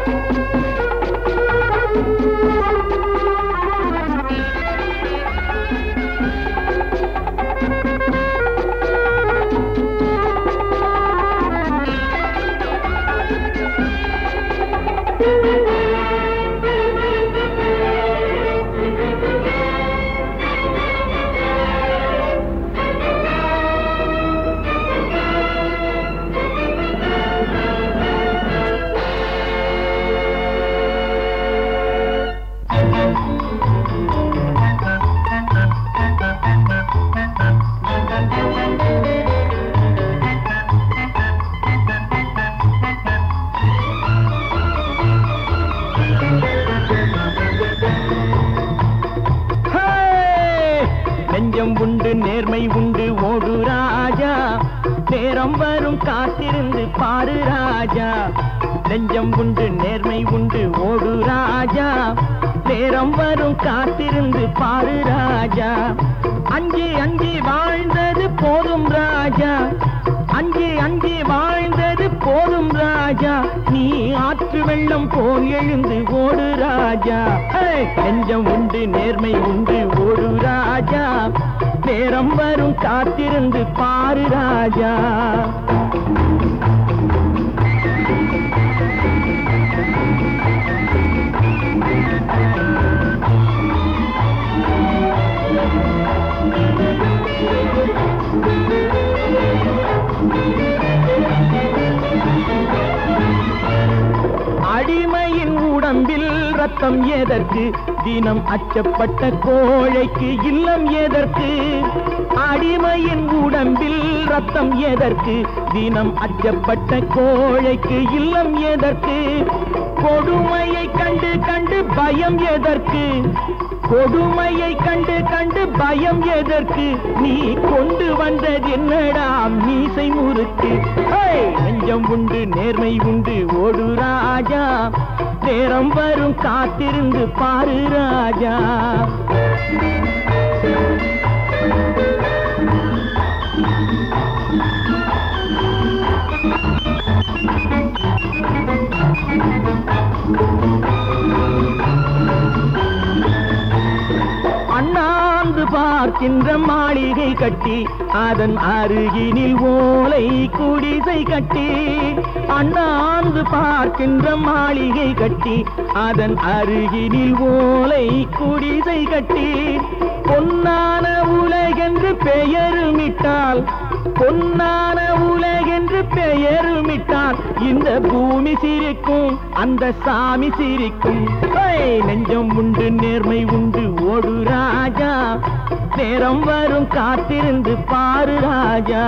ஹே! நெஞ்சம் உண்டு நேர்மை உண்டு ஓடு ராஜா நேரம் வரும் காத்திருந்து பாரு ராஜா நெஞ்சம் உண்டு நேர்மை உண்டு ஓடு ராஜா நேரம் வரும் காத்திருந்து பாரு ராஜா அஞ்சு அஞ்சு வாழ்ந்தது போதும் ராஜா அஞ்சு அஞ்சு வாழ்ந்தது போதும் ராஜா நீ ஆற்று வெள்ளம் போல் எழுந்து ஓடு ராஜா ஹே! நெஞ்சம் உண்டு நேர்மை உண்டு ஓடு ராஜா நேரம் வரும் காத்திருந்து பாரு ராஜா அடிமையின் உடம்பில் ரத்தம் எதற்கு தினம் அச்சப்பட்ட கோழைக்கு இல்லம் எதற்கு அடிமையின் உடம்பில் ரத்தம் எதற்கு தினம் அச்சப்பட்ட கோழைக்கு இல்லம் எதற்கு கொடுமையை கண்டு கண்டு பயம் எதற்கு கொடுமையை கண்டு கண்டு பயம் எதற்கு நீ கொண்டு வந்தது என்னடா மீசை முறுக்கு ஹே! நெஞ்சம் உண்டு நேர்மை உண்டு ஓடு ராஜா நேரம் வரும் காத்திருந்து பாரு ராஜா அண்ணாந்து பார்க்கின்ற மாளிகை கட்டி அதன் அருகினில் ஓலை குடிசை கட்டி அண்ணாந்து பார்க்கின்ற மாளிகை கட்டி அதன் அருகினில் ஓலை குடிசை கட்டி பொன்னான உலகென்று பெயருமிட்டால் பொன்னான உலகென்று பெயருமிட்டால் இந்த பூமி சிரிக்கும் அந்த சாமி சிரிக்கும் ஹே! நெஞ்சம் உண்டு நேர்மை உண்டு ஓடு ராஜா நேரம் வரும் காத்திருந்து பாரு ராஜா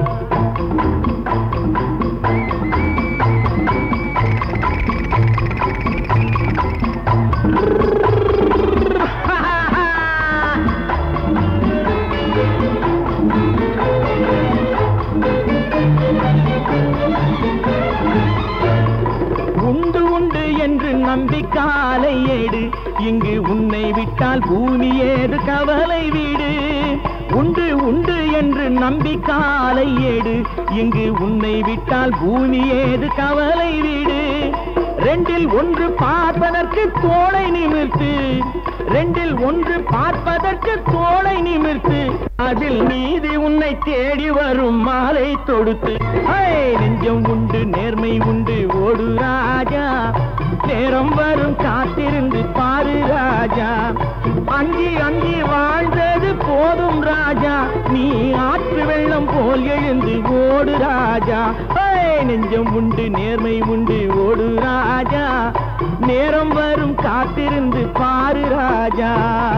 உண்டு உண்டு என்று நம்பி காலை ஏடு இங்கு உன்னை விட்டால் பூமி ஏது கவலை வீடு உண்டு உண்டு என்று நம்பி காலை ஏடு இங்கு உன்னை விட்டால் பூமி ஏது கவலை வீடு ரெண்டில் ஒன்று பார்ப்பதற்கு தோளை நிமிர்த்து ரெண்டில் ஒன்று பார்ப்பதற்கு தோளை நிமிர்த்து அதில் நீதி உன்னை தேடி வரும் மாலை தொடுத்து ஹே! நெஞ்சம் உண்டு நேர்மை உண்டு ஓடு ராஜா நேரம் வரும் காத்திருந்து பாரு ராஜா அஞ்சி அஞ்சி வாழ்ந்தது போதும் ராஜா நீ ஆற்று வெள்ளம் போல் எழுந்து ஓடு ராஜா ஹே! நெஞ்சம் உண்டு நேர்மை உண்டு ஓடு ராஜா நேரம் வரும் காத்திருந்து பாரு ராஜா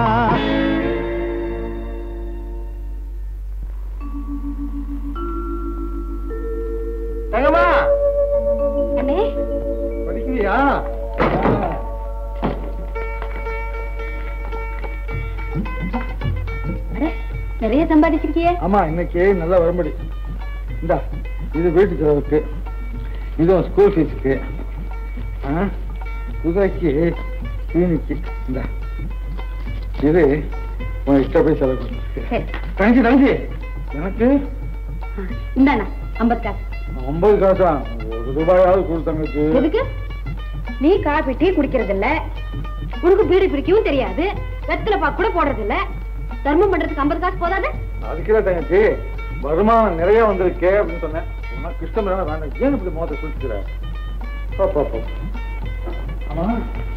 தங்கம்மா அண்ணே படிக்கிறியா அடே, நிறைய சம்பாதிச்சிருக்கியே ஆமா இன்னைக்கு நல்லா வரும்படி இந்தா இது வீட்டு செலவுக்கு இதுவும் ஸ்கூல் ஃபீஸுக்கு ஆ உதவிக்கு சீனிக்கு இந்தா இது உன் இஷ்ட போய் செலவு பண்ணு. சரி தங்கச்சி தங்கச்சி எனக்கு இந்தாண்ணா ஐம்பது காசு ஐம்பது காசா ஒரு ரூபாயாவது கொடு தங்கச்சி எதுக்கு நீ காபி டீ குடிக்கிறது இல்ல உனக்கு பீடி பிடிக்கவும் தெரியாது வெத்தலை பாக்கு கூட போடுறது இல்ல தர்மம் பண்றதுக்கு ஐம்பது காசு போதாது அதுக்குல தங்கச்சி வருமானம் நிறைய வந்திருக்கே அப்படின்னு சொன்னேன் உன்னா கிருஷ்ணன் வேண்டாம் ஏன் இப்படி மோத சொல்லிக்கிற போ போ போ ஆமா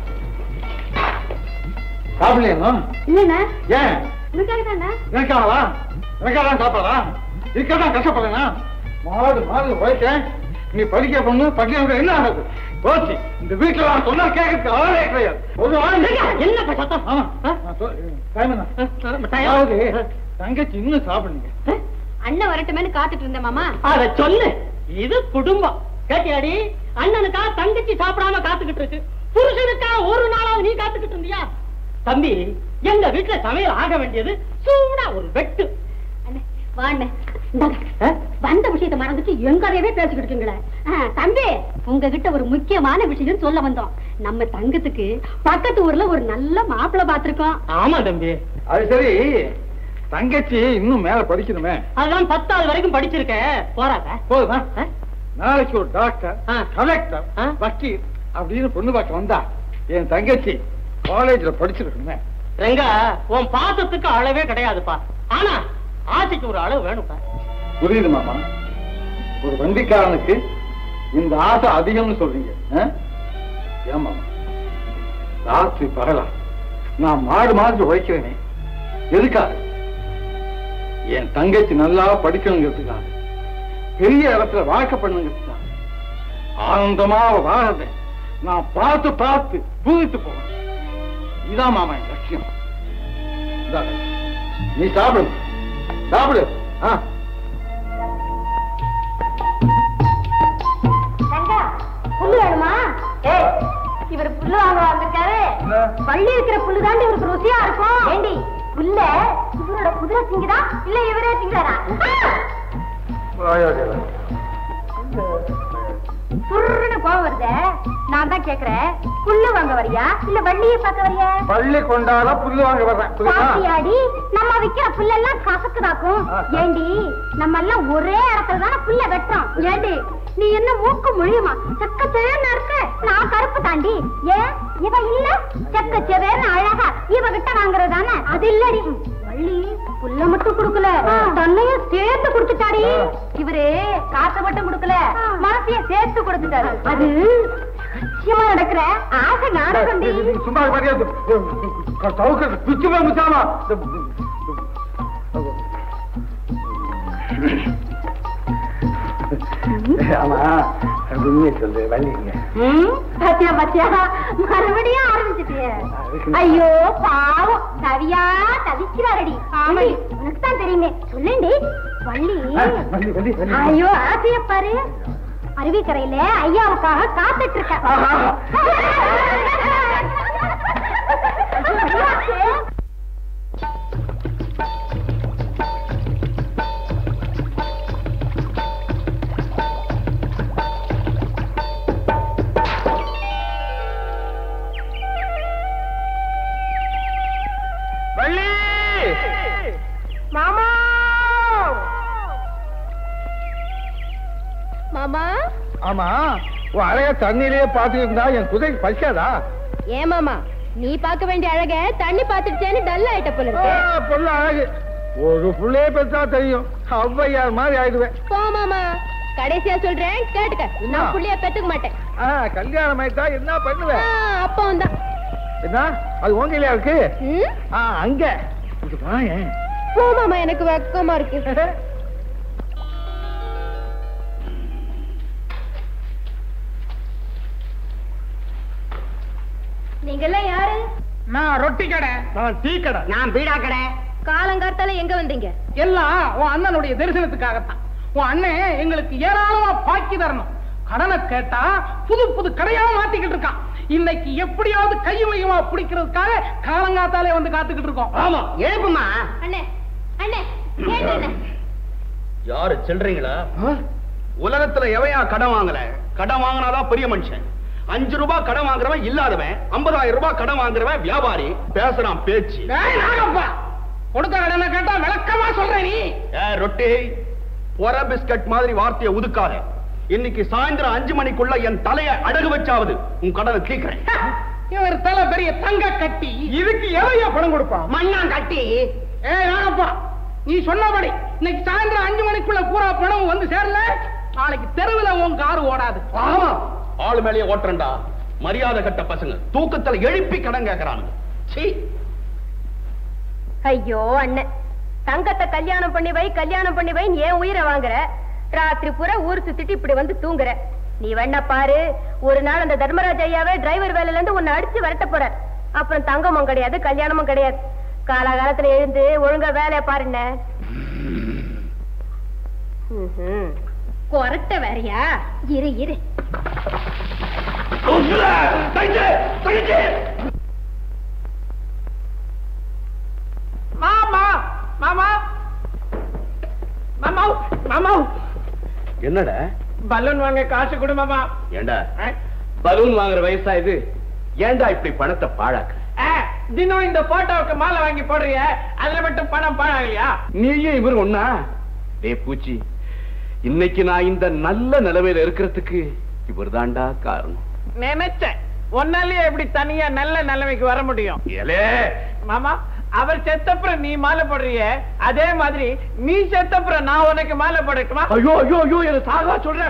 சாப்பிடலையா இல்லண்ணா ஏன் உனக்காக தானே எனக்காவா எனக்காக சாப்பாடா இருக்கதான் கஷ்டப்படுறேனா மாடு மாடு உழைச்சேன் நீ படிக்க பொண்ணு படிக்க என்ன ஆகுது போச்சு இந்த வீட்டுல நான் சொன்னா கேட்கறதுக்கு ஆளே கிடையாது ஒரு ஆள் என்ன சத்தம் ஆமா நான் சொல்- time என்ன? அதாவது தங்கச்சி இன்னும் சாப்பிடுங்க அண்ணன் வரட்டுமேனு காத்துட்டு இருந்தேன் மாமா அத சொல்லு இது குடும்பம் கேட்டியாடி அண்ணனுக்கா தங்கச்சி சாப்பிடாம காத்துக்கிட்டு இருக்கு புருஷனுக்கா ஒரு நாளாவது நீ காத்துக்கிட்டு இருந்தியா தம்பி எங்க வீட்டுல சமையல் ஆக வேண்டியது சூடா ஒரு வெட்டு அண்ணே வா அண்ணே இந்தாங்க. ஆ? வந்த விஷயத்தை மறந்துட்டு எங்க கதையவே பேசிக்கிட்டு இருக்கீங்களே ஆ, தம்பி உங்ககிட்ட ஒரு முக்கியமான விஷயம் சொல்ல வந்தோம் நம்ம தங்கத்துக்கு பக்கத்து ஊர்ல ஒரு நல்ல மாப்பிள்ளை பார்த்திருக்கோம் ஆமா தம்பி அது சரி தங்கச்சி இன்னும் மேல படிக்கணுமே அதான் பத்தாவது வரைக்கும் படிச்சிருக்க போறாங்க போதுமா நாளைக்கு ஒரு டாக்டர் ஆ. கலெக்டர் ஆ. வக்கீல் அப்படின்னு பொண்ணு பார்க்க வந்தா என் தங்கச்சி காலேஜ்ல படிச்சிருக்கணுமே ரெங்கா உன் பாசத்துக்கு அளவே கிடையாதுப்பா ஆனா ஆசைக்கு ஒரு அளவு வேணும்ப்பா புரியுது மாமா ஒரு வண்டிக்காரனுக்கு இந்த ஆசை அதிகம்னு சொல்றீங்க ஆ? ஏன் மாமா ராத்திரி பகலா நான் மாடு மாதிரி உழைக்கிறேனே எதுக்காக என் தங்கச்சி நல்லா படிக்கணுங்கிறதுக்காக பெரிய இடத்துல வாழ்க்கை பண்ணுங்கிறதுக்காக ஆனந்தமா வாழறத நான் பார்த்து பார்த்து பூவித்து போகணும் இதான் மாமா என் லட்சியம் இந்தாங்க. நீ சாப்பிடு சாப்பிடு ஆ தங்கா புல்லு வேணுமா இவர் புல்லு வாங்க வந்திருக்காரு என்ன? பள்ளி இருக்கிற புல்லு தாண்டி இவருக்கு ருசியா இருக்கும் ஏண்டி புல்ல இவரோட குதிரை திங்குதா இல்ல இவரே திங்குறாரா புருன்னு கோவம் வருதே நான் தான் கேக்குறேன் புல்லு வாங்க வரியா இல்ல வள்ளியை பார்க்க வரியா பள்ளி கொண்டாட புல்லு வாங்க வர்றேன் புரியுதா? பாத்தியாடி நம்ம விக்கிற புல்லெல்லாம் கசக்குதாக்கும் ஆ. ஏண்டி நம்ம எல்லாம் ஒரே இடத்துல தானே புல்ல வெட்டுறோம் ஏண்டி நீ என்ன மூக்கு மொழியுமா செக்க செவேன்னு இருக்க நான் கருப்பு தாண்டி ஏன் இவ இல்ல செக்க செவேன்னு அழகா இவ கிட்ட வாங்குறது தானே அது இல்லடி வள்ளி புல்ல மட்டும் குடுக்கல தன்னையும் சேர்த்து குடுத்துட்டாடி ஆ. இவரு காசை மட்டும் குடுக்கல மனசைய சேர்த்து கொடுத்துட்டாரு அது நிச்சயமா நடக்கிற ஆசை நாடகம் நீ- நீ சும்மா பாரியா தவுக்க பிச்சு போய் முச்சாமா ஆமா உண்மையை சொல்லு வள்ளிங்க ம், பாத்தியா பாத்தியா மறுபடியும் ஆரம்பிச்சிட்டியே ஐயோ பாவம் தவியா தவிக்கிறாரடி ஆமாடி உனக்கு தான் தெரியுமே சொல்லேண்டி வள்ளி வள்ளி வள்ளி வள்ளி ஐயோ ஆசைய பாரு அருவிக்கரையில ஐயாவுக்காக காத்துட்டு இருக்க வள்ளி மாமா மாமா ஆமா உன் அழக தண்ணியிலேயே பாத்துட்டு இருந்தா என் குதிரைக்கு பறிக்காதா ஏன் மாமா நீ பார்க்க வேண்டிய அழக தண்ணி பாத்துட்டேன்னு டல் ஆயிட்ட போல ஆ, பொண்ணு அழகு ஒரு புள்ளைய பெற்றா தெரியும் ஔவையார் மாதிரி ஆயிடுவேன் போ மாமா கடைசியா சொல்றேன் கேட்டுக்க என்ன? நான் புள்ளைய பெத்துக்க மாட்டேன் ஆ, கல்யாணம் ஆயிட்டா என்ன பண்ணுவேன் அப்பா வந்தா என்ன அது உங்களையா இருக்கு ம்? ஆ, அங்க இது வாயேன். போ மாமா எனக்கு வெக்கமா இருக்கு நீங்க எல்லாம் யாரு நான் ரொட்டி கடை நான் டீ கடை நான் பீடா கடை காலங்கார்த்தால எங்க வந்தீங்க எல்லாம் உன் அண்ணனுடைய தரிசனத்துக்காகத்தான் உன் அண்ணன் எங்களுக்கு ஏராளமா பாக்கி தரணும் கடனை கேட்டா புது புது கடையா மாத்திக்கிட்டு இருக்கான் இன்னைக்கு எப்படியாவது கையுமையுமா பிடிக்கிறதுக்காக காலங்காத்தாலே வந்து காத்துக்கிட்டு இருக்கோம் ஆமா எழுப்புமா அண்ணே அண்ணே கேட்டு அண்ணே. யாரு சில்றீங்களா உலகத்துல எவையா கடன் வாங்கல கடன் வாங்கினாதான் பெரிய மனுஷன் அஞ்சு ரூபாய் கடன் வாங்குறவன் இல்லாதவன் ஐம்பதாயிரம் ரூபாய் கடன் வாங்குறவன் வியாபாரி பேசுறான் பேச்சு டேய், நாகப்பா கொடுத்த கடனை கேட்டா விளக்கமா சொல்றேன் நீ ஏ ரொட்டி பொற பிஸ்கட் மாதிரி வார்த்தையை உதுக்காத இன்னைக்கு சாயந்தரம் அஞ்சு மணிக்குள்ள என் தலையை அடகு வச்சாவது உன் கடனை தீக்கிறேன் இவர் தலை பெரிய தங்க கட்டி இதுக்கு எவையா பணம் கொடுப்பான் மண்ணா கட்டி ஏ நாகப்பா நீ சொன்னபடி இன்னைக்கு சாயந்தரம் அஞ்சு மணிக்குள்ள பூரா பணம் வந்து சேரல நாளைக்கு தெருவுல உன் காரு ஓடாது ஆமா ஆளு மேலேயே ஓட்டுறேன்டா மரியாதை கட்ட பசங்க தூக்கத்துல எழுப்பி கடன் கேக்குறானுங்க சீ ஐயோ அண்ணன் தங்கத்தை கல்யாணம் பண்ணி வை கல்யாணம் பண்ணி வைன்னு ஏன் உயிரை வாங்குற ராத்திரி பூரா ஊர் சுத்திட்டு இப்படி வந்து தூங்குற நீ வேணா பாரு ஒரு நாள் அந்த தர்மராஜ் ஐயாவே டிரைவர் வேலையில இருந்து உன்னை அடிச்சு விரட்ட போற அப்புறம் தங்கமும் கிடையாது கல்யாணமும் கிடையாது காலாகாலத்துல எழுந்து ஒழுங்கா வேலைய பாருண்ண கொரட்ட வேறையா இரு இரு மாமா மாமா மாமா மாமா என்னடா பலூன் வாங்க காசு கொடு மாமா ஏண்டா பலூன் வாங்குற வயசா இது ஏண்டா இப்படி பணத்தை பாழாக்க ஆ, தினம் இந்த போட்டோவுக்கு மாலை வாங்கி போடுறிய அதுல மட்டும் பணம் பாழாகலையா நீயும் இவர் ஒண்ணா டே பூச்சி இன்னைக்கு நான் இந்த நல்ல நிலைமையில இருக்கிறதுக்கு இவர் தாண்டா காரணம் நினைச்சேன் ஒன்னாலேயே எப்படி தனியா நல்ல நிலைமைக்கு வர முடியும் ஏலே மாமா அவர் செத்தப்புறம் நீ மாலை போடுறிய அதே மாதிரி நீ செத்தப்புறம் நான் உனக்கு மாலை போடட்டுமா ஐயோ ஐயோ ஐயோ என்ன சாகா சொல்றேன்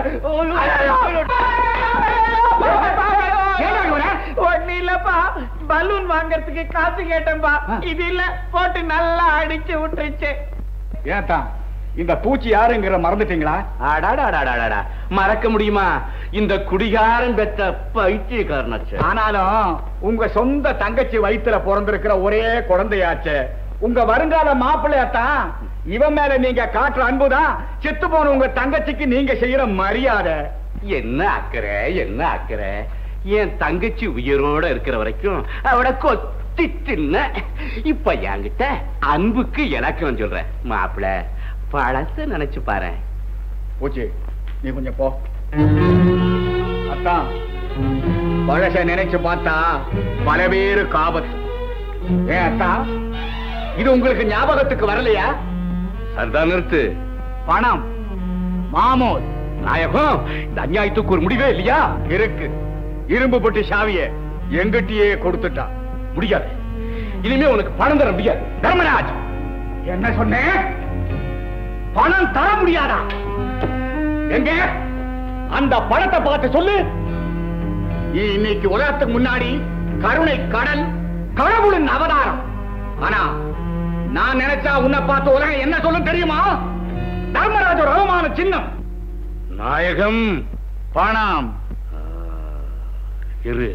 ஒண்ணு இல்லப்பா பலூன் வாங்கறதுக்கு காசு கேட்டேன்பா இது இல்ல போட்டு நல்லா அடிச்சு விட்டுருச்சு ஏத்தா இந்த பூச்சி யாருங்கிற மறந்துட்டீங்களா அடாடாடாடாடா மறக்க முடியுமா இந்த குடிகாரன் பெற்ற பைத்தியக்காரனாச்சு ஆனாலும் உங்க சொந்த தங்கச்சி வயித்துல பிறந்திருக்கிற ஒரே குழந்தையாச்சே உங்க வருங்கால மாப்பிள்ளையாத்தான் இவன் மேல நீங்க காட்டுற அன்புதான் செத்து போன உங்க தங்கச்சிக்கு நீங்க செய்யற மரியாதை என்ன அக்கறை என்ன அக்கறை என் தங்கச்சி உயிரோட இருக்கிற வரைக்கும் அவட கொத்தி தின்ன இப்ப என்கிட்ட அன்புக்கு இலக்கம் சொல்றேன் மாப்பிள பழச நினைச்சு பாரு பூச்சி நீ கொஞ்சம் போ அத்தான் பழச நினைச்சு பார்த்தா பல பேரு காபத்து ஏன் அத்தா இது உங்களுக்கு ஞாபகத்துக்கு வரலையா சரிதான் நிறுத்து பணம் மாமோல் நாயகம் இந்த அநியாயத்துக்கு ஒரு முடிவே இல்லையா இருக்கு இரும்பு பொட்டி சாவிய எங்கிட்டயே கொடுத்துட்டா முடியாது இனிமே உனக்கு பணம் தர முடியாது தர்மராஜ் என்ன சொன்னேன் பணம் தர முடியாதா எங்க அந்த பணத்தை பார்த்து சொல்லு நீ இன்னைக்கு உலகத்துக்கு முன்னாடி கருணை கடல் கடவுளின் அவதாரம் ஆனா நான் நினைச்சா உன்னை பார்த்து உலகம் என்ன சொல்லும் தெரியுமா தர்மராஜோட அவமான சின்னம் நாயகம் பணம் ஆ, இரு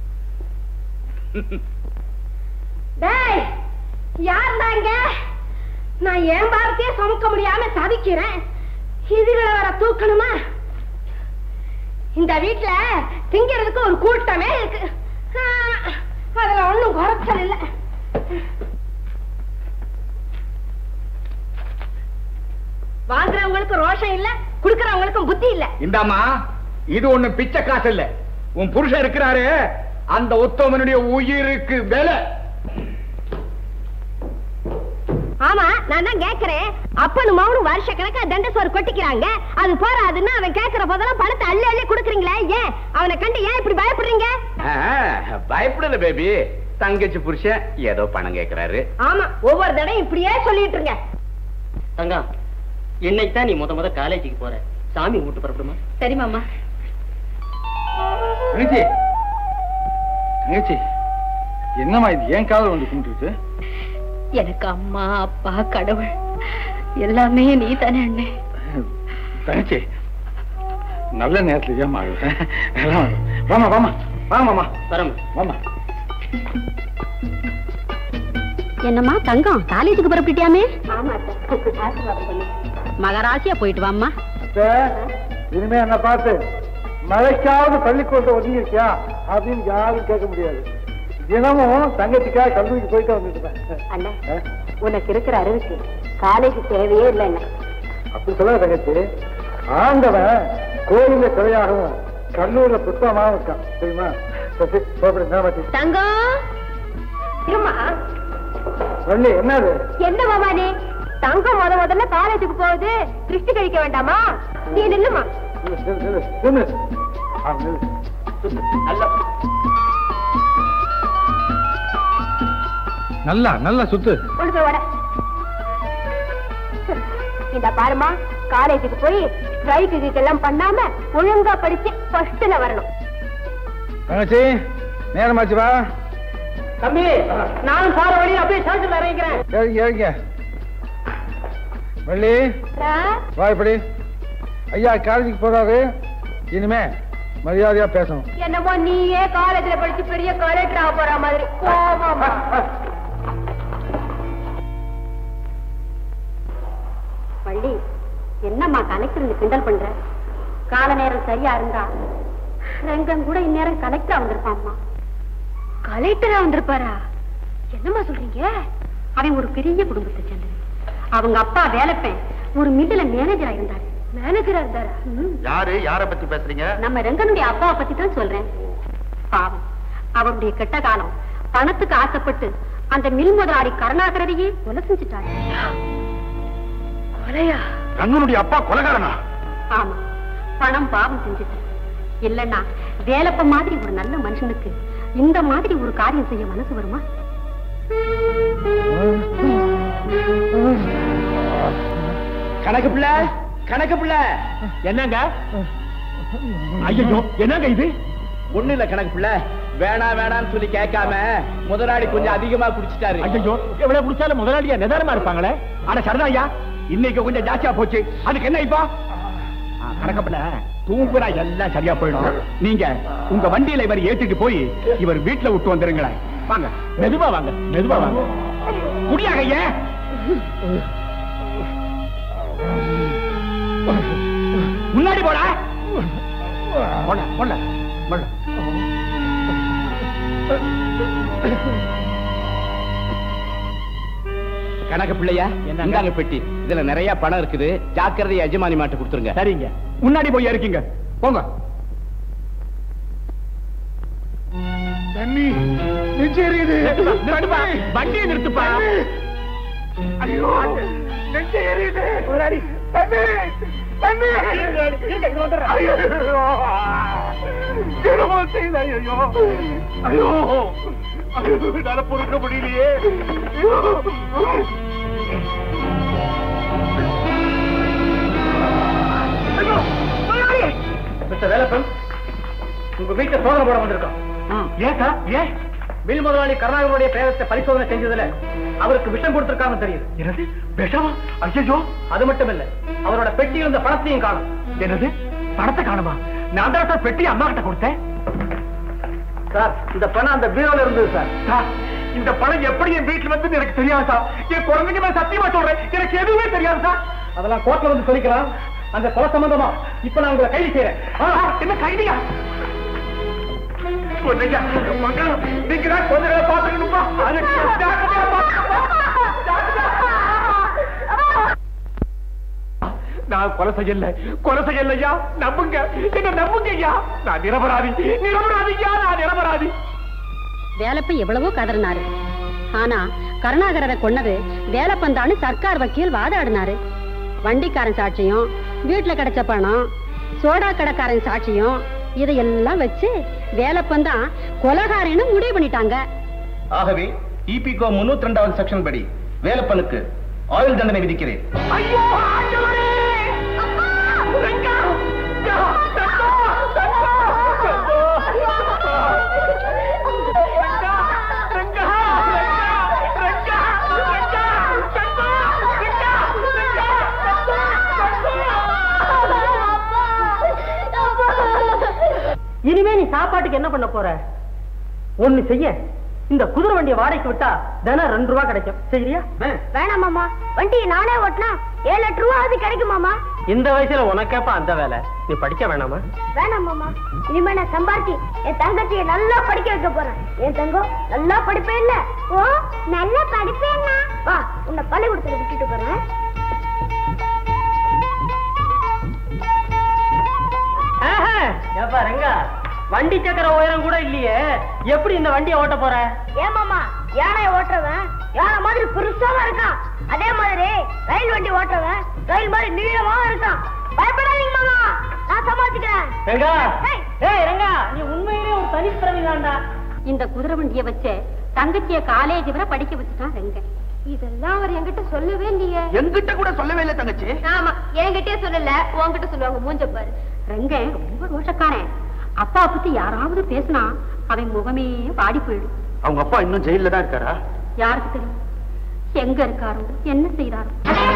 டேய் யார் தாங்க நான் என் பாரத்தையே சுமக்க முடியாம தவிக்கிறேன் இதுகளை வர தூக்கணுமா இந்த வீட்டுல திங்கிறதுக்கு ஒரு கூட்டமே இருக்கு ஆ, அதுல ஒண்ணும் குறைச்சல் இல்ல வாங்குறவங்களுக்கு ரோஷம் இல்ல குடுக்கறவங்களுக்கும் புத்தி இல்ல இந்தாமா இது ஒண்ணு பிச்சை காசு இல்ல உன் புருஷன் இருக்கிறாரு அந்த உத்தமனுடைய உயிருக்கு விலை ஆமா நான் தான் கேக்குறேன் அப்பனும் மவனும் வருஷ கணக்கா தண்ட சோறு கொட்டிக்கிறாங்க அது போறாதுன்னு அவன் கேக்குற போதெல்லாம் பணத்தை அள்ளி அள்ளி கொடுக்குறீங்களே ஏன் அவனை கண்டு ஏன் இப்படி பயப்படுறீங்க ஆ, பயப்படல பேபி தங்கச்சி புருஷன் ஏதோ பணம் கேக்குறாரு ஆமா ஒவ்வொரு தடையும் இப்படியே சொல்லிட்டு இருங்க தங்கம் இன்னைக்கு தான் நீ முத முத காலேஜுக்கு போற சாமி கும்பிட்டு புறப்படுமா சரி மாமா தங்கச்சி தங்கச்சி என்னம்மா இது ஏன் காதல் வந்து கும்பிட்டு எனக்கு அம்மா அப்பா கடவுள் எல்லாமே நீ தானே அண்ணே தங்கச்சி நல்ல நேரத்துல ஏமா வாமா வாமா வாமாமா வரம் வாமா என்னம்மா தங்கம் காலேஜுக்கு புறப்பட்டுட்டியாமே ஆமா மகராசியா போயிட்டு வாம்மா இனிமே என்ன பார்த்து மழைக்காவது பள்ளிக்கூடத்தை ஒதுங்கிருக்கியா அப்படின்னு யாரும் கேட்க முடியாது தினமும் தங்கச்சிக்காக கல்லூரிக்கு போயிட்டு வந்துட்டு அண்ணா உனக்கு இருக்கிற அறிவுக்கு காலேஜ் தேவையே இல்லை என்ன அப்படி சொல்ல தங்கச்சி ஆண்டவன் கோயில சிலையாகவும் கல்லூரில புத்தகமாகவும் இருக்கான் தெரியுமா சரி, போகப்படி, நேரமாச்சு. தங்கம் இருமா வள்ளி என்னது என்ன பவானி தங்கம் முத முதல்ல காலேஜுக்கு போகுது திருஷ்டி கழிக்க வேண்டாமா நீ நில்லுமா நில்லு, நில்லு, நில்லு. ஆ, நில்லு. நல்லா நல்லா நல்லா சுத்து கொண்டு போய் விட இந்த பாருமா காலேஜுக்கு போய் ஸ்ட்ரைக்கு எல்லாம் பண்ணாம ஒழுங்கா படிச்சு ஃபர்ஸ்ட்ல வரணும் தங்கச்சி நேரமாச்சு வா தம்பி நானும் சார வழியில் அப்படியே ஸ்டேஷன்ல இறங்கிக்கிறேன் ஏறிங்க ஏறிங்க வள்ளி வா இப்படி ஐயா காலேஜுக்கு போறாரு இனிமே மரியாதையா பேசணும் என்னமோ நீயே காலேஜ்ல படிச்சு பெரிய கலெக்டர் ஆக போற மாதிரி போமாமா பள்ளி என்னம்மா கலெக்டர் கிண்டல் பண்ற கால நேரம் சரியா இருந்தா ரங்கம் கூட இந்நேரம் கலெக்டரா வந்திருப்பாம்மா கலெக்டரா வந்திருப்பாரா என்னம்மா சொல்றீங்க அவன் ஒரு பெரிய குடும்பத்தை சேர்ந்தவன் அவங்க அப்பா வேலைப்பேன் ஒரு மில்லுல மேனேஜரா இருந்தாரு மேனேஜரா இருந்தாரா ம். யாரு யார பத்தி பேசுறீங்க நம்ம ரங்கனுடைய அப்பாவை பத்தி தான் சொல்றேன் பாவம் அவருடைய கெட்ட காலம் பணத்துக்கு ஆசைப்பட்டு அந்த மில் முதலாளி கருணாகரனையே கொலை செஞ்சுட்டாரு கொலையா ரங்கனுடைய அப்பா கொலகாரனா ஆமா பணம் பாவம் செஞ்சுட்டு இல்லன்னா வேலப்ப மாதிரி ஒரு நல்ல மனுஷனுக்கு இந்த மாதிரி ஒரு காரியம் செய்ய மனசு வருமா கணக்கு பிள்ளை கணக்கு பிள்ளை என்னங்க ஐயோ என்னங்க இது ஒண்ணு இல்ல கணக்கு பிள்ளை வேணா வேணாம்னு சொல்லி கேட்காம முதலாளி கொஞ்சம் அதிகமா குடிச்சிட்டாரு ஐயோ எவ்வளவு குடிச்சாலும் முதலாளியா நிதானமா இருப்பாங்களே ஆனா சரிதாயா இன்னைக்கு கொஞ்சம் ஜாஸ்தியா போச்சு அதுக்கு என்ன இப்போ கணக்கப்பட தூங்குறா எல்லாம் சரியா போயிடும் நீங்க உங்க வண்டியில இவர் ஏற்றிட்டு போய் இவர் வீட்டுல விட்டு வந்துருங்களேன் வாங்க மெதுவா வாங்க மெதுவா வாங்க குடியாக ஏன் முன்னாடி போடா போடா போடா போடா கணக்கு பிள்ளையா இந்தாங்க பெட்டி இதுல நிறைய பணம் இருக்குது ஜாக்கிரதை எஜமானி மாட்டு கொடுத்துருங்க சரிங்க முன்னாடி போய் இருக்கீங்க போங்க தண்ணி நிச்சயம் இருக்குது நிறுத்துப்பா வண்டியை நிறுத்துப்பா ஐயோ நெஞ்சு எரியுது முன்னாடி தண்ணி தண்ணி ஐயோ என்னமோ செய்யுது ஐயோ ஐயோ ஐயோ என்னால பொறுக்க முடியலையே ஐயோ ஐயோ முதலாளி! மிஸ்டர் வேலப்பன் உங்க வீட்டை சோதனை போட வந்திருக்கோம் ஏன் சார் ஏன் மில் முதலாளி கருணாகரனுடைய பேரத்தை பரிசோதனை செஞ்சதுல அவருக்கு விஷம் கொடுத்திருக்காங்க தெரியுது என்னது விஷமா ஐயோ அது மட்டும் இல்ல அவரோட பெட்டி இருந்த பணத்தையும் காணும் என்னது பணத்தை காணுமா நான் தான் சார் பெட்டி அம்மா கிட்ட கொடுத்தேன் சார் இந்த பணம் அந்த பீரோல இருந்தது சார் சார் இந்த பணம் எப்படி என் வீட்டுல வந்து எனக்கு தெரியாது சார் என் குழந்தைங்க மேல சத்தியமா சொல்றேன் எனக்கு எதுவுமே தெரியாது சார் அதெல்லாம் கோர்ட்ல வந்து சொல்லிக்கலாம் அந்த கொலை சம்பந்தமா இப்ப நான் உங்களை கைது செய்யறேன் ஆ, என்ன கைதியா பொன்னையா, மங்களம், நீங்க தான் கொஞ்ச நேரம் பாத்துக்கணும்பா அது ஜாக்கிரதையா பாத்துக்கணும்பா. ஜாக்கிரதையா. நான் கொலை செய்யல கொலை செய்யல ஐயா நம்புங்க என்ன நம்புங்க ஐயா நான் நிரபராதி நிரபராதி ஐயா நான் நிரபராதி வேலப்ப எவ்வளவோ கதறினாரு ஆனா கருணாகரரை கொன்னது வேலப்பந்தான்னு சர்க்கார் வக்கீல் வாதாடினாரு வண்டிக்காரன் சாட்சியம் வீட்டுல கிடைச்ச பணம் சோடா கடைக்காரன் சாட்சியம் இதையெல்லாம் வச்சு வேலப்பந்தான் கொலகாரன்னு முடிவு பண்ணிட்டாங்க ஆகவே இபிகோ முன்னூத்தி ரெண்டாவது செக்ஷன் படி வேலப்பனுக்கு ஆயுள் தண்டனை விதிக்கிறேன் ஐயோ ஆண்டவரே ரங்கா! யா, தங்கா! தங்கா! தங்கா! ரங்கா! ரங்கா! ரங்கா! ரங்கா! ரங்கா! தங்கா! ரங்கா! ரங்கா! இனிமே நீ சாப்பாட்டுக்கு என்ன பண்ண போற ஒண்ணு செய்ய இந்த குதிரை வண்டியை வாடகைக்கு விட்டா தினம் ரெண்டு ரூபா கிடைக்கும் சரியா வேணாம் மாமா வண்டியை நானே ஓட்டினா ஏழு எட்டு ரூபா அது கிடைக்கும் மாமா இந்த வயசுல உனக்கேப்பா அந்த வேலை நீ படிக்க வேணாமா வேணாம் மாமா இனிமே நான் சம்பாரிச்சு என் தங்கச்சியை நல்லா படிக்க வைக்க போறேன் என் தங்கம் நல்லா படிப்பேன் இல்ல ஓ நல்லா படிப்பேன் வா உன்னை பள்ளிக்கூடத்துல விட்டுட்டு போறேன் ஏப்பா ரெங்கா வண்டி சக்கர உயரம் கூட இல்லையே எப்படி இந்த வண்டியை ஓட்ட போற ஏன் மாமா யானையை ஓட்டுறவன் யானை மாதிரி பெருசாவா இருக்கான் அதே மாதிரி ரயில் வண்டி ஓட்டுறவன் ரயில் மாதிரி நீளமா இருக்கான் பயப்படாதீங்க மாமா நான் சமாளிச்சுக்கிறேன் ரங்கா ஏய். ஏய் ரங்கா நீ உண்மையிலே ஒரு தனிப்பிறவி தான்டா இந்த குதிரை வண்டிய வச்சு தங்கச்சிய காலேஜ் வரை படிக்க வச்சுட்டான் ரெங்க இதெல்லாம் அவர் என்கிட்ட சொல்லவே இல்லையே என்கிட்ட கூட சொல்லவே இல்லை தங்கச்சி ஆமா என்கிட்டயே சொல்லல உன்கிட்ட சொல்லுவாங்க மூஞ்ச பாரு ரெங்க ரொம்ப ரோஷக்காரன் அப்பா பத்தி யாராவது பேசினா அவன் முகமே வாடி போயிடும் அவங்க அப்பா இன்னும் ஜெயில தான் இருக்காரா யாருக்கு தெரியும் எங்க இருக்காரோ என்ன செய்யறாரோ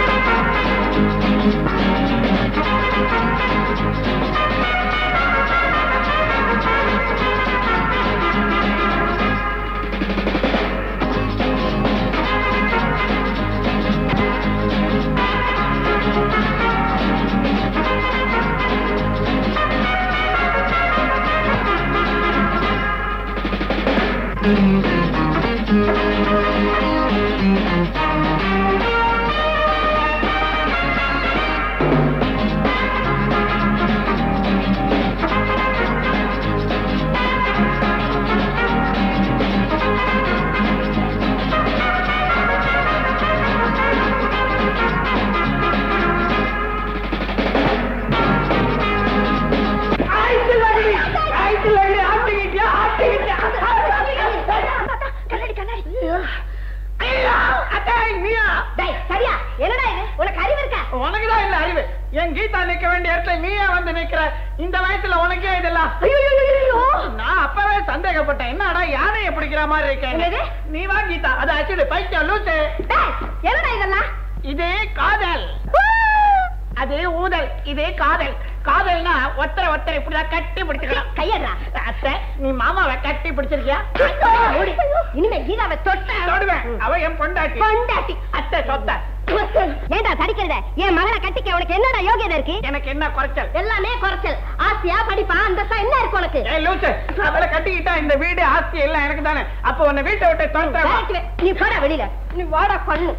சரியா என்னடா இது உனக்கு அறிவு இருக்கா உனக்குதான் இல்ல அறிவு என் கீதா நிக்க வேண்டிய இடத்துல நீயே வந்து நிக்கிற இந்த வயசுல உனக்கே இதெல்லாம் நான் அப்பவே சந்தேகப்பட்டேன் என்னடா யானையை பிடிக்கிற மாதிரி என்னது? இருக்கேன் நீ வா கீதா அது ஆக்சுவலி பைத்தியம் லூசு டேய், என்னடா இதெல்லாம் இது காதல் அது ஊதல் இது காதல் காதல்னா ஒத்தரை ஒத்தரை இப்படிதான் கட்டி பிடிச்சுக்கலாம் கையடா அத்தை நீ மாமாவை கட்டி பிடிச்சிருக்கியா ஓடி. இனிமே கீதாவை தொட்ட தொடுவேன் அவ என் பொண்டாட்டி பொண்டாட்டி அத்தை சொத்த ஏண்டா தடிக்கிறத என் மகனை கட்டிக்க உனக்கு என்னடா யோகியதை இருக்கு எனக்கு என்ன குறைச்சல் எல்லாமே குறைச்சல் ஆசையா படிப்பா அந்தஸ்தா என்ன இருக்கு உனக்கு ஏய் லூசு அவளை கட்டிக்கிட்டா இந்த வீடு ஆஸ்தி எல்லாம் எனக்கு தானே அப்ப உன்னை வீட்டை விட்டு துரத்துறேன் விரட்டுவேன். நீ போடா வெளியில நீ வாடா பண்ணு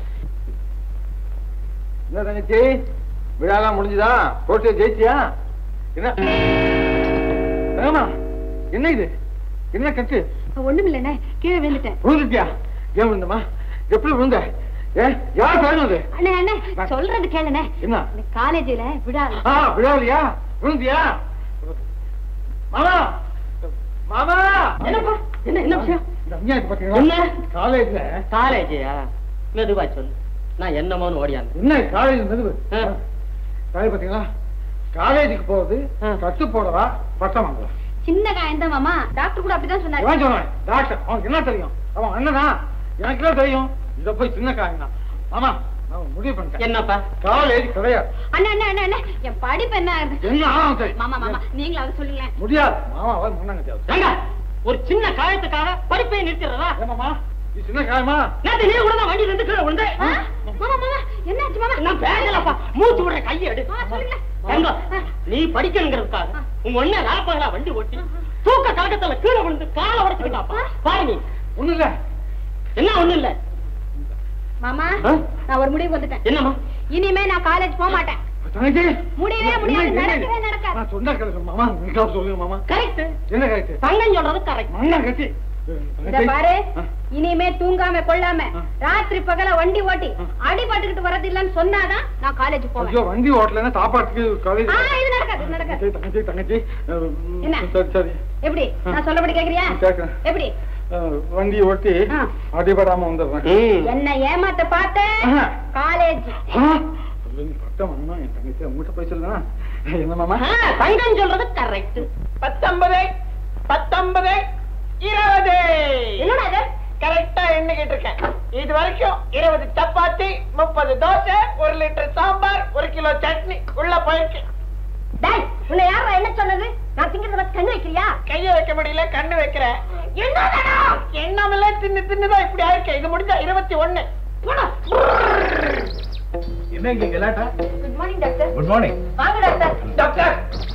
என்ன தங்கச்சி விழாலாம் முடிஞ்சுதா போட்டு ஜெயிச்சியா என்ன ஏமா என்ன இது என்ன கட்டு ஒண்ணும் இல்லண்ணே கீழே விழுந்துட்டேன் விழுந்துட்டியா ஏன் விழுந்தமா எப்படி விழுந்த ஏ யார் சொன்னது அண்ணே அண்ணே சொல்றது கேளுண்ணே என்ன காலேஜில விழா ஆ விழாவிலையா விழுந்தியா மாமா மாமா என்னப்பா என்ன என்ன விஷயம் இந்த அநியாயத்தை பாத்தீங்களா என்ன? காலேஜ்ல காலேஜியா மெதுவா சொல்லு நான் என்னமோன்னு ஓடியாந்து என்ன காலேஜ் மெதுவு ஆ. காலேஜ் பாத்தீங்களா காலேஜுக்கு போறது ஆ. கத்து போடவா பட்டம் வாங்கலாம் சின்ன காயம் தான் மாமா டாக்டர் கூட அப்படிதான் சொன்னாரு இவன் சொன்னான் டாக்டர் அவனுக்கு என்ன தெரியும் அவன் அண்ணனா எனக்கு என்ன தெரியும் இத போய் சின்ன காயம் தான் ஆமா நான் முடிவு பண்ணிட்டேன் என்னப்பா காலேஜ் கிடையாது அண்ணா அண்ணா அண்ணா அண்ணா என் படிப்பு என்ன ஆகுது என்ன ஆகும் தெரியும் மாமா மாமா நீங்களாவது சொல்லுங்களேன் முடியாது மாமாவை முன்னாங்க தேவை ஏங்க, ஒரு சின்ன காயத்துக்காக படிப்பை நிறுத்திடுறதா ஏமாமா இது சின்ன காயமா நேத்து நீ கூட தான் வண்டியில இருந்து கீழே விழுந்த ஆ? மாமா மாமா என்னாச்சு மாமா நான் பேசலப்பா மூச்சு விடுற கையை எடு ஆ, சொல்லுங்களேன். ஏங்க, நீ படிக்கணுங்கிறதுக்காக உங்க ஒண்ணு லாப்பங்களா வண்டி ஓட்டி தூக்க கலக்கத்துல கீழே விழுந்து காலை உடைச்சுக்கிட்டாப்பா பாரு நீ ஒண்ணு இல்ல என்ன ஒண்ணு இல்ல மாமா ஆ? நான் ஒரு முடிவு வந்துட்டேன் என்னம்மா இனிமே நான் காலேஜ் போக மாட்டேன் தங்கச்சி முடியவே முடியாது என்ன, என்ன? நடக்கவே நடக்காது நான் சொன்னா கேளுங்க மாமா நீங்க சொல்லுங்க மாமா கரெக்ட் என்ன கரெக்ட் தங்கம் சொல்றது கரெக்ட் மண்ணா கட்டி இத பாரு ஆ. இனிமே தூங்காம கொள்ளாம ஆ. ராத்திரி பகல வண்டி ஓட்டி ஆ. அடிபட்டுக்கிட்டு வரது இல்லன்னு சொன்னாதான் நான் காலேஜ் ஐயோ போவேன் வண்டி ஓட்டலன்னா சாப்பாட்டுக்கு காலேஜ் ஆ, இது நடக்காது இது நடக்காது தங்கச்சி தங்கச்சி அஹ், ம், என்ன? சரி சரி எப்படி நான் சொல்லபடி கேக்குறியா கேக்குறேன் எப்படி அஹ், வண்டி ஓட்டி ஆ. அடிபடாம வந்துடுறேன் என்ன ஏமாத்த பார்த்த ஆஹா. காலேஜ் ஆ, அது நீ பட்டம் வாங்கினா என் தங்கச்சி உங்ககிட்ட போய் சொல்லுனா என்ன மாமா தங்கம் சொல்றது கரெக்ட் பத்தொன்பது பத்தொன்பது இருபது என்னடா இது கரெக்டா எண்ணிக்கிட்டு இருக்கேன் இது வரைக்கும் இருபது சப்பாத்தி முப்பது தோசை ஒரு லிட்டர் சாம்பார் ஒரு கிலோ சட்னி உள்ள போயிருக்கு டேய் உன்னை யாரா என்ன சொன்னது நான் திங்கிறத வச்சு கண்ணு வைக்கிறியா கைய வைக்க முடியல கண்ணு வைக்கிறேன் எண்ணாமல தின்னு தின்னுதான் இப்படி ஆயிருக்கு இது முடிஞ்சா இருபத்தி ஒண்ணு என்ன இங்க கலாட்டா good morning doctor good morning வாங்க டாக்டர் டாக்டர்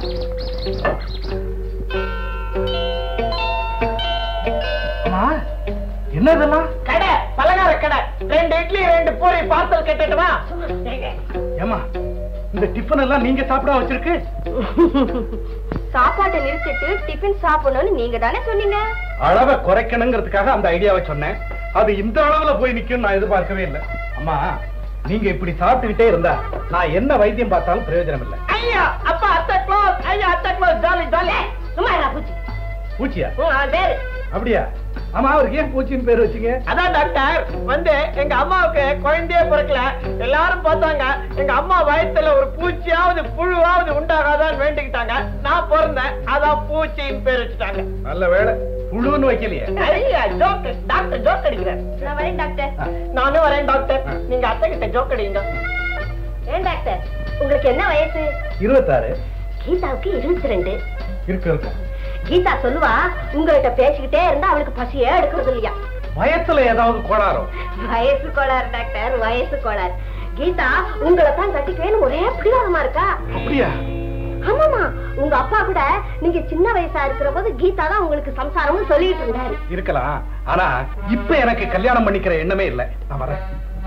என்ன இதெல்லாம் கடை பலகார கடை ரெண்டு இட்லி ரெண்டு பூரி பார்சல் கட்டட்டுமா ஏமா இந்த டிஃபன் எல்லாம் நீங்க சாப்பிட வச்சிருக்கு சாப்பாட்டை நிறுத்திட்டு டிஃபன் சாப்பிடணும்னு நீங்க தானே சொன்னீங்க அளவை குறைக்கணுங்கிறதுக்காக அந்த ஐடியாவை சொன்னேன் அது இந்த அளவுல போய் நிக்கும் நான் எதிர்பார்க்கவே இல்லை அம்மா நீங்க இப்படி சாப்பிட்டுக்கிட்டே இருந்தா நான் என்ன வைத்தியம் பார்த்தாலும் பிரயோஜனம் இல்லை ஐயா அப்பா அத்தை க்ளோஸ் ஐயா அத்தை க்ளோஸ் ஜாலி ஜாலி சும்மா இருடா பூச்சி பூச்சியா ம், அவன் பேரு அப்படியா ஆமா அவருக்கு ஏன் பூச்சின்னு பேர் வச்சீங்க அதான் டாக்டர் வந்து எங்க அம்மாவுக்கு குழந்தையே பிறக்கல எல்லாரும் பார்த்தாங்க எங்க அம்மா வயித்துல ஒரு பூச்சியாவது புழுவாவது உண்டாகாதான்னு வேண்டிக்கிட்டாங்க நான் பிறந்தேன் அதான் பூச்சின்னு பேர் வச்சுட்டாங்க நல்ல வேலை புழுன்னு வைக்கலையே ஐயா ஜோக் டாக்டர் ஜோக் அடிக்கிறேன் நான் வரேன் டாக்டர் நானும் வரேன் டாக்டர் நீங்க அத்தை கிட்ட ஜோக் அடிங்க ஏன் டாக்டர் உங்களுக்கு என்ன வயசு இருபத்தாறு கீதாவுக்கு இருபத்தி ரெண்டு இருக்கு இருக்கும் கீதா சொல்லுவா உங்ககிட்ட பேசிக்கிட்டே இருந்தா அவளுக்கு பசியே எடுக்கிறது இல்லையா வயசுல ஏதாவது கோளாறோ வயசு கோளாறு டாக்டர் வயசு கோளாறு கீதா உங்களை தான் கட்டிக்குவேன்னு ஒரே பிடிவாதமா இருக்கா அப்படியா ஆமாமா உங்க அப்பா கூட நீங்க சின்ன வயசா இருக்கிற போது கீதா தான் உங்களுக்கு சம்சாரம்னு சொல்லிட்டு இருந்தாரு இருக்கலாம் ஆனா இப்ப எனக்கு கல்யாணம் பண்ணிக்கிற எண்ணமே இல்ல நான் வரேன்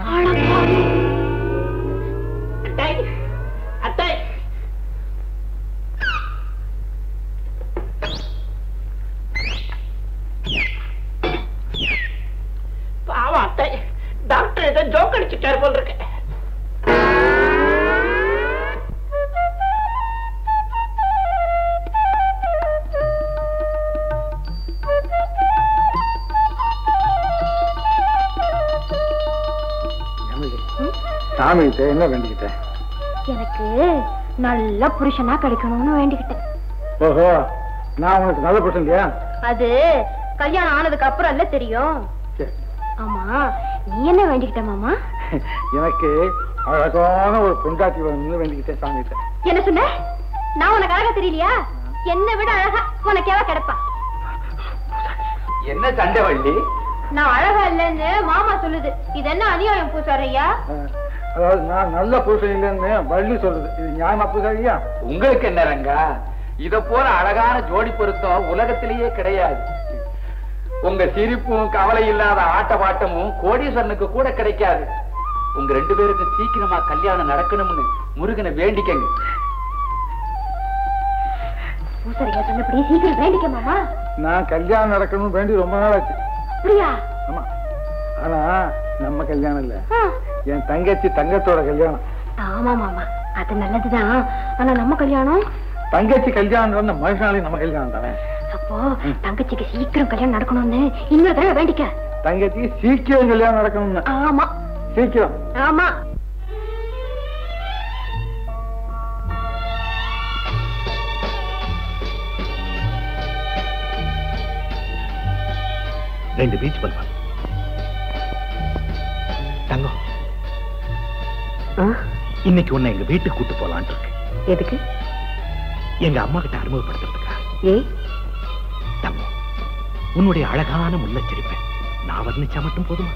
அத்தை அத்தை பாவம் அத்தை டாக்டர் ஏதோ ஜோக் அடிச்சுட்டாரு போல் இருக்கு சாமி கிட்ட என்ன வேண்டிக்கிட்டேன் எனக்கு நல்ல புருஷனா கிடைக்கணும்னு வேண்டிக்கிட்டேன் ஓஹோ நான் உனக்கு நல்ல பிரச்சனை இல்லையா அது கல்யாணம் ஆனதுக்கு அப்புறம் இல்ல தெரியும் சரி. ஆமா நீ என்ன வேண்டிக்கிட்ட மாமா எனக்கு அழகான ஒரு பொண்டாட்டி வேணும்னு வேண்டிக்கிட்டேன் சாமி கிட்ட என்ன சொன்ன நான் உனக்கு அழகா தெரியலையா என்னை விட அழகா உனக்கு எவ கிடைப்பா என்ன சண்டை வள்ளி நான் அழகா இல்லைன்னு மாமா சொல்லுது இது என்ன அநியாயம் பூசாரையா அஹ், அதாவது நான் நல்ல புருஷன் இல்லைன்னு வள்ளி சொல்லுது இது நியாயமா புரியா உங்களுக்கு என்ன ரங்கா இத போல அழகான ஜோடி பொருத்தம் உலகத்திலேயே கிடையாது உங்க சிரிப்பும் கவலை இல்லாத ஆட்ட பாட்டமும் கோடீஸ்வரனுக்கு கூட கிடைக்காது உங்க ரெண்டு பேருக்கு சீக்கிரமா கல்யாணம் நடக்கணும்னு முருகனை வேண்டிக்கங்க பூசாரியா சொன்னபடி சீக்கிரம் வேண்டிக்க மாமா நான் கல்யாணம் நடக்கணும்னு வேண்டி ரொம்ப நாள் ஆச்சு அப்படியா ஆமா ஆனா நம்ம கல்யாணம் இல்ல ஆ. என் தங்கச்சி தங்கத்தோட கல்யாணம் ஆமா மாமா அது நல்லதுதான் ஆனா நம்ம கல்யாணம் தங்கச்சி கல்யாணம் மனுஷனாலே நம்ம கல்யாணம் தானே அப்போ தங்கச்சிக்கு சீக்கிரம் கல்யாணம் நடக்கணும்னு இன்னொரு தடவை வேண்டிக்க தங்கச்சிக்கு சீக்கிரம் கல்யாணம் நடக்கணும்னு ஆமா சீக்கிரம் ஆமா ரெண்டு பீச் பல்பா தங்கம் இன்னைக்கு உன்னை எங்க வீட்டுக்கு கூட்டு போலான் இருக்கு எதுக்கு எங்க அம்மா கிட்ட அறிமுகப்படுத்துறதுக்கா ஏ தங்கம் உன்னுடைய அழகான முல்லைச் சிரிப்பை நான் வர்ணிச்சா மட்டும் போதுமா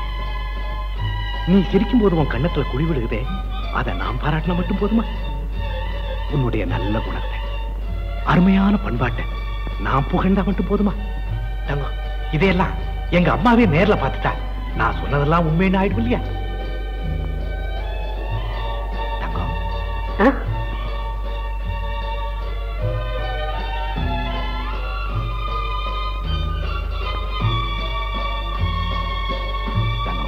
நீ சிரிக்கும் போது உன் கண்ணத்துல குழி விழுகுதே அதை நான் பாராட்டினா மட்டும் போதுமா உன்னுடைய நல்ல குணத்தை அருமையான பண்பாட்டை நான் புகழ்ந்தா மட்டும் போதுமா தங்கம் இதையெல்லாம் எங்க அம்மாவே நேர்ல பார்த்துட்டா நான் சொன்னதெல்லாம் உண்மைன்னு ஆயிடும் இல்லையா தங்கம் தங்கம்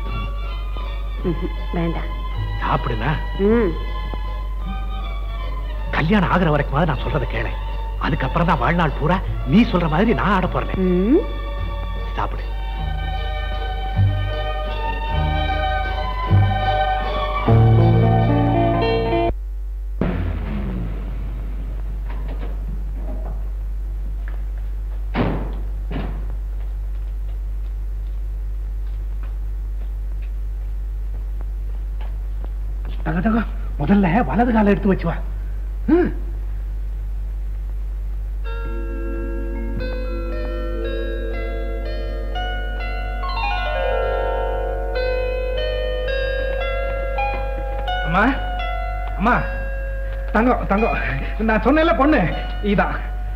வேண்டாம் சாப்பிடுனா ம் கல்யாணம் ஆகுற வரைக்கும் நான் சொல்றத கேளு அதுக்கப்புறம் தான் வாழ்நாள் பூரா நீ சொல்ற மாதிரி நான் ஆட போறேன் ம் சாப்பிடு தங்க தங்க முதல்ல வலது காலை எடுத்து வச்சு வா ம். அம்மா அம்மா தங்கம் தங்கம் நான் சொன்னேன்ல பொண்ணு இதான்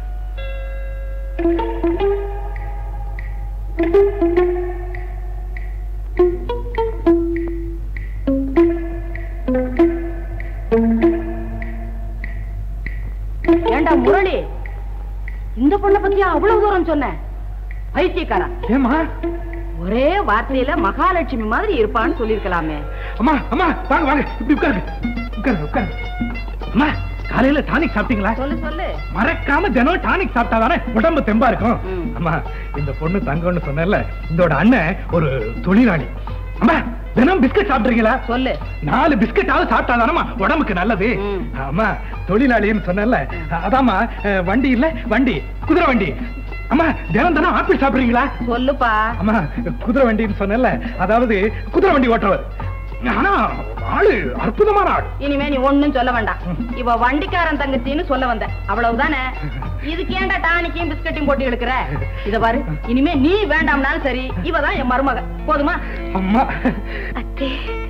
ஏண்டா முரளி இந்த பொண்ணை பத்தியா அவ்வளவு தூரம் சொன்ன பைத்தியக்காரா ஏமா ஒரே வார்த்தையில மகாலட்சுமி மாதிரி இருப்பான்னு சொல்லிருக்கலாமே அம்மா அம்மா வாங்க வாங்க இப்படி உட்காருங்க உட்காருங்க உட்காருங்க அம்மா காலையில டானிக் சாப்பிட்டீங்களா சொல்லு சொல்லு மறக்காம தினம் டானிக் சாப்பிட்டாதானே உடம்பு தெம்பா இருக்கும் ம். அம்மா இந்த பொண்ணு தங்கம்னு சொன்னேன்ல இதோட அண்ணன் ஒரு தொழிலாளி அம்மா தினம் பிஸ்கட் சாப்பிடுறீங்களா சொல்லு நாலு பிஸ்கட்டாவது சாப்பிட்டாதானமா உடம்புக்கு நல்லது ம். ஆமா தொழிலாளின்னு சொன்னேன்ல அதாம்மா அஹ், வண்டி இல்ல வண்டி குதிரை வண்டி அம்மா தினம் தினம் ஆப்பிள் சாப்பிடுறீங்களா சொல்லுப்பா அம்மா குதிரை வண்டின்னு சொன்னேன்ல அதாவது குதிரை வண்டி ஓட்டுறவர் ஆனா ஆளு அற்புதமான ஆள் இனிமே நீ ஒண்ணும் சொல்ல வேண்டாம் இவ வண்டிக்காரன் தங்கச்சின்னு சொல்ல வந்த அவ்வளவுதானே இதுக்கு ஏன்டா டானிக்கையும் பிஸ்கட்டையும் போட்டு எடுக்கிற இத பாரு இனிமே நீ வேண்டாம்னாலும் சரி இவ தான் என் மருமக போதுமா அம்மா அத்தே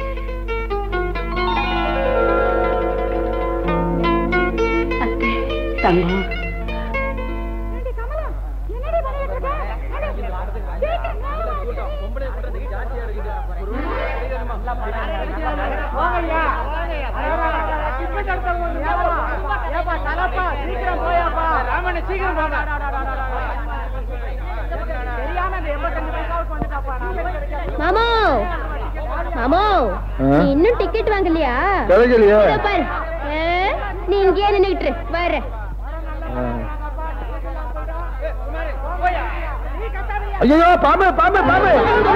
அத்தே தங்கம் மாமோ மாமோ ஆ? நீ இன்னும் டிக்கெட் வாங்கலையா கிடைக்கலையே இதோ பாரு ஆ, நீ இங்கேயே நின்னுகிட்டு இரு. வர ஐயோ பாம்பு பாம்பு பாம்பு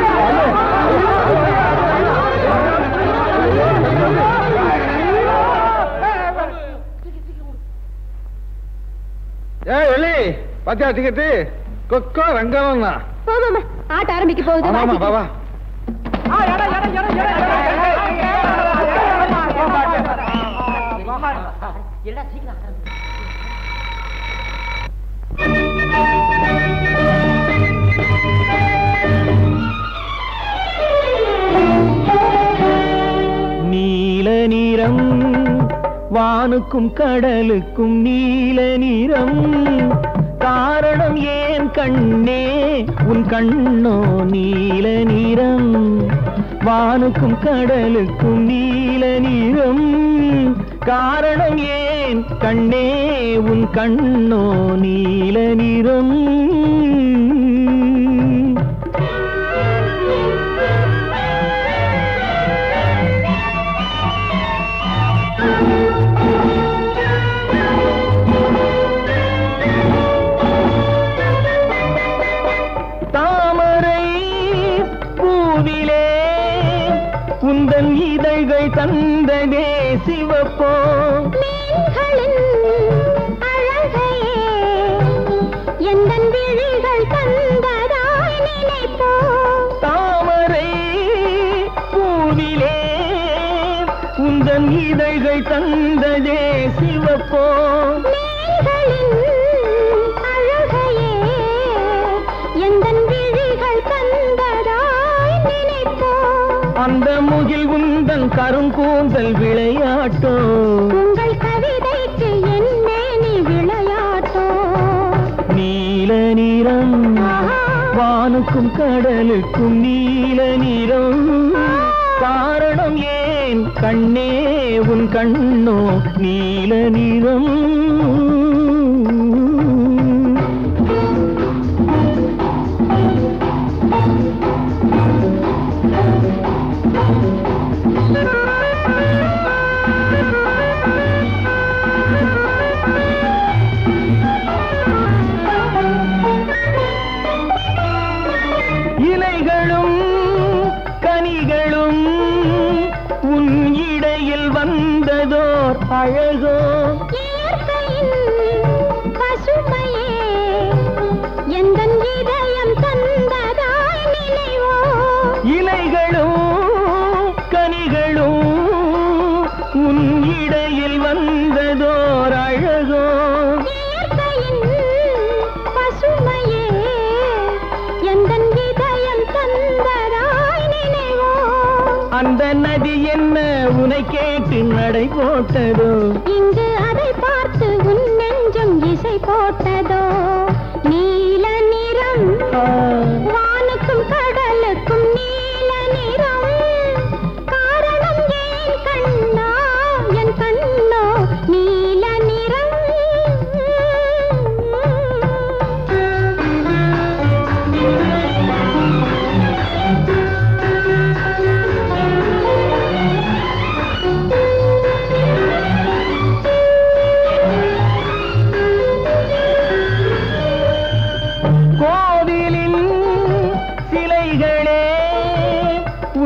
ஏ வெளி பாத்தியா டிக்கெட்டு கொக்கோ ரங்கம் தான் போ மாமா ஆட்ட ஆரம்பிக்க போகுது ஆமா வாசிக்க. பாபா நீல நிறம் வானுக்கும் கடலுக்கும் நீல நிறம் காரணம் ஏன் கண்ணே உன் கண்ணோ நீல நிறம் வானுக்கும் கடலுக்கும் நீல நிறம் காரணம் ஏன் கண்ணே உன் கண்ணோ நீல நிறம் தாமரை பூவிலே உந்தன் இதழ்கள் தந்ததே சிவப்போ மீன்களின் அழகையே எந்தன் விழிகள் தந்ததாய் நினைப்போ தாமரை பூவிலே உந்தன் இதழ்கள் தந்ததே சிவப்போ மீன்களின் அழகையே எந்தன் விழிகள் தந்ததாய் நினைப்போ அந்த முகில் உந்தன் கருங்கூந்தல் விளையாட்டோ உங்கள் கவிதைக்கு என்னே நீ விளையாட்டோ நீல நிறம் வானுக்கும் கடலுக்கும் நீல நிறம் காரணம் ஏன் கண்ணே உன் கண்ணோ நீல நிறம் இலைகளும் கனிகளும் உன் இடையில் வந்ததோர் அழகோ இயற்கையின் பசுமையே எந்தன் இதயம் தந்ததாய் நினைவோ இலைகளும் கனிகளும் உன் இடையில் வந்ததோர் அழகோ இயற்கையின் பசுமையே எந்தன் இதயம் தந்ததாய் நினைவோ அந்த நதி என்ன உனை கேட்டு நடை போட்டதோ இங்கு அதை பார்த்து உன் நெஞ்சம் இசை போட்டதோ நீல நிறம் ஆ, வானுக்கும் கடலுக்கும் நீல நிறம் காரணம் ஏன் கண்ணா என் கண்ணோ நீல நிறம்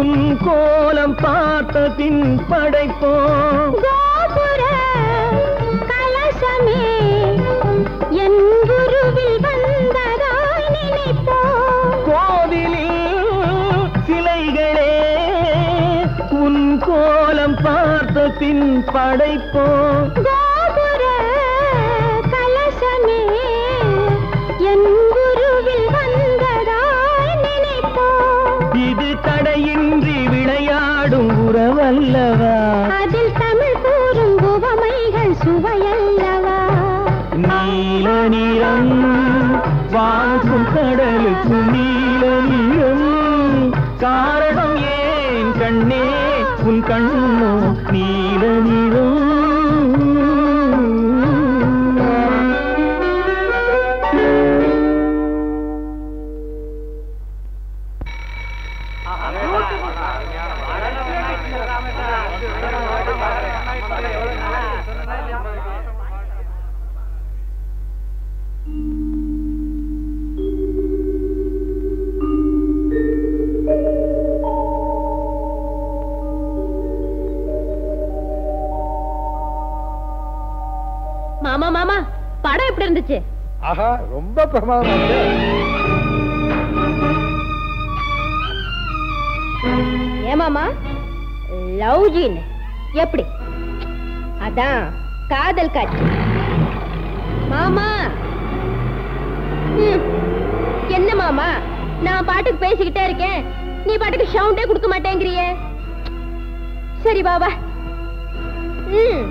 உன் கோலம் பார்த்த பின் படைப்போம் கோபுர கலசமே என் குருவில் வந்ததாய் நினைப்போம் கோவிலில் சிலைகளே உன் கோலம் பார்த்த பின் படைப்போம் கோபுர கலசமே என் குருவில் வந்ததாய் நினைப்போம் இது தடையின்றி விளையாடும் உறவல்லவா அதில் தமிழ் கூறும் உவமைகள் சுவையல்லவா நீல நிறம் வாக்கும் கடலுக்கு நீல நிறம் காரணம் ஏன் கண்ணே உன் கண்ணோ நீல நிறம் மாமா மாமா படம் எப்படி இருந்துச்சு ஆஹா ரொம்ப பிரமாதமா இருக்கு. ஏமாமா லவ் ஜீன் எப்படி அதான் காதல் காட்சி மாமா ம், என்ன மாமா நான் பாட்டுக்கு பேசிக்கிட்டே இருக்கேன் நீ பாட்டுக்கு சவுண்டே கொடுக்க மாட்டேங்கிறியே சரி பாபா ம்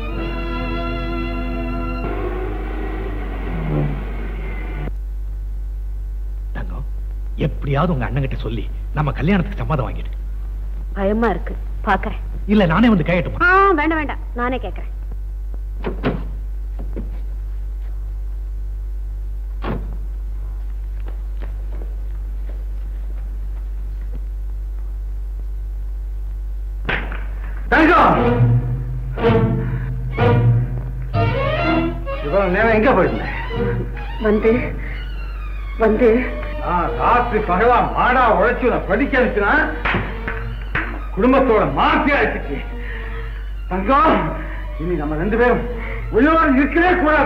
தங்கம் எப்படியாவது உங்க அண்ணன் கிட்ட சொல்லி நம்ம கல்யாணத்துக்கு சம்மதம் வாங்கிடு பயமா இருக்கு பாக்குறேன் இல்ல நானே வந்து கையட்டுமா ஆ வேண்டாம் வேண்டாம் நானே கேக்குறேன் தங்கம் இவ்வளவு நேரம் எங்க போயிருந்தேன் வந்து வந்து நான் ராத்திரி பகலா மாடா உழைச்சு நான் படிக்க அனுப்பினா குடும்பத்தோட மாற்றி அழைச்சிச்சு தங்கம் இனி நம்ம ரெண்டு பேரும் உயிரோடு இருக்கவே கூடாது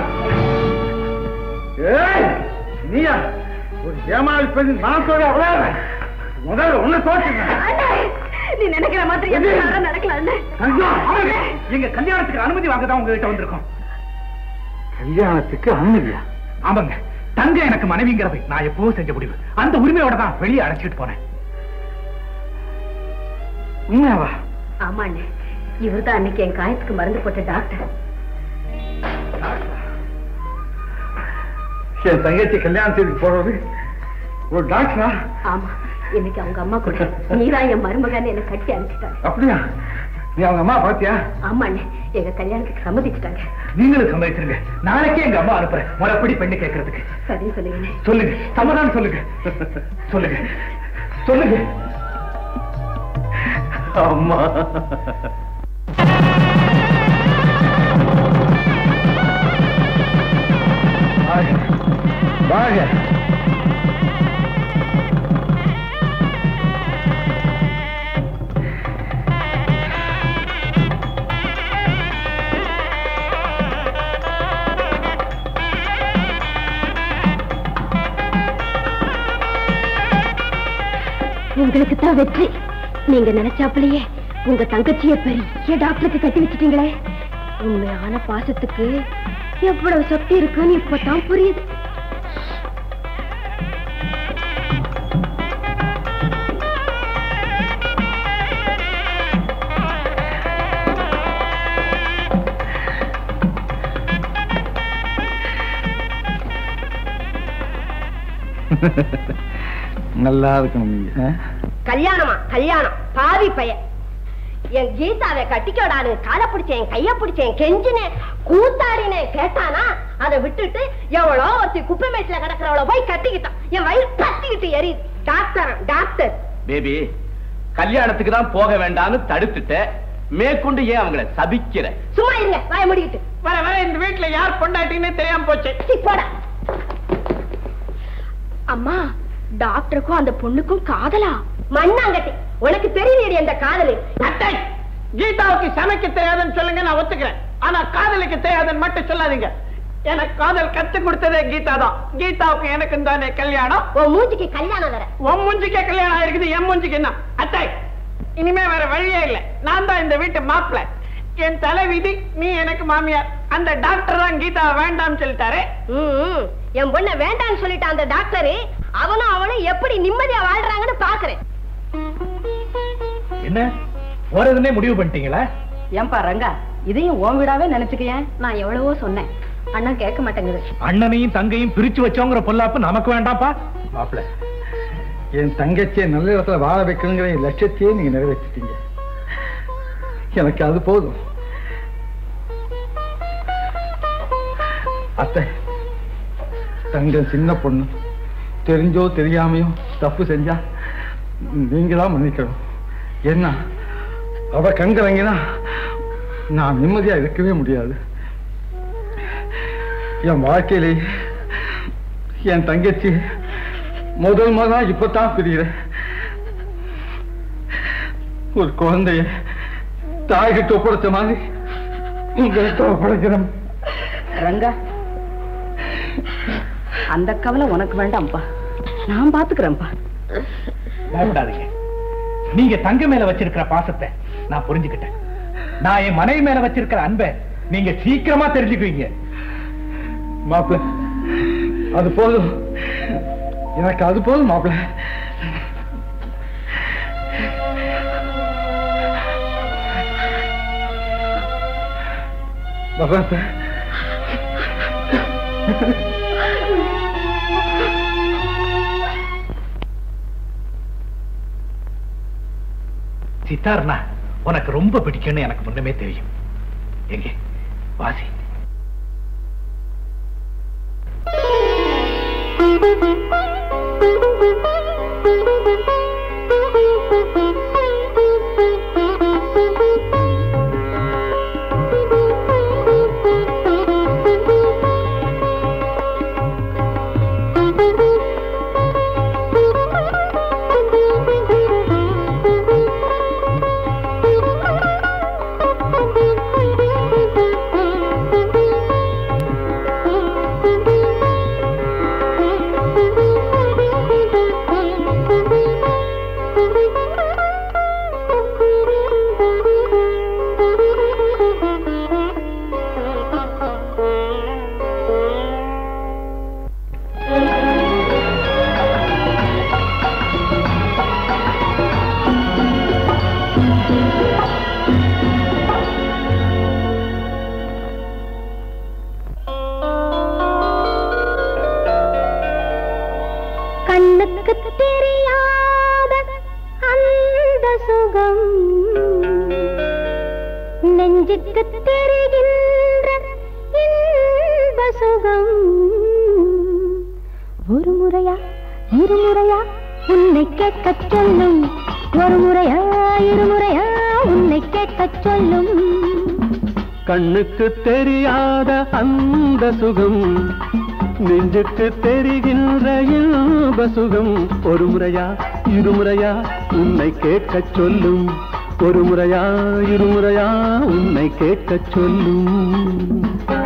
ஏய் நீயா ஒரு ஏமாளி பெண் நான் சொல்ல விளையாட முதல்ல உன்னை தோற்றுறேன் நீ நினைக்கிற மாதிரி எது? நடக்கல தங்கம் எங்க கல்யாணத்துக்கு அனுமதி வாங்க தான் உங்ககிட்ட வந்திருக்கோம் கல்யாணத்துக்கு அனுமதியா ஆமாங்க தங்க எனக்கு மனைவிங்கிறது நான் எப்பவும் செஞ்ச முடிவு அந்த உரிமையோட தான் வெளியே அழைச்சிட்டு போனேன் உண்மையாவா ஆமாண்ணே இவர்தான் அன்னைக்கு என் காயத்துக்கு மருந்து போட்ட டாக்டர் என் தங்கச்சி கல்யாணத்துக்கு போறது ஒரு டாக்டரா ஆமா இன்னைக்கு அவங்க அம்மா கூட நீதான் என் மருமகன்னு என்ன கட்டி அனுப்பிச்சிட்டாங்க அப்படியா நீ அவங்க அம்மா பாத்தியா ஆமாண்ணே எங்க கல்யாணத்துக்கு சம்மதிச்சுட்டாங்க நீங்களும் சம்மதிச்சிருங்க நாளைக்கே எங்க அம்மா அனுப்புறேன் முறைப்படி பெண்ணு கேட்கறதுக்கு சரின்னு சொல்லுங்கண்ணே சொல்லுங்க சமாதானம் சொல்லுங்க சொல்லுங்க சொல்லுங்க அம்மா வாங்க வாங்க உங்களுக்கு தான் வெற்றி நீங்க நினைச்சாப்பிலேயே உங்க தங்கச்சிய பெரிய டாக்டருக்கு கட்டி வச்சிட்டீங்களே உண்மையான பாசத்துக்கு எவ்வளவு சக்தி இருக்குன்னு இப்பதான் புரியுது நல்லா இருக்கணும் நீங்க கல்யாணமா கல்யாணம் பாவி பையன் என் கீதாவை கட்டிக்கோடான்னு காலை பிடிச்சேன் கைய பிடிச்சேன் கெஞ்சினேன் கூத்தாடினேன் கேட்டானா அதை விட்டுட்டு எவ்வளோ ஒருத்தி குப்பை மேட்டில கிடக்கிறவள போய் கட்டிக்கிட்டான் என் வயிறு கத்திக்கிட்டு எரியுது டாக்டர் டாக்டர் பேபி கல்யாணத்துக்கு தான் போக வேண்டாம்னு தடுத்துட்ட மேற்கொண்டு ஏன் அவங்கள சபிக்கிற சும்மா இருங்க வாய முடிக்கிட்டு வர வர இந்த வீட்டுல யார் பொண்டாட்டின்னு தெரியாம போச்சு சீ, போடா அம்மா டாக்டருக்கும் அந்த பொண்ணுக்கும் காதலா மண்ணாங்கட்டி உனக்கு தெரியலையடி அந்த காதலி அத்தை கீதாவுக்கு சமைக்க தெரியாதுன்னு சொல்லுங்க நான் ஒத்துக்கிறேன் ஆனா காதலுக்கு தெரியாதுன்னு மட்டும் சொல்லாதீங்க எனக்கு காதல் கத்து கொடுத்ததே கீதா தான் கீதாவுக்கு எனக்கு தானே கல்யாணம் உன் மூஞ்சிக்கு கல்யாணம் வேற உன் மூஞ்சிக்கே கல்யாணம் ஆயிருக்குது என் மூஞ்சிக்கு என்ன அத்தை இனிமே வேற வழியே இல்ல நான் தான் இந்த வீட்டு மாப்பிள்ளை என் தலைவிதி நீ எனக்கு மாமியார் அந்த டாக்டர் தான் கீதா வேண்டாம்னு சொல்லிட்டாரு ம், என் பொண்ண வேண்டாம்னு சொல்லிட்டான் அந்த டாக்டரு அவனும் அவனும் எப்படி நிம்மதியா வாழ்றாங்கன்னு பாக்குறேன் என்ன போறதுன்னே முடிவு பண்ணிட்டீங்களா ஏன்பா ரங்கா இதையும் உன் வீடாவே நினைச்சுக்கேன் நான் எவ்வளவோ சொன்னேன் அண்ணன் கேட்க மாட்டேங்குது அண்ணனையும் தங்கையும் பிரிச்சு வச்சோங்கிற பொல்லாப்பு நமக்கு வேண்டாம்ப்பா மாப்பிள்ள என் தங்கச்சியை நல்ல இடத்துல வாழ வைக்கணுங்கிற என் லட்சியத்தையே நீங்க நிறைவேற்றிட்டீங்க எனக்கு அது போதும் அத்தை தங்கம் சின்ன பொண்ணு தெரிஞ்சோ தெரியாமையோ தப்பு செஞ்சா நீங்க தான் மன்னிக்கணும் என்ன அவ கண்கிறங்கினா நான் நிம்மதியா இருக்கவே முடியாது என் வாழ்க்கையிலே என் தங்கச்சி முதல் முதலா இப்பதான் பிரிகிறேன் ஒரு குழந்தைய தாய்கிட்ட ஒப்படைச்ச மாதிரி உங்கள்கிட்ட ஒப்படைக்கிறேன் ரங்கா அந்த கவலை உனக்கு வேண்டாம்ப்பா நான் பாத்துக்கிறேன்ப்பா பயப்படாதீங்க நீங்க தங்க மேல வச்சிருக்கிற பாசத்தை நான் புரிஞ்சுக்கிட்டேன் நான் என் மனைவி மேல வச்சிருக்கிற அன்பை நீங்க சீக்கிரமா தெரிஞ்சுக்குவீங்க மாப்பிள்ள அது போதும் எனக்கு அது போதும் மாப்பிள்ள பகவான் சித்தார்னா உனக்கு ரொம்ப பிடிக்கும்னு எனக்கு முன்னமே தெரியும் எங்கே வாசி கண்ணுக்கு தெரியாத அந்த சுகம் நெஞ்சுக்கு தெரிகின்ற இன்ப சுகம் ஒரு முறையா இரு முறையா உன்னை கேட்கச் சொல்லும் ஒரு முறையா இருமுறையா உன்னை கேட்கச் சொல்லும் கண்ணுக்கு தெரியாத அந்த சுகம் நெஞ்சுக்கு தெரிகின்ற இன்ப சுகம் ஒரு முறையா இருமுறையா உன்னை கேட்கச் சொல்லும் ஒரு முறையா இருமுறையா உன்னை கேட்கச் சொல்லும்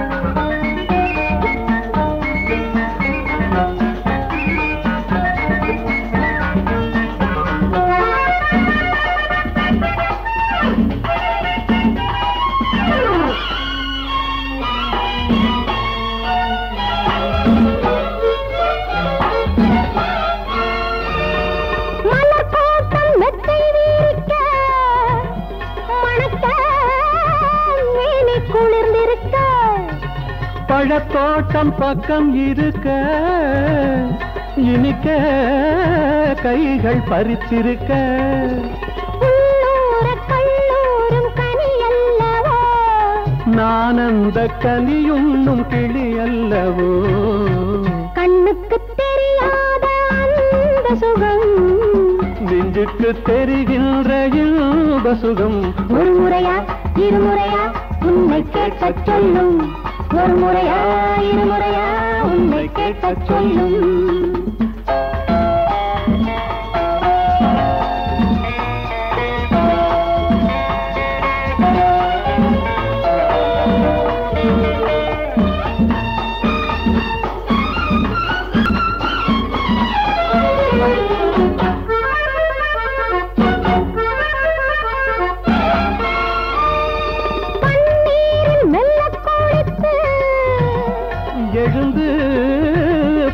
மலர் கூட்டம் மெத்தை வீரிக்க மணக்க மேனி குளிர்ந்திருக்க பழத்தோட்டம் பக்கம் இருக்க இனிக்க கைகள் பறித்திருக்க உள்ளூர கல்லூரும் கனி அல்லவோ நான் அந்த கனியுண்ணும் கிளி அல்லவோ கண்ணுக்கு தெரியாத அந்த சுகம் நெஞ்சுக்கு தெரிகின்ற இன்ப சுகம் ஒரு முறையா இருமுறையா உன்னை கேட்கச் சொல்லும் ஒரு முறையா இருமுறையா உன்னை கேட்கச் சொல்லும்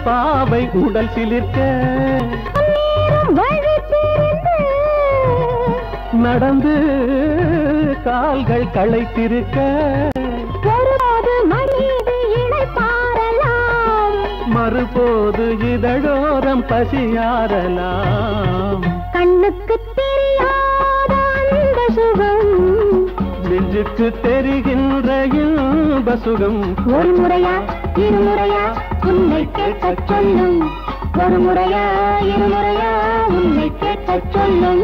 பாவை உடல் சிலிர்க்க வழி தெரிந்து நடந்து கால்கள் களைத்திருக்க ஒருபோது மனித இணை பாரலாம் மறுபோது இதழோரம் பசியாரலாம் கண்ணுக்கு தெரியாத அந்த சுகம் நெஞ்சுக்கு தெரிகின்ற இன்ப சுகம் ஒரு முறையா இருமுறையா உன்னை கேட்கச் சொல்லும் ஒரு முறையா இருமுறையா உன்னை கேட்கச் சொல்லும்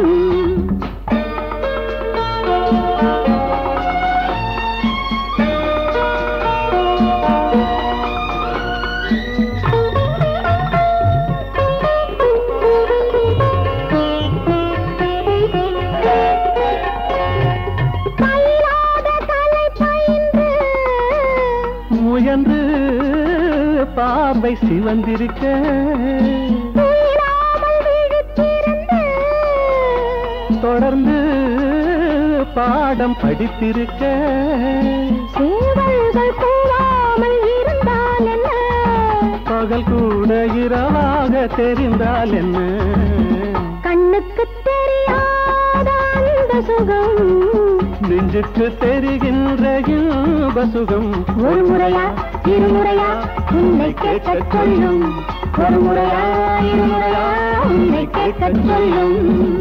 பயிலாத கலை பயின்று முயன்று பார்வை சிவந்திருக்க துயிலாமல் விழித்திருந்து தொடர்ந்து பாடம் படித்திருக்க சேவல்கள் கூவாமல் இருந்தால் என்ன பகல் கூட இரவாக தெரிந்தால் என்ன கண்ணுக்கு தெரியாத அந்த சுகம் நெஞ்சுக்கு தெரிகின்ற இன்ப சுகம் ஒரு முறையா இருமுறையா உன்னை கேட்கச் சொல்லும் ஒரு முறையா இருமுறையா உன்னை கேட்கச் சொல்லும்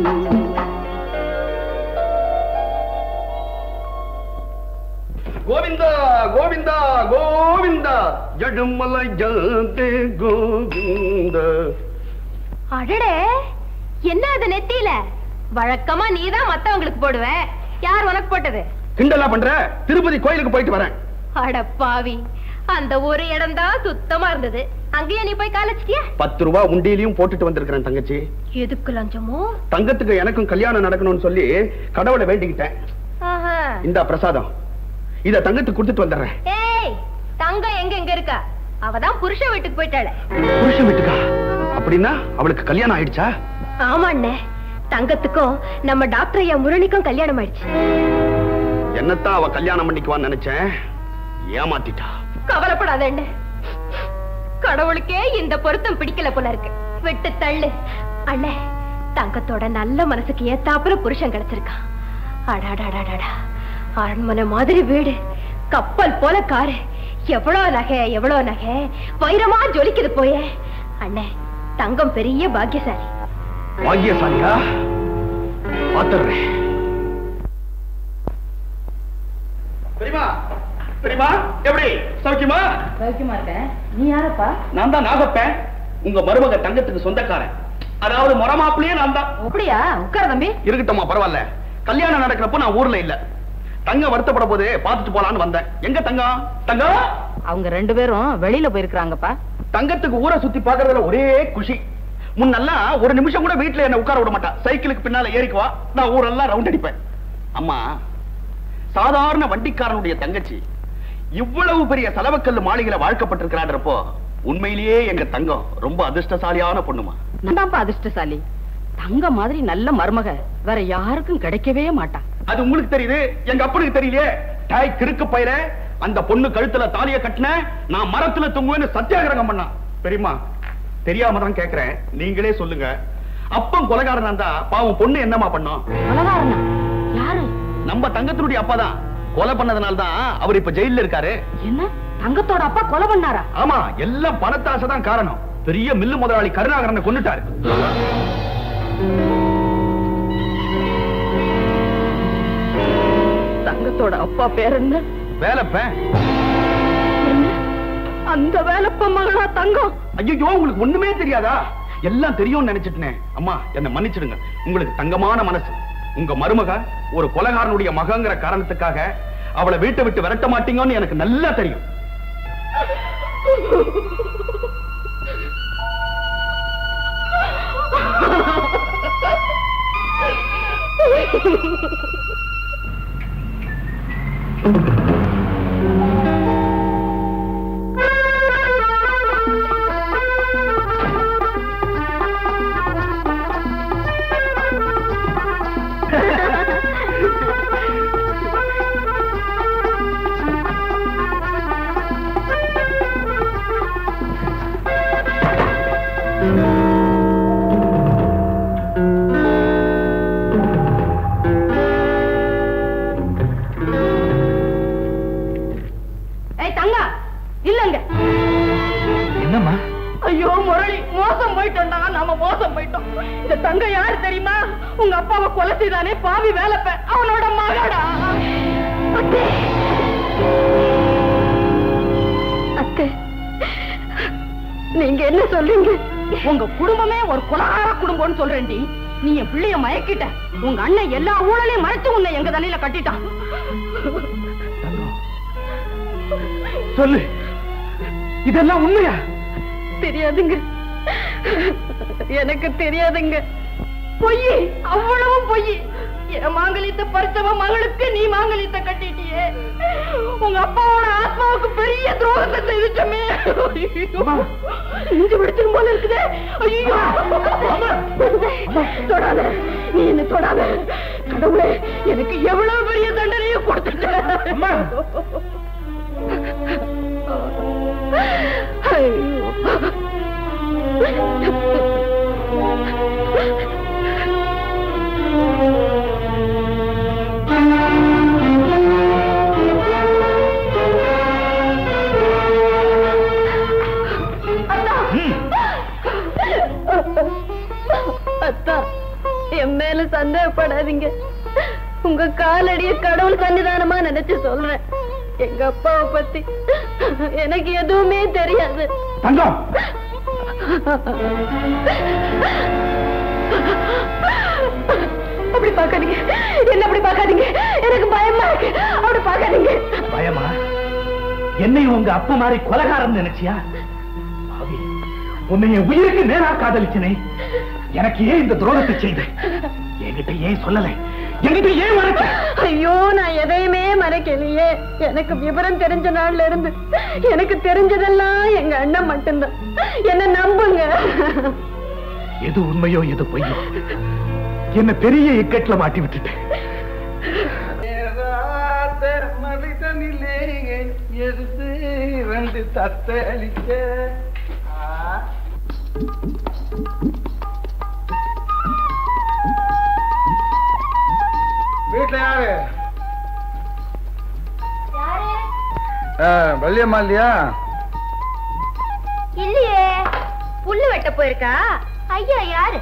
கோவிந்தா கோவிந்தா கோவிந்தா ஜடுமலை ஜாதே கோவிந்தா அடடே என்ன அது நெத்தியில வழக்கமா நீதான் மத்தவங்களுக்கு போடுவ யார் உனக்கு போட்டது கிண்டலா பண்ற திருப்பதி கோயிலுக்கு போயிட்டு வரேன் அட பாவி அந்த ஒரு இடம் தான் சுத்தமா இருந்தது அங்கேயே நீ போய் காலச்சிட்டியா பத்து ரூபா உண்டியிலையும் போட்டுட்டு வந்திருக்கிறேன் தங்கச்சி எதுக்கு லஞ்சமோ தங்கத்துக்கு எனக்கும் கல்யாணம் நடக்கணும்னு சொல்லி கடவுளை வேண்டிக்கிட்டேன் ஆஹா. இந்த பிரசாதம் இத தங்கத்துக்கு கொடுத்துட்டு வந்துடுறேன் ஏய் தங்கம் எங்க எங்க இருக்கா அவதான் புருஷ வீட்டுக்கு போயிட்டாளே புருஷன் வீட்டுக்கா அப்படின்னா அவளுக்கு கல்யாணம் ஆயிடுச்சா ஆமா அண்ணே தங்கத்துக்கும் நம்ம டாக்டர் ஐயா முரளிக்கும் கல்யாணம் ஆயிடுச்சு என்னத்தான் அவ கல்யாணம் பண்ணிக்குவான்னு நினைச்சேன் ஏமாத்திட்டா கவலைப்படாத அண்ணே கடவுளுக்கே இந்த பொருத்தம் பிடிக்கல போல இருக்கு விட்டு தள்ளு அண்ணே தங்கத்தோட நல்ல மனசுக்கு ஏத்தாப்புல புருஷன் கிடைச்சிருக்கான் அடாடாடாடாடா அரண்மனை மாதிரி வீடு கப்பல் போல காரு எவ்வளவு நகை எவ்வளவு நகை வைரமா ஜொலிக்குது போயே அண்ணே தங்கம் பெரிய பாக்கியசாலி பாக்கியசாலியா பாத்துறேன் பெரியமா பெரியமா எப்படி சௌக்கியமா சௌக்கியமா இருக்கேன் நீ யாரப்பா நான் தான் நாகப்பேன் உங்க மருமக தங்கத்துக்கு சொந்தக்காரன் அதாவது மொரமாப்பிளையே நான் தான் அப்படியா உட்கார தம்பி இருக்கட்டும்மா பரவாயில்ல கல்யாணம் நடக்கிறப்போ நான் ஊர்ல இல்ல தங்க வருத்தப்பட போது பாத்துட்டு போலான்னு வந்தேன் எங்க தங்கம் தங்கம் அவங்க ரெண்டு பேரும் வெளியில போயிருக்காங்கப்பா தங்கத்துக்கு ஊரை சுத்தி பாக்குறதுல ஒரே குஷி முன்னெல்லாம் ஒரு நிமிஷம் கூட வீட்டுல என்ன உட்கார விட மாட்டா சைக்கிளுக்கு பின்னால ஏறிக்குவா நான் ஊரெல்லாம் ரவுண்ட் அடிப்பேன் அம்மா சாதாரண வண்டிக்காரனுடைய தங்கச்சி இவ்வளவு பெரிய செலவுக்கல்லு மாளிகையில வாழ்க்கப்பட்டிருக்கிறான்றப்போ உண்மையிலேயே எங்க தங்கம் ரொம்ப அதிர்ஷ்டசாலியான பொண்ணுமா நான் அதிர்ஷ்டசாலி தங்க மாதிரி நல்ல மருமக வேற யாருக்கும் கிடைக்கவே மாட்டான் அது உங்களுக்கு தெரியுது எங்க அப்பனுக்கு தெரியலையே டாய் கிறுக்கு பயிர அந்த பொண்ணு கழுத்துல தாலிய கட்டின நான் மரத்துல தொங்குவேன்னு சத்தியாகிரகம் பண்ணான் பெரியம்மா தெரியாம தான் கேக்குறேன் நீங்களே சொல்லுங்க அப்பன் கொலைகாரனா இருந்தா பாவம் பொண்ணு என்னமா பண்ணோம் கொலகாரனா யாரு நம்ம தங்கத்தினுடைய அப்பா தான் கொலை பண்ணதுனால தான் அவர் இப்ப ஜெயில்ல இருக்காரு என்ன தங்கத்தோட அப்பா கொலை பண்ணாரா ஆமா எல்லாம் பணத்தாசை தான் காரணம் பெரிய மில்லு முதலாளி கருணாகரனை கொன்னுட்டாரு தங்கத்தோட அப்பா பேர் என்ன வேலைப்பேன் என்ன? அந்த வேலைப்ப மகளா தங்கம் ஐயோ உங்களுக்கு ஒண்ணுமே தெரியாதா எல்லாம் தெரியும்னு நினைச்சிட்டேன் அம்மா என்ன மன்னிச்சிடுங்க உங்களுக்கு தங்கமான மனசு உங்க மருமக ஒரு கொலகாரனுடைய மகங்கிற காரணத்துக்காக அவளை வீட்டை விட்டு விரட்ட மாட்டீங்கன்னு எனக்கு நல்லா தெரியும் முதலாளி மோசம் போயிட்டோம்டா நாம மோசம் போயிட்டோம் இந்த தங்க யாரு தெரியுமா உங்க அப்பாவை கொலை செய்தானே பாவி வேலைப்ப அவனோட மகடா அத்தை அத்தை நீங்க என்ன சொல்றீங்க உங்க குடும்பமே ஒரு குலகார குடும்பம்னு சொல்றேன்டி நீ என் பிள்ளைய மயக்கிட்ட உங்க அண்ணன் எல்லா ஊழலையும் மறைச்சு உன்னை எங்க தலையில கட்டிட்டான் சொல்லு இதெல்லாம் உண்மையா தெரியாதுங்க எனக்கு தெரியாதுங்க பொய் அவ்வளவு பொய் என் மாங்கலியத்தை பறிச்சவ மகளுக்கு நீ மாங்கலியத்தை கட்டிட்டியே உங்க அப்பாவோட ஆத்மாவுக்கு பெரிய துரோகத்தை செய்துட்டமே நெஞ்சு விடுத்துக்கும் போல இருக்குதே ஐயோ தொடாத நீ என்ன தொடாத கடவுளே எனக்கு எவ்வளவு பெரிய தண்டனையை கொடுத்துட்ட ஐயோ அத்தா என் மேல சந்தேகப்படாதீங்க உங்க காலடிய கடவுள் சன்னிதானமா நினைச்சு சொல்றேன் எங்க அப்பாவை பத்தி எனக்கு எதுவுமே தெரியாது தங்கம் அப்படி பார்க்காதீங்க என்ன அப்படி பார்க்காதீங்க எனக்கு பயமா இருக்கு அப்படி பார்க்காதீங்க பயமா என்னை உங்க அப்பா மாதிரி கொலகாரம் நினைச்சியா பாவி, உன்னை என் உயிருக்கு நேரா காதலிச்சனே எனக்கு ஏன் இந்த துரோகத்தை செய்த என்கிட்ட ஏன் சொல்லல என்கிட்ட ஏன் மறைச்ச ஐயோ நான் எதையுமே மறைக்கலையே எனக்கு விவரம் தெரிஞ்ச நாள்ல இருந்து எனக்கு தெரிஞ்சதெல்லாம் எங்க அண்ணன் மட்டும்தான் என்ன நம்புங்க எது உண்மையோ எது பொய்யோ என்ன பெரிய இக்கட்ல மாட்டி விட்டுட்டேன் மனிதனிலே எடுத்து ரெண்டு தத்தை அளிக்க வீட்டுல யாரு ஆ, வள்ளியம்மா இல்லையா இல்லையே புல்லு வெட்ட போயிருக்கா ஐயா யாரு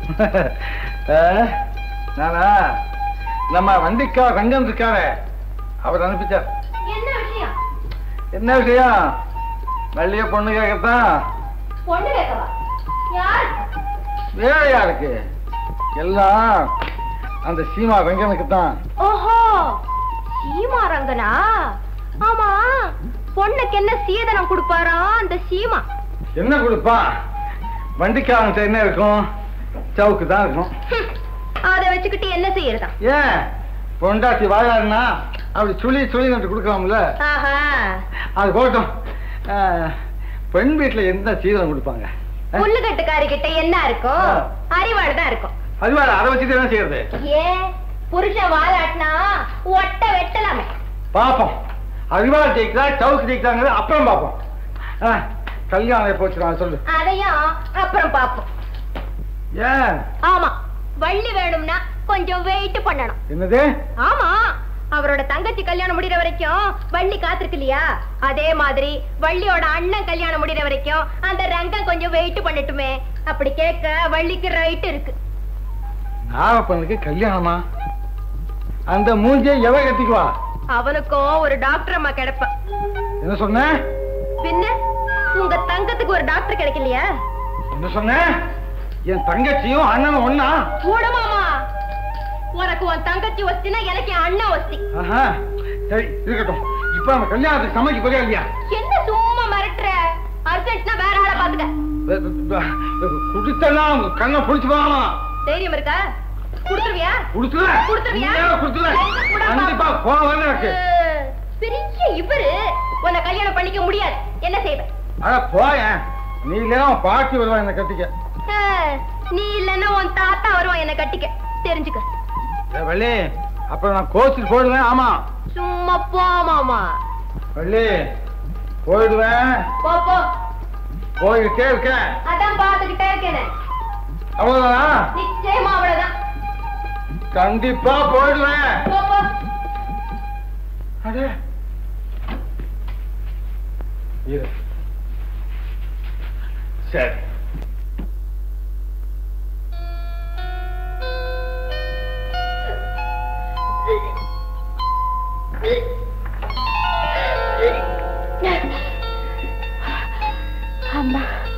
ஆ, நானா நம்ம வண்டிக்கா ரங்கம் இருக்காரு அவர் அனுப்பிச்சார் என்ன விஷயம் என்ன விஷயம் வள்ளிய பொண்ணு கேட்கத்தான் பொண்ணு கேட்கவா யார் வேற யாருக்கு எல்லாம் அந்த சீமா ரங்கனுக்கு தான் ஓஹோ சீமா ரங்கனா ஆமா பொண்ணுக்கு என்ன சீதனம் கொடுப்பாரா அந்த சீமா என்ன கொடுப்பா வண்டிக்காரன் என்ன இருக்கும் சவுக்கு தான் இருக்கும் ஹம், அத வச்சுக்கிட்டு என்ன செய்யறதா ஏன் பொண்டாட்டி வாழாருன்னா அப்படி சுழி சுழி நட்டு கொடுக்கலாம்ல ஆஹா அது போட்டும் ஆ, பெண் வீட்டுல எந்த சீதனம் கொடுப்பாங்க புல்லுக்கட்டுக்காரி கிட்ட என்ன இருக்கும் ஆ. அறிவாள் தான் இருக்கும் அதுவாட அதை வச்சுட்டு என்ன செய்யறது ஏன் புருஷன் வாலாட்டினா ஒட்ட வெட்டலாமே பாப்போம் அறிவாள் ஜெயிக்கிறா சவுக்கு ஜெயிக்கிறாங்கிறது அப்புறம் பார்ப்போம் ஆ, கல்யாணம் எப்போ வச்சுருவாங்க சொல்லு அதையும் அப்புறம் பாப்போம் ஏன் ஆமா வள்ளி வேணும்னா கொஞ்சம் வெயிட் பண்ணணும் என்னது ஆமா அவரோட தங்கச்சி கல்யாணம் முடிகிற வரைக்கும் வள்ளி காத்திருக்கு இல்லையா அதே மாதிரி வள்ளியோட அண்ணன் கல்யாணம் முடிகிற வரைக்கும் அந்த ரங்கம் கொஞ்சம் வெயிட் பண்ணட்டுமே அப்படி கேட்க வள்ளிக்கு ரைட் இருக்கு நாகப்பனுக்கு கல்யாணமா அந்த மூஞ்சியை எவ கட்டிக்குவா அவனுக்கும் ஒரு டாக்டர் அம்மா கிடைப்பா என்ன சொன்ன பின்ன உங்க தங்கத்துக்கு ஒரு டாக்டர் கிடைக்கலையா என்ன சொன்ன என் தங்கச்சியும் அண்ணனும் ஒண்ணா கூடமாமா உனக்கு உன் தங்கச்சி வஸ்தினா எனக்கு என் அண்ணன் வஸ்தி ஆஹா சரி இருக்கட்டும் இப்ப அந்த கல்யாணத்துக்கு சமைக்க போறியா இல்லையா என்ன சும்மா மிரட்டுற அர்ஜென்ட்னா வேற ஆளை பாத்துக்க குடித்தெல்லாம் உங்க கண்ணை புடிச்சு போகாமா தைரியம் இருக்கா குடுத்துருவியா குடுத்துல குடுத்துருவியா? குடுத்துல எங்க கூட கண்டிப்பா பாப்போம். போவேன்னு இருக்கு அஹ், பெரிய இவரு உன்னை கல்யாணம் பண்ணிக்க முடியாது என்ன செய்வ அட போயேன் நீ இல்லைன்னா உன் பாட்டி வருவா என்ன கட்டிக்க அஹ், நீ இல்லன்னா உன் தாத்தா வருவான் என்ன கட்டிக்க தெரிஞ்சுக்க ஏ, வள்ளி அப்புறம் நான் கோச்சிட்டு போயிடுவேன் ஆமா சும்மா போ மாமா வள்ளி போயிடுவேன் போ போ போயிட்டே இருக்கேன் அதான் பாத்துக்கிட்டே இருக்கேனே அவ்வளவுதானா நிச்சயமா அவ்வளவுதான் கண்டிப்பா போயிடுவேன் போ போ அடே இரு சரி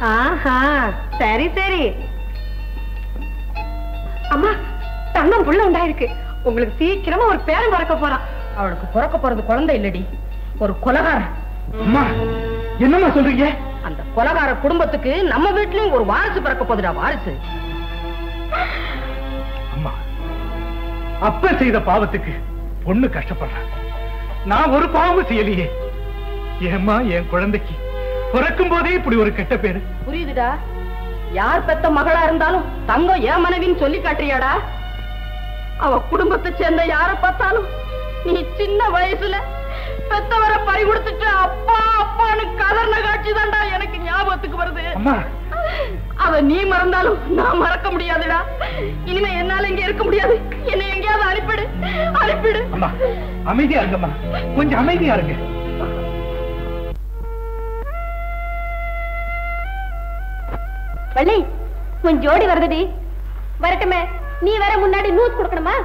ஆஹா சரி சரி அம்மா தங்கம் புள்ள உண்டாயிருக்கு உங்களுக்கு சீக்கிரமா ஒரு பேரன் பிறக்க போறான் அவளுக்கு பிறக்க போறது குழந்தை இல்லடி ஒரு கொலகாரன் அம்மா என்னம்மா சொல்றீங்க அந்த கொலகார குடும்பத்துக்கு நம்ம வீட்லயும் ஒரு வாரிசு பிறக்க போகுதுடா வாரிசு அம்மா அப்ப செய்த பாவத்துக்கு பொண்ணு கஷ்டப்படுறான் நான் ஒரு பாவம் செய்யலையே ஏம்மா என் குழந்தைக்கு பிறக்கும் போதே இப்படி ஒரு கெட்ட பேரு புரியுதுடா யார் பெத்த மகளா இருந்தாலும் தங்கம் ஏன் மனைவின்னு சொல்லி காட்டுறியாடா அவ குடும்பத்தை சேர்ந்த யார பார்த்தாலும் நீ சின்ன வயசுல பெத்தவரை பறி கொடுத்துட்டு அப்பா அப்பான்னு கதர்ன காட்சி தான்டா எனக்கு ஞாபகத்துக்கு வருது அம்மா அவ நீ மறந்தாலும் நான் மறக்க முடியாதுடா இனிமே என்னால இங்க இருக்க முடியாது என்னை எங்கேயாவது அனுப்பிடு அனுப்பிடு அம்மா அமைதியா இருங்கம்மா கொஞ்சம் அமைதியா இருங்க வள்ளி உன் ஜோடி வருதுடி வரட்டுமே நீ வேற முன்னாடி நூஸ் கொடுக்கணுமா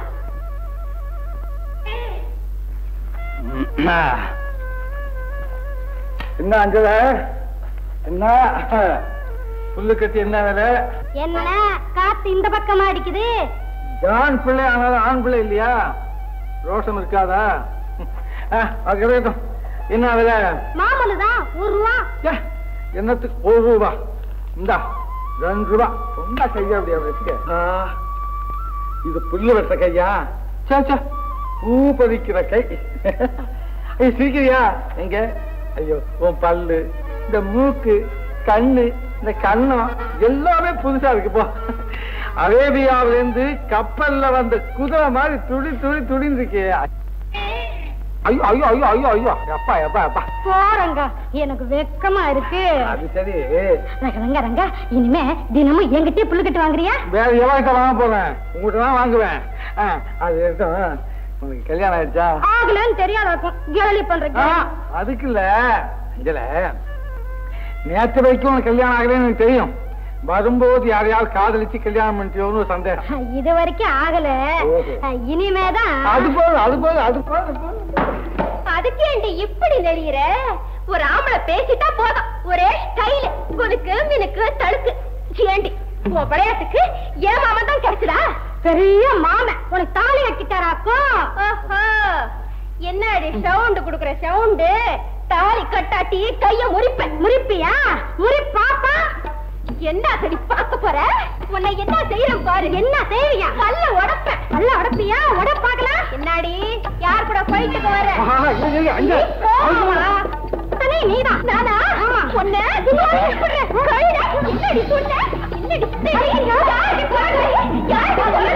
என்ன அஞ்சல என்ன புல்லு கட்டி என்ன வேலை என்ன காத்து இந்த பக்கமா அடிக்குது ஜான் பிள்ளை ஆனாலும் ஆண் பிள்ளை இல்லையா ரோஷம் இருக்காதா ஆ, அது கிடைக்கட்டும் என்ன வேலை மாமனு தான் ஒரு ரூபா ஏ, என்னத்துக்கு ஒரு ரூபா இந்தா ரெண்டு ரூபா ரொம்ப கையா அப்படி அப்படி வச்சுக்க ஆ, இது புல்லு வெட்டுற கையா சே சே பூ பறிக்கிற கை ஐய், சிரிக்கிறியா எங்க ஐயோ உன் பல்லு இந்த மூக்கு கண்ணு இந்த கண்ணம் எல்லாமே புதுசா இருக்கு போ அரேபியாவில இருந்து கப்பல்ல வந்த குதிரை மாதிரி துடி துடி துடின்னு இருக்கே ஐயோ ஐயோ ஐயோ ஐயோ ஐயோ அப்பா அப்பா அப்பா போறங்க எனக்கு வெக்கமா இருக்கு அது சரி ரங்க ரங்க ரங்க இனிமே தினமும் என்கிட்டயே புல்லு கட்டு வாங்குறியா வேற எவன்கிட்ட வாங்க போறேன் உங்ககிட்ட தான் வாங்குவேன் ஆ, அது இருக்கட்டும் உனக்கு கல்யாணம் ஆயிடுச்சா ஆகலன்னு தெரியாத இருக்கும் கேலி ஆ, பண்றீங்க அதுக்கு இல்ல அஞ்சல நேற்று வரைக்கும் உனக்கு கல்யாணம் ஆகலைன்னு எனக்கு தெரியும் வரும்போது யாரையாவது காதலிச்சு கல்யாணம் பண்ணிட்டியோன்னு ஒரு சந்தேகம் இது வரைக்கும் ஆகல ஓஹோ. இனிமேதான் அது போதும் அது போதும் அது போதும் அது போதும். அதுக்கு ஏண்டி இப்படி நெளியிற ஒரு ஆம்பளை பேசிட்டா போதும் ஒரே ஸ்டைல் குலுக்கு மினுக்கு தழுக்கு ஏண்டி உன் விளையாட்டுக்கு ஏன் மாமன் தான் கிடைச்சதா பெரிய மாமன் உனக்கு தாலி கட்டிட்டாராக்கும் என்னடி சவுண்ட் குடுக்குற சவுண்டு தாலி கட்டாட்டி கைய முறிப்ப முறிப்பியா முறி பாப்பா என்ன சரி பார்க்க போற உன்னை என்ன செய்யறோம் பாரு என்ன செய்வியா பல்ல உடப்ப பல்ல உடப்பியா உட பாக்கலாம் என்னடி யார் கூட போயிட்டுக்கு வர ஆஹா, இல்ல, இல்ல, அஞ்சு. நீ போம்மா. அண்ணே, நீதான். நானா? உன்னை துவாரி சொல்றேன். கழுதை. என்னடி சொன்ன? என்னடி சரி, யாரு பாரு. யாரு பாரு.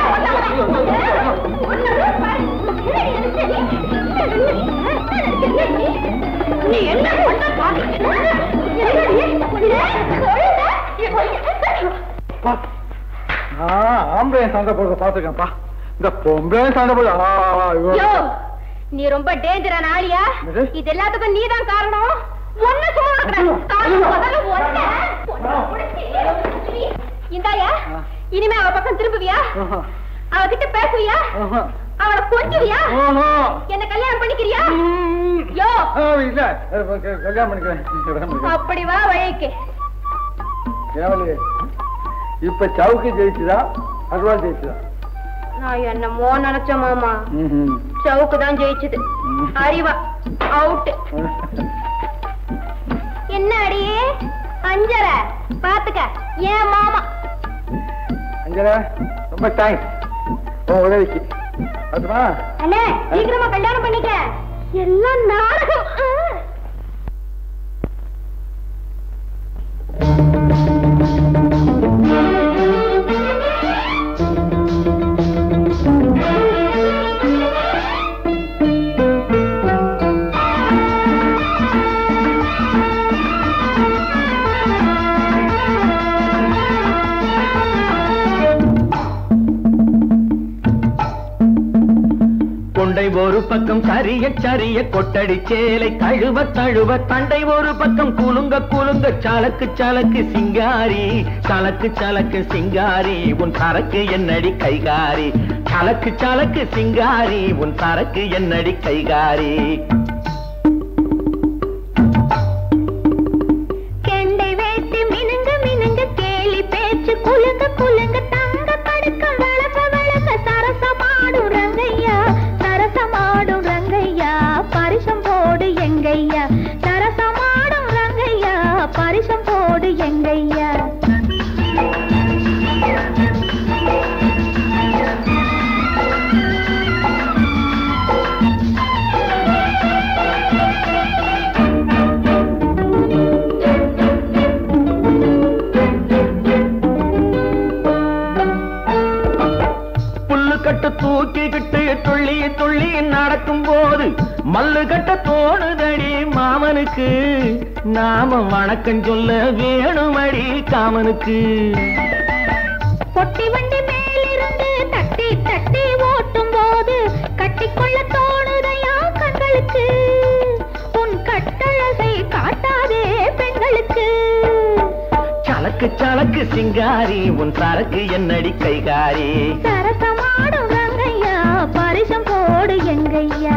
உன்னை பாரு. என்னடி நினைச்ச நீ? என்னடி? நீ என்ன பண்ண பாரு. என்னடி? உன்னை கழுதை. பா. நான் ஆம்பளை சண்டை போடுறத பாத்துருக்கேன்ப்பா இந்த பொம்பளை சண்டை போடுற ஆ, ஆ, ஐயோ. யோ, நீ ரொம்ப டேஞ்சரான ஆளியா என்னது? இது எல்லாத்துக்கும் நீதான் காரணம் ஒண்ணு சும்மா இருக்கிறேன். காரணம் முதல்ல ஒண்ணு. ஒண்ணு புடிச்சு. இந்தாயா ஆ. இனிமே அவ பக்கம் திரும்புவியா ஆஹா, அவகிட்ட பேசுவியா ஆஹா. அவளை கொஞ்சுவியா ஓஹோ. என்ன கல்யாணம் பண்ணிக்கிறியா ம். யோ ஆ, இல்ல அஹ், க- கல்யாணம் பண்ணிக்கிறேன் கல்யாணம் பண்ணிக்கிறேன். அப்படி வா வழிக்கு ஏவலி இப்ப சவுக்கு ஜெயிச்சுதா அருவா ஜெயிச்சுதா நான் என்னமோ நினைச்ச மாமா ம்ஹும். சவுக்கு தான் ஜெயிச்சது ம். அறிவா அவுட் என்ன அடியே அஞ்சர பாத்துக்க ஏன் மாமா அஞ்சலா ரொம்ப தேங்க்ஸ் உன் உதவிக்கு அதுமா அண்ணே சீக்கிரமா கல்யாணம் பண்ணிக்க எல்லாம் நாடகம் ஆ. கொண்டை ஒரு பக்கம் சரிய சரிய கொட்டடி சேலை கழுவ தழுவ தண்டை ஒரு பக்கம் குலுங்க குலுங்க சலக்கு சலக்கு சிங்காரி சலக்கு சலக்கு சிங்காரி உன் சரக்கு என்னடி கைகாரி சலக்கு சலக்கு சிங்காரி உன் சரக்கு என்னடி கைகாரி கெண்டை வேட்டு மினுங்கு நடக்கும் போது மல்லு கட்ட தோணுதடி மாமனுக்கு நாம வணக்கம் சொல்ல வேணுமடி காமனுக்கு பொட்டி வண்டி மேலிருந்து தட்டி தட்டி ஓட்டும் போது கட்டிக்கொள்ள தோணுதையா கண்களுக்கு உன் கட்டழகை காட்டாதே பெண்களுக்கு சலக்கு சலக்கு சிங்காரி உன் சரக்கு என்னடி கைகாரி சரசமாடும் ரங்கையா பரிசம் போடு எங்கையா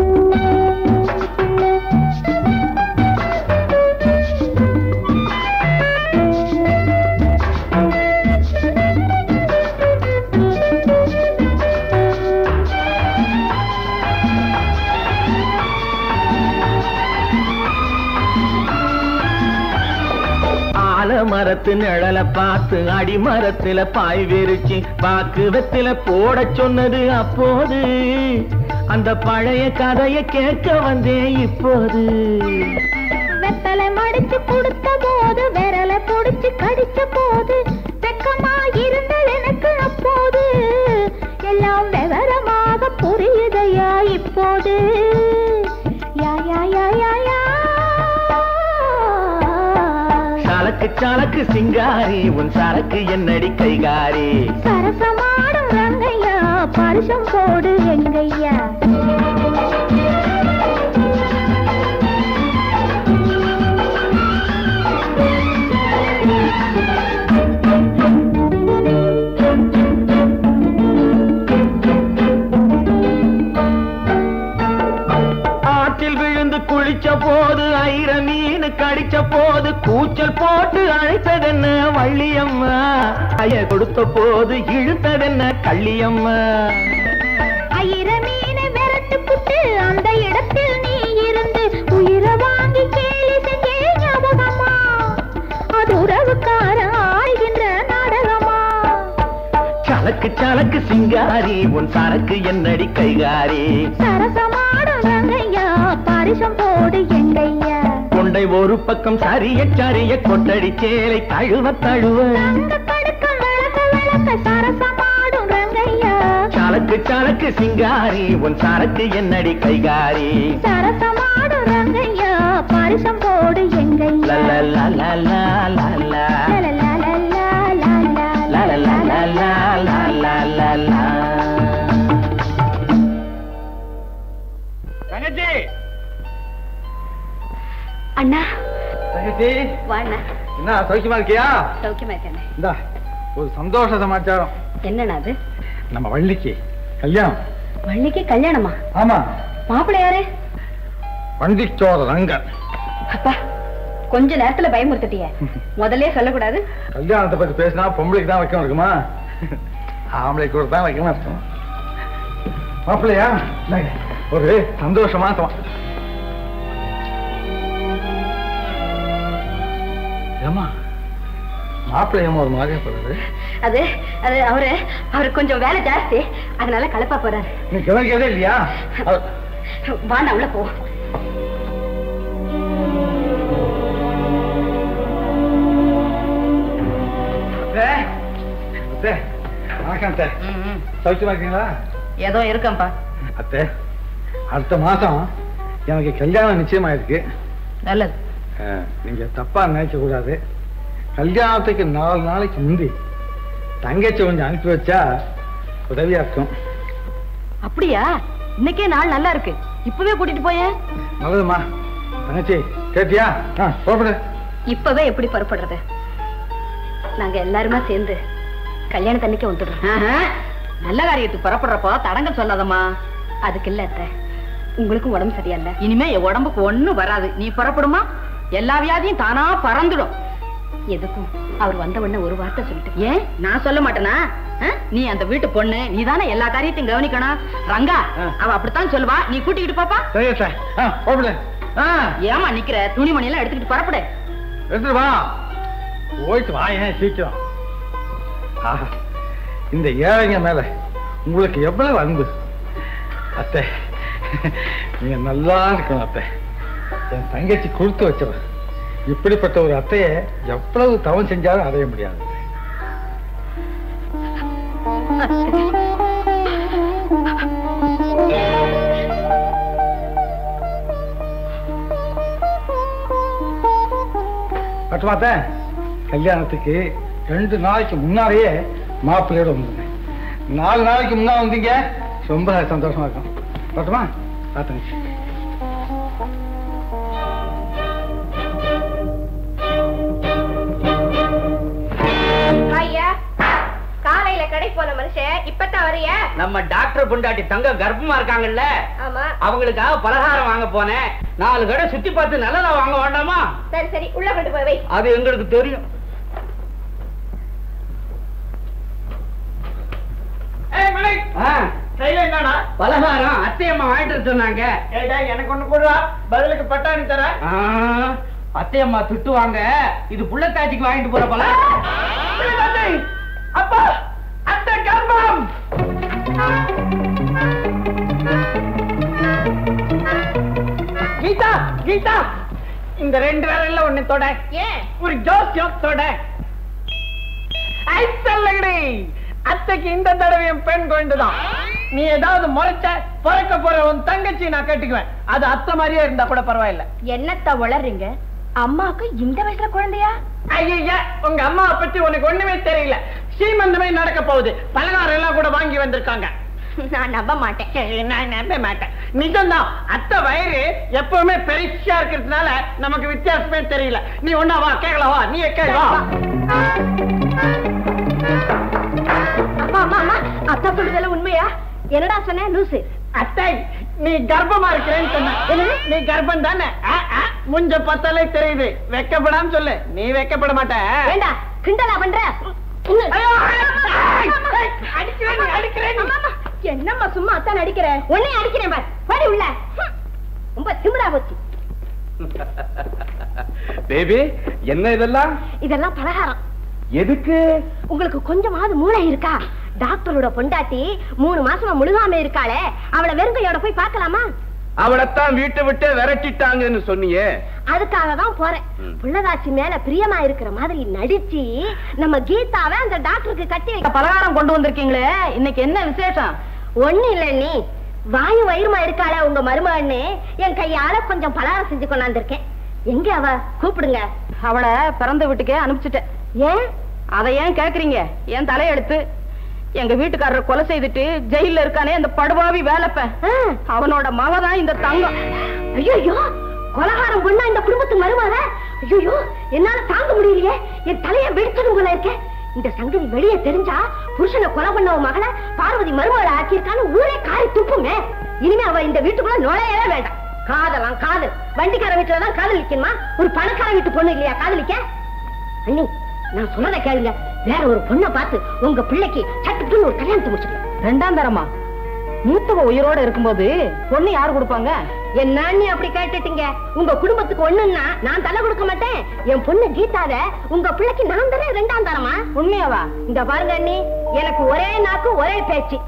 ஆலமரத்து நிழல பார்த்து அடிமரத்துல பாய் விரிச்சு பாக்கு வெத்தில போட சொன்னது அப்போது அந்த பழைய கதைய கேட்க வந்தேன் இப்போது வெத்தலை மடிச்சு கொடுத்த போது விரல புடிச்சு கடிச்ச போது வெக்கமா இருந்தது எனக்கு அப்போது எல்லாம் விவரமாக புரியுதையா இப்போது யா யா யா யா யா சலக்கு சலக்கு சிங்காரி உன் சரக்கு என்னடி கைகாரி சரசமாடும் ரங்கையா பரிசம் போடு எங்கையா ஆற்றில் விழுந்து குளிச்ச போது ஐர மீன் கடிச்ச போது கூச்சல் போட்டு அழைத்ததென்ன வள்ளியம்மா அய கொடுத்த போது இழுத்ததென்ன கள்ளியம்மா ஐர மீனை விரட்டு புட்டு அந்த இடத்தில் நீ இருந்து உயிரை வாங்கி கேலி செஞ்சே ஞாபகமா அது உறவுக்கார ஆழ்கின்ற நாடகமா சலக்கு சலக்கு சிங்காரி உன் சரக்கு என்னடி கைகாரி சரசமாடும் ரங்கையா பரிசம் போடு எங்கையா கொண்டை ஒரு பக்கம் சரிய சரிய கொட்டடி சேலை தழுவ தழுவ தங்க கடுக்கம் விளக்க விளக்க சரசமாடும் ரங்கையா சலக்கு சலக்கு சிங்காரி உன் சரக்கு என்னடி கைகாரி சரசமாடும் ரங்கையா பரிசம் போடு எங்கையா லலலலலலலா. லலலலலலலலா. தங்கச்சி அண்ணா தங்கச்சி வாண்ணா என்ன சௌக்கியமா இருக்கியா சௌக்கியமா இருக்கேன் இந்தா ஒரு சந்தோஷ சமாச்சாரம் என்னண்ணா அது நம்ம வள்ளிக்கு கல்யாணம் வள்ளிக்கு கல்யாணமா ஆமா மாப்பிள்ளை யாரு வண்டிச்சோர ரங்கன் அப்பா கொஞ்ச நேரத்துல பயமுறுத்திட்டிய முதல்ல சொல்லக்கூடாது கல்யாணத்தை பத்தி பேசினா பொம்பளைக்கு தான் வைக்கணும் இருக்குமா ஆம்பளை கூட தான் வைக்கணும் இருக்கும் மாப்பிள்ளையா இந்தாங்க, ஒரு சந்தோஷமா சமா ஏமா மாப்பிள்ளையம்மா ஒரு மாதிரியா போறது அது அது அவரு அவருக்கு கொஞ்சம் வேலை ஜாஸ்தி அதனால கலப்பா போறாரு நீ கிளம்பிக்கவே இல்லையா அவர் வாண்ணா உள்ள போ அத்தை, அத்தை, வணக்கம் அத்தை. சௌக்கியமா இருக்கீங்களா ஏதோ இருக்கேன்ப்பா அத்தை அடுத்த மாசம் எனக்கு கல்யாணம் நிச்சயமாயிருக்கு நல்லது அஹ், நீங்க தப்பா நினைக்க கூடாது கல்யாணத்துக்கு நாலு நாளைக்கு முந்தி தங்கச்சி கொஞ்சம் அனுப்பி வச்சா உதவியா இருக்கும் அப்படியா இன்னைக்கே நாள் நல்லா இருக்கு இப்பவே கூட்டிட்டு போயேன் நல்லதும்மா தங்கச்சி கேட்டியா ஆ புறப்படு இப்பவே எப்படி புறப்படுறது நாங்க எல்லாருமா சேர்ந்து கல்யாணத்தன்னைக்கு வந்துடுறோம் ஆஹா, நல்ல காரியத்துக்கு புறப்படுறப்போ தடங்கள் சொல்லாதம்மா அதுக்கு இல்ல அத்தை உங்களுக்கும் உடம்பு சரியில்லை இனிமே என் உடம்புக்கு ஒண்ணும் வராது நீ புறப்படுமா எல்லா வியாதியும் தானா பறந்துடும் எதுக்கும் அவர் வந்த உடனே ஒரு வார்த்தை சொல்லிட்டு ஏன் நான் சொல்ல மாட்டேனா ஆ? நீ அந்த வீட்டு பொண்ணு நீ தானே எல்லா காரியத்தையும் கவனிக்கணும் ரங்கா ஆ. அவ அப்படித்தான் சொல்லுவா நீ கூட்டிக்கிட்டு பாப்பா சரி சார் ஆ புறப்படு ஆ ஏமா நிக்கிற துணிமணி எல்லாம் எடுத்துக்கிட்டு புறப்படு எடுத்துட்டு வா போயிட்டு வா ஏன் சீக்கிரம் ஆஹா இந்த ஏழைங்க மேல உங்களுக்கு எவ்வளவு அன்பு அத்தை நீங்க நல்லா இருக்கணும் அத்தை என் தங்கச்சி கொடுத்து வச்சவன் இப்படிப்பட்ட ஒரு அத்தையை எவ்வளவு தவம் செஞ்சாலும் அடைய முடியாது பட்டுமாத்த கல்யாணத்துக்கு ரெண்டு நாளைக்கு முன்னாலேயே மாப்பிள்ளையோட வந்துங்க நாலு நாளைக்கு முன்னா வந்தீங்க ரொம்ப சந்தோஷமா இருக்கும் பட்டுமா பார்த்துங்க ஐயா காலையில கடை போன மனுஷன் இப்பதான் வரைய நம்ம டாக்டர் பொண்டாட்டி தங்க கர்ப்பமா இருக்காங்கல்ல ஆமா அவங்களுக்காக பலகாரம் வாங்க போனேன் நாலு கடை சுத்தி பார்த்து நல்லதா வாங்க வேண்டாமா சரி சரி உள்ள கொண்டு போய் வை அது எங்களுக்கு தெரியும் ஆ, என்னடா பலகாரம் அத்தையம்மா வாங்கிட்டு வர சொன்னாங்க ஏடா எனக்கு ஒண்ணு கொடுறா பதிலுக்கு பட்டாணி தர ஆ, அத்தையம்மா திட்டுவாங்க இது புள்ளத்தாச்சிக்கு வாங்கிட்டு போற பலகாரம் அப்பா அந்த கர்ப்பம் கீதா கீதா இந்த ரெண்டு விரல்ல ஒண்ணு தொட ஏன் ஒரு ஜோசியம் தொட ஐ சொல்லங்கடி அத்தைக்கு இந்த தடவையும் பெண் குழந்தைதான் நீ ஏதாவது முறைச்ச பிறக்க போற உன் தங்கச்சி நான் கட்டிக்குவேன் அது அத்தை மாதிரியே இருந்தா கூட பரவாயில்ல என்னத்த வளர்றீங்க அம்மாவுக்கு இந்த வயசுல குழந்தையா ஐயா உங்க அம்மாவை பத்தி உனக்கு ஒண்ணுமே தெரியல சீமந்தமே நடக்க போகுது பலகாரம் எல்லாம் கூட வாங்கி வந்திருக்காங்க நான் நம்ப மாட்டேன் நான் நம்ப மாட்டேன் நிஜம்தான் அத்தை வயிறு எப்பவுமே பெருசா இருக்கிறதுனால நமக்கு வித்தியாசமே தெரியல நீ ஒன்னா வா கேட்கல வா நீ கேட்க வா அம்மா அம்மா அம்மா அத்தா சொல்றதெல்லாம் உண்மையா என்னடா சொன்ன லூசு அத்தை நீ கர்ப்பமா இருக்கிறேன்னு சொன்ன நீ கர்ப்பம் தானே ஆ, ஆ, முஞ்ச பத்தாலே தெரியுது வெக்கப்படாம சொல்லு நீ வெக்கப்பட மாட்ட வேண்டா கிண்டலா பண்ற ஐயோ, ஏய், ஏய், அடிக்கிறேன் நீ, அடிக்கிறேன் நீ. அம்மா, அம்மா, என்னம்மா சும்மா அத்தான் அடிக்கிற உன்னை அடிக்கிறேன் பார் படி உள்ள ஹம். ரொம்ப திமிரா போச்சு பேபி என்ன இதெல்லாம் இதெல்லாம் பலகாரம் எதுக்கு உங்களுக்கு கொஞ்சமாவது மூளை இருக்கா டாக்டரோட பொண்டாட்டி மூணு மாசமா முழுகாம இருக்காளே அவளை வெறுங்கையோட போய் பார்க்கலாமா அவளைத்தான் வீட்டை விட்டு விரட்டிட்டாங்கன்னு சொன்னியே அதுக்காக தான் போறேன் ம். புள்ளதாச்சி மேல பிரியமா இருக்கிற மாதிரி நடிச்சு நம்ம கீதாவை அந்த டாக்டருக்கு கட்டி வைக்க பலகாரம் கொண்டு வந்திருக்கீங்களே இன்னைக்கு என்ன விசேஷம் ஒண்ணு இல்ல நீ வாயு வயிறுமா இருக்காளே உங்க மருமகன்னு என் கையால கொஞ்சம் பலகாரம் செஞ்சு கொண்டாந்துருக்கேன் எங்க அவ கூப்பிடுங்க அவளை பிறந்த வீட்டுக்கே அனுப்பிச்சிட்டேன் ஏன் அதை ஏன் கேக்குறீங்க என் தலையெடுத்து எங்க வீட்டுக்காரரை கொலை செய்துட்டு ஜெயில்ல இருக்கானே அந்த படுபாவி வேலைப்பேன் ஆ, அவனோட மகதான் இந்த தங்கம் ஐயோ கொலகாரம் பொண்ணா இந்த குடும்பத்து மருமக ஐயோ என்னால தாங்க முடியலையே என் தலைய வெடிச்சதும் போல இருக்கே இந்த சங்கதி வெளியே தெரிஞ்சா புருஷனை கொலை பண்ண உன் மகளை பார்வதி மருமகளை ஆக்கியிருக்கான்னு ஊரே காரி துப்புமே இனிமே அவ இந்த வீட்டுக்குள்ள நுழையவே வேண்டாம் காதலாம் காதல் வண்டிக்கார வீட்டுல தான் காதலிக்கணுமா ஒரு பணக்கார வீட்டு பொண்ணு இல்லையா காதலிக்க அண்ணி நான் சொல்றத கேளுங்க வேற ஒரு பொண்ணை பார்த்து உங்க பிள்ளைக்கு சட்டுப்புன்னு ஒரு கல்யாணத்தை முடிச்சுக்கலாம் ரெண்டாம் தரமா மூத்தவ உயிரோட இருக்கும்போது பொண்ணு யாரு கொடுப்பாங்க என்ன நீ அப்படி கேட்டுட்டீங்க உங்க குடும்பத்துக்கு ஒண்ணுன்னா நான் தலை கொடுக்க மாட்டேன் என் பொண்ணு கீதாவ உங்க பிள்ளைக்கு நான் தரேன் ரெண்டாம் தரமா உண்மையாவா இந்த பாருங்க அண்ணி எனக்கு ஒரே நாக்கு ஒரே பேச்சு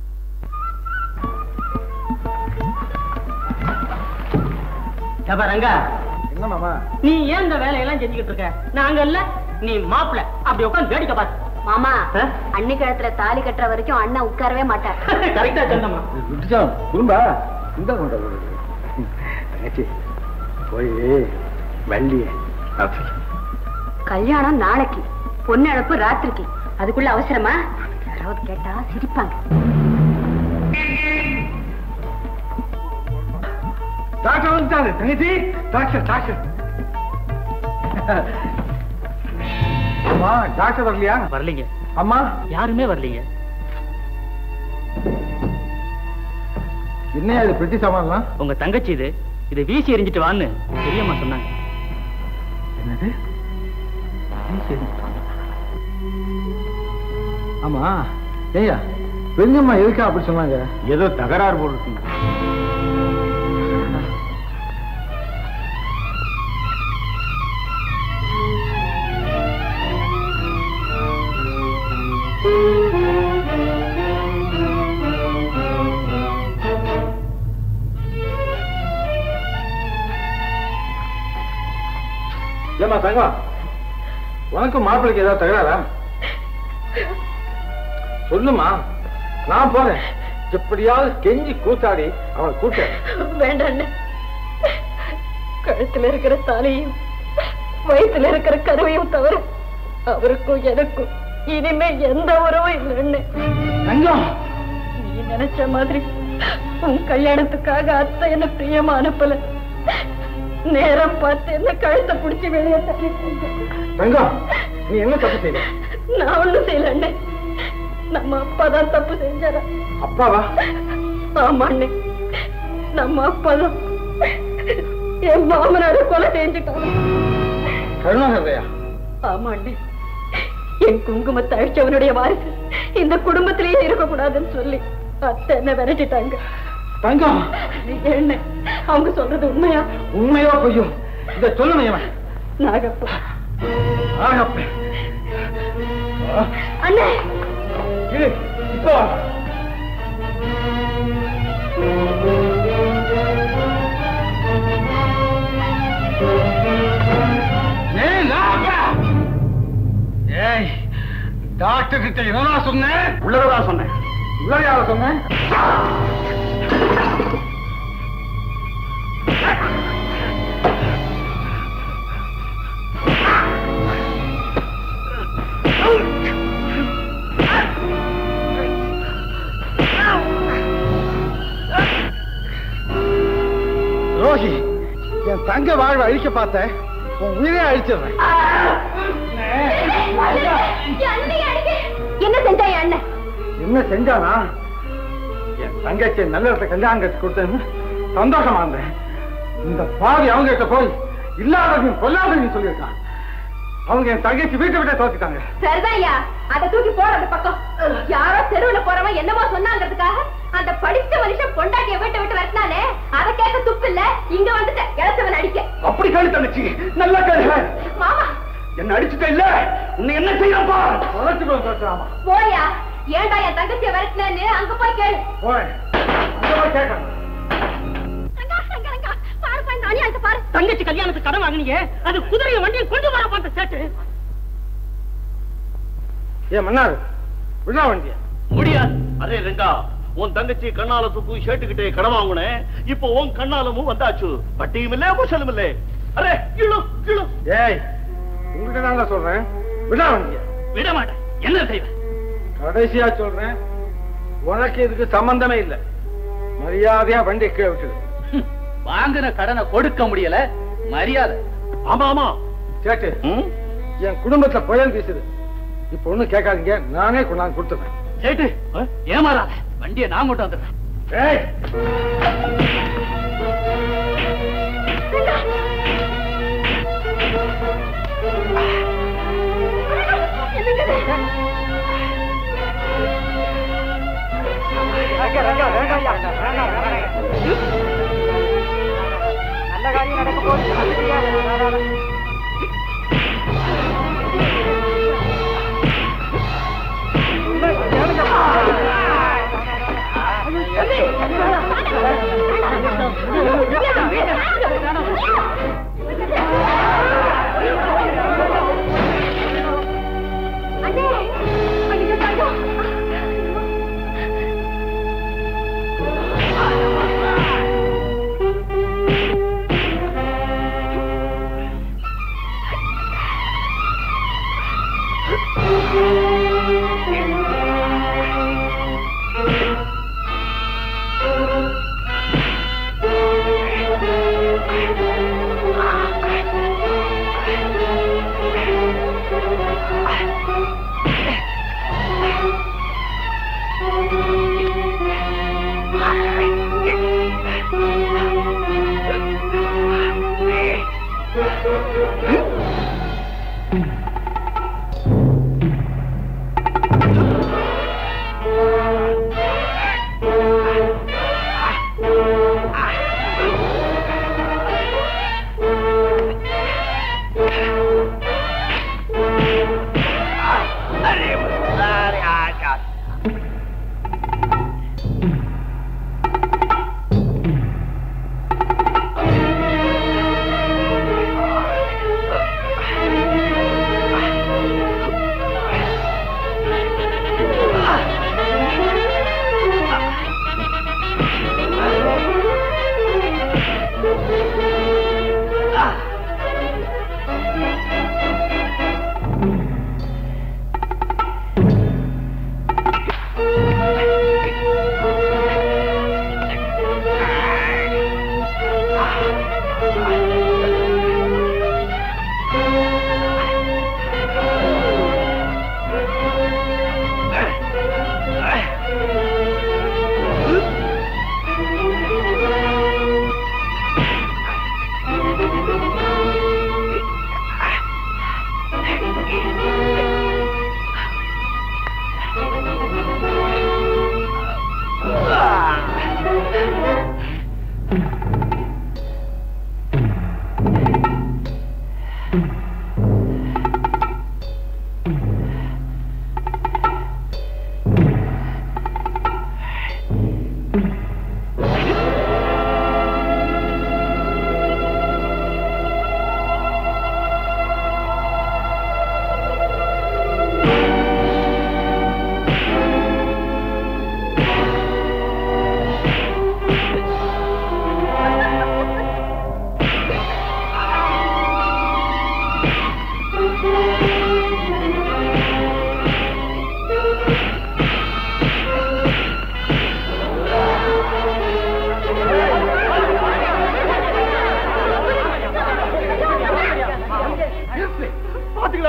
ஏப்பா ரங்கா என்ன மாமா நீ ஏன் இந்த வேலையெல்லாம் செஞ்சுக்கிட்டு இருக்க நாங்க இல்ல நீ மாப்பிள அப்படி உட்காந்து வேடிக்கை பாத்து மாமா ஆ? அன்னி கழுத்துல தாலி கட்டுற வரைக்கும் அண்ணன் உட்காரவே மாட்டார் கரெக்டா சொன்னமா விட்டுச்சான் குறும்பா இந்த கொண்ட தங்கச்சி போய் வள்ளிய கல்யாணம் நாளைக்கு பொண்ணு அழப்பு ராத்திரிக்கு அதுக்குள்ள அவசரமா யாராவது கேட்டா சிரிப்பாங்க டாக்டர் வந்துட்டாரு தங்கச்சி டாக்டர் டாக்டர் அம்மா டாக்டர் வரலையா வரலீங்க அம்மா யாருமே வரலீங்க என்னையா இது பெட்டி சாமான்லாம் உங்க தங்கச்சி இது இதை வீசி எறிஞ்சிட்டு வான்னு பெரியம்மா சொன்னாங்க என்னது சரி. ஆமா ஏய்யா பெரியம்மா எதுக்கா அப்படி சொன்னாங்க ஏதோ தகராறு போட்டுருக்கீங்க ஏமா தங்கம் உனக்கும் மாப்பிள்ளைக்கு ஏதாவது தகராறா சொல்லுமா நான் போறேன் எப்படியாவது கெஞ்சி கூத்தாடி அவனை கூட்ட வேண்டாம் கழுத்துல இருக்கிற தாலியும் வயித்துல இருக்கிற கருவையும் தவிர அவருக்கும் எனக்கும் இனிமே எந்த உறவும் இல்லைன்னு தங்கம் நீ நினைச்ச மாதிரி உன் கல்யாணத்துக்காக அத்தை என்ன பிரியமா அனுப்பல நேரம் பார்த்து என்ன கழுத்தை புடிச்சு வெளியே தள்ளிட்டாங்க தங்கம் நீ என்ன தப்பு செய்த நான் ஒண்ணும் செய்யல அண்ணே நம்ம அப்பா தான் தப்பு செஞ்சாரா அப்பாவா ஆமா அண்ணே நம்ம அப்பா தான் என் மாமனார கொலை செஞ்சுட்டாங்க கருணாகரையா ஆமா அண்ணே என் குங்குமத்தை அழிச்சவனுடைய வாரிசு இந்த குடும்பத்திலேயே இருக்கக்கூடாதுன்னு சொல்லி அத்தை என்ன விரட்டிட்டாங்க தங்கம் என்ன அவங்க சொல்றது உண்மையா உண்மையோ பொய்யோ இத சொல்லணும் இவன் நாகப்பா ஆகப்ப அண்ணே இது இப்போ வா. ஏய், நாகப்பா! ஏய் டாக்டர் கிட்ட என்னடா சொன்னேன் உள்ளதா சொன்னேன் உள்ளதையால சொன்னேன் ரோஹி என் தங்க வாழ்வை அழிக்க பார்த்தேன் உன் உயிரே அழிச்சிடுறேன் என்ன செஞ்சா என் அண்ணன் என்ன செஞ்சானா என் தங்கச்சி நல்ல இடத்த கல்யாணம் கட்டி கொடுத்தேன்னு சந்தோஷமா இருந்தேன் இந்த பாவி அவங்க கிட்ட போய் இல்லாததையும் கொல்லாததையும் சொல்லியிருக்கான் அவங்க என் தங்கச்சி வீட்டை விட்டே தோத்துட்டாங்க சரிதான்யா அதை தூக்கி போறது பக்கம் யாரோ தெருவுல போறவன் என்னமோ சொன்னாங்கிறதுக்காக அந்த படிச்ச மனுஷன் பொண்டாட்டிய வீட்டை விட்டு வரட்டினாலே அதை கேட்க துப்பு இல்ல இங்க வந்துட்ட இளசவன் அடிக்க அப்படி கேளு தங்கச்சி நல்லா கேளு மாமா என்ன அடிச்சுட்ட இல்ல உன்னை என்ன செய்யறப்பா தொலைச்சுக்கோ தோற்றாமா போயா ஏன்டா என் தங்கச்சிய விரட்டினு அங்க போய் கேளு போய் அங்க போய் கேட்கணும் பாரு பாரு இந்த அநியாயத்தை பாரு தங்கச்சி கல்யாணத்துக்கு கடன் வாங்கினீங்க அது குதிரையை வண்டியில் கொண்டு வர பார்த்த சேட்டு ஏன் மன்னாரு விழா வண்டியா முடியாது அரே ரெங்கா உன் தங்கச்சி கண்ணால சுப்பு ஷேட்டுக்கிட்டே கடன் வாங்குனேன் இப்போ உன் கண்ணாலமும் வந்தாச்சு வட்டியும் இல்ல முசலும் இல்ல அரே கீழு கீழு ஏய் உங்ககிட்ட நான் சொல்றேன் விழா வண்டியா விட மாட்டேன் என்ன செய்வேன் கடைசியா சொல்றேன் உனக்கு இதுக்கு சம்பந்தமே இல்லை மரியாதையா வண்டி கீழே விட்டுடு வாங்கின கடனை கொடுக்க முடியல மரியாதை ஆமா ஆமா கேட்டு ம்? என் குடும்பத்துல புயல் வீசுது இப்ப ஒண்ணும் கேட்காதீங்க நானே கொண்டாந்து கொடுத்துறேன் சேட்டு ஏமாறாத வண்டியை நான் கொண்டு வந்துடுறேன் ஏய் அண்ணே ஐயோ தங்கம்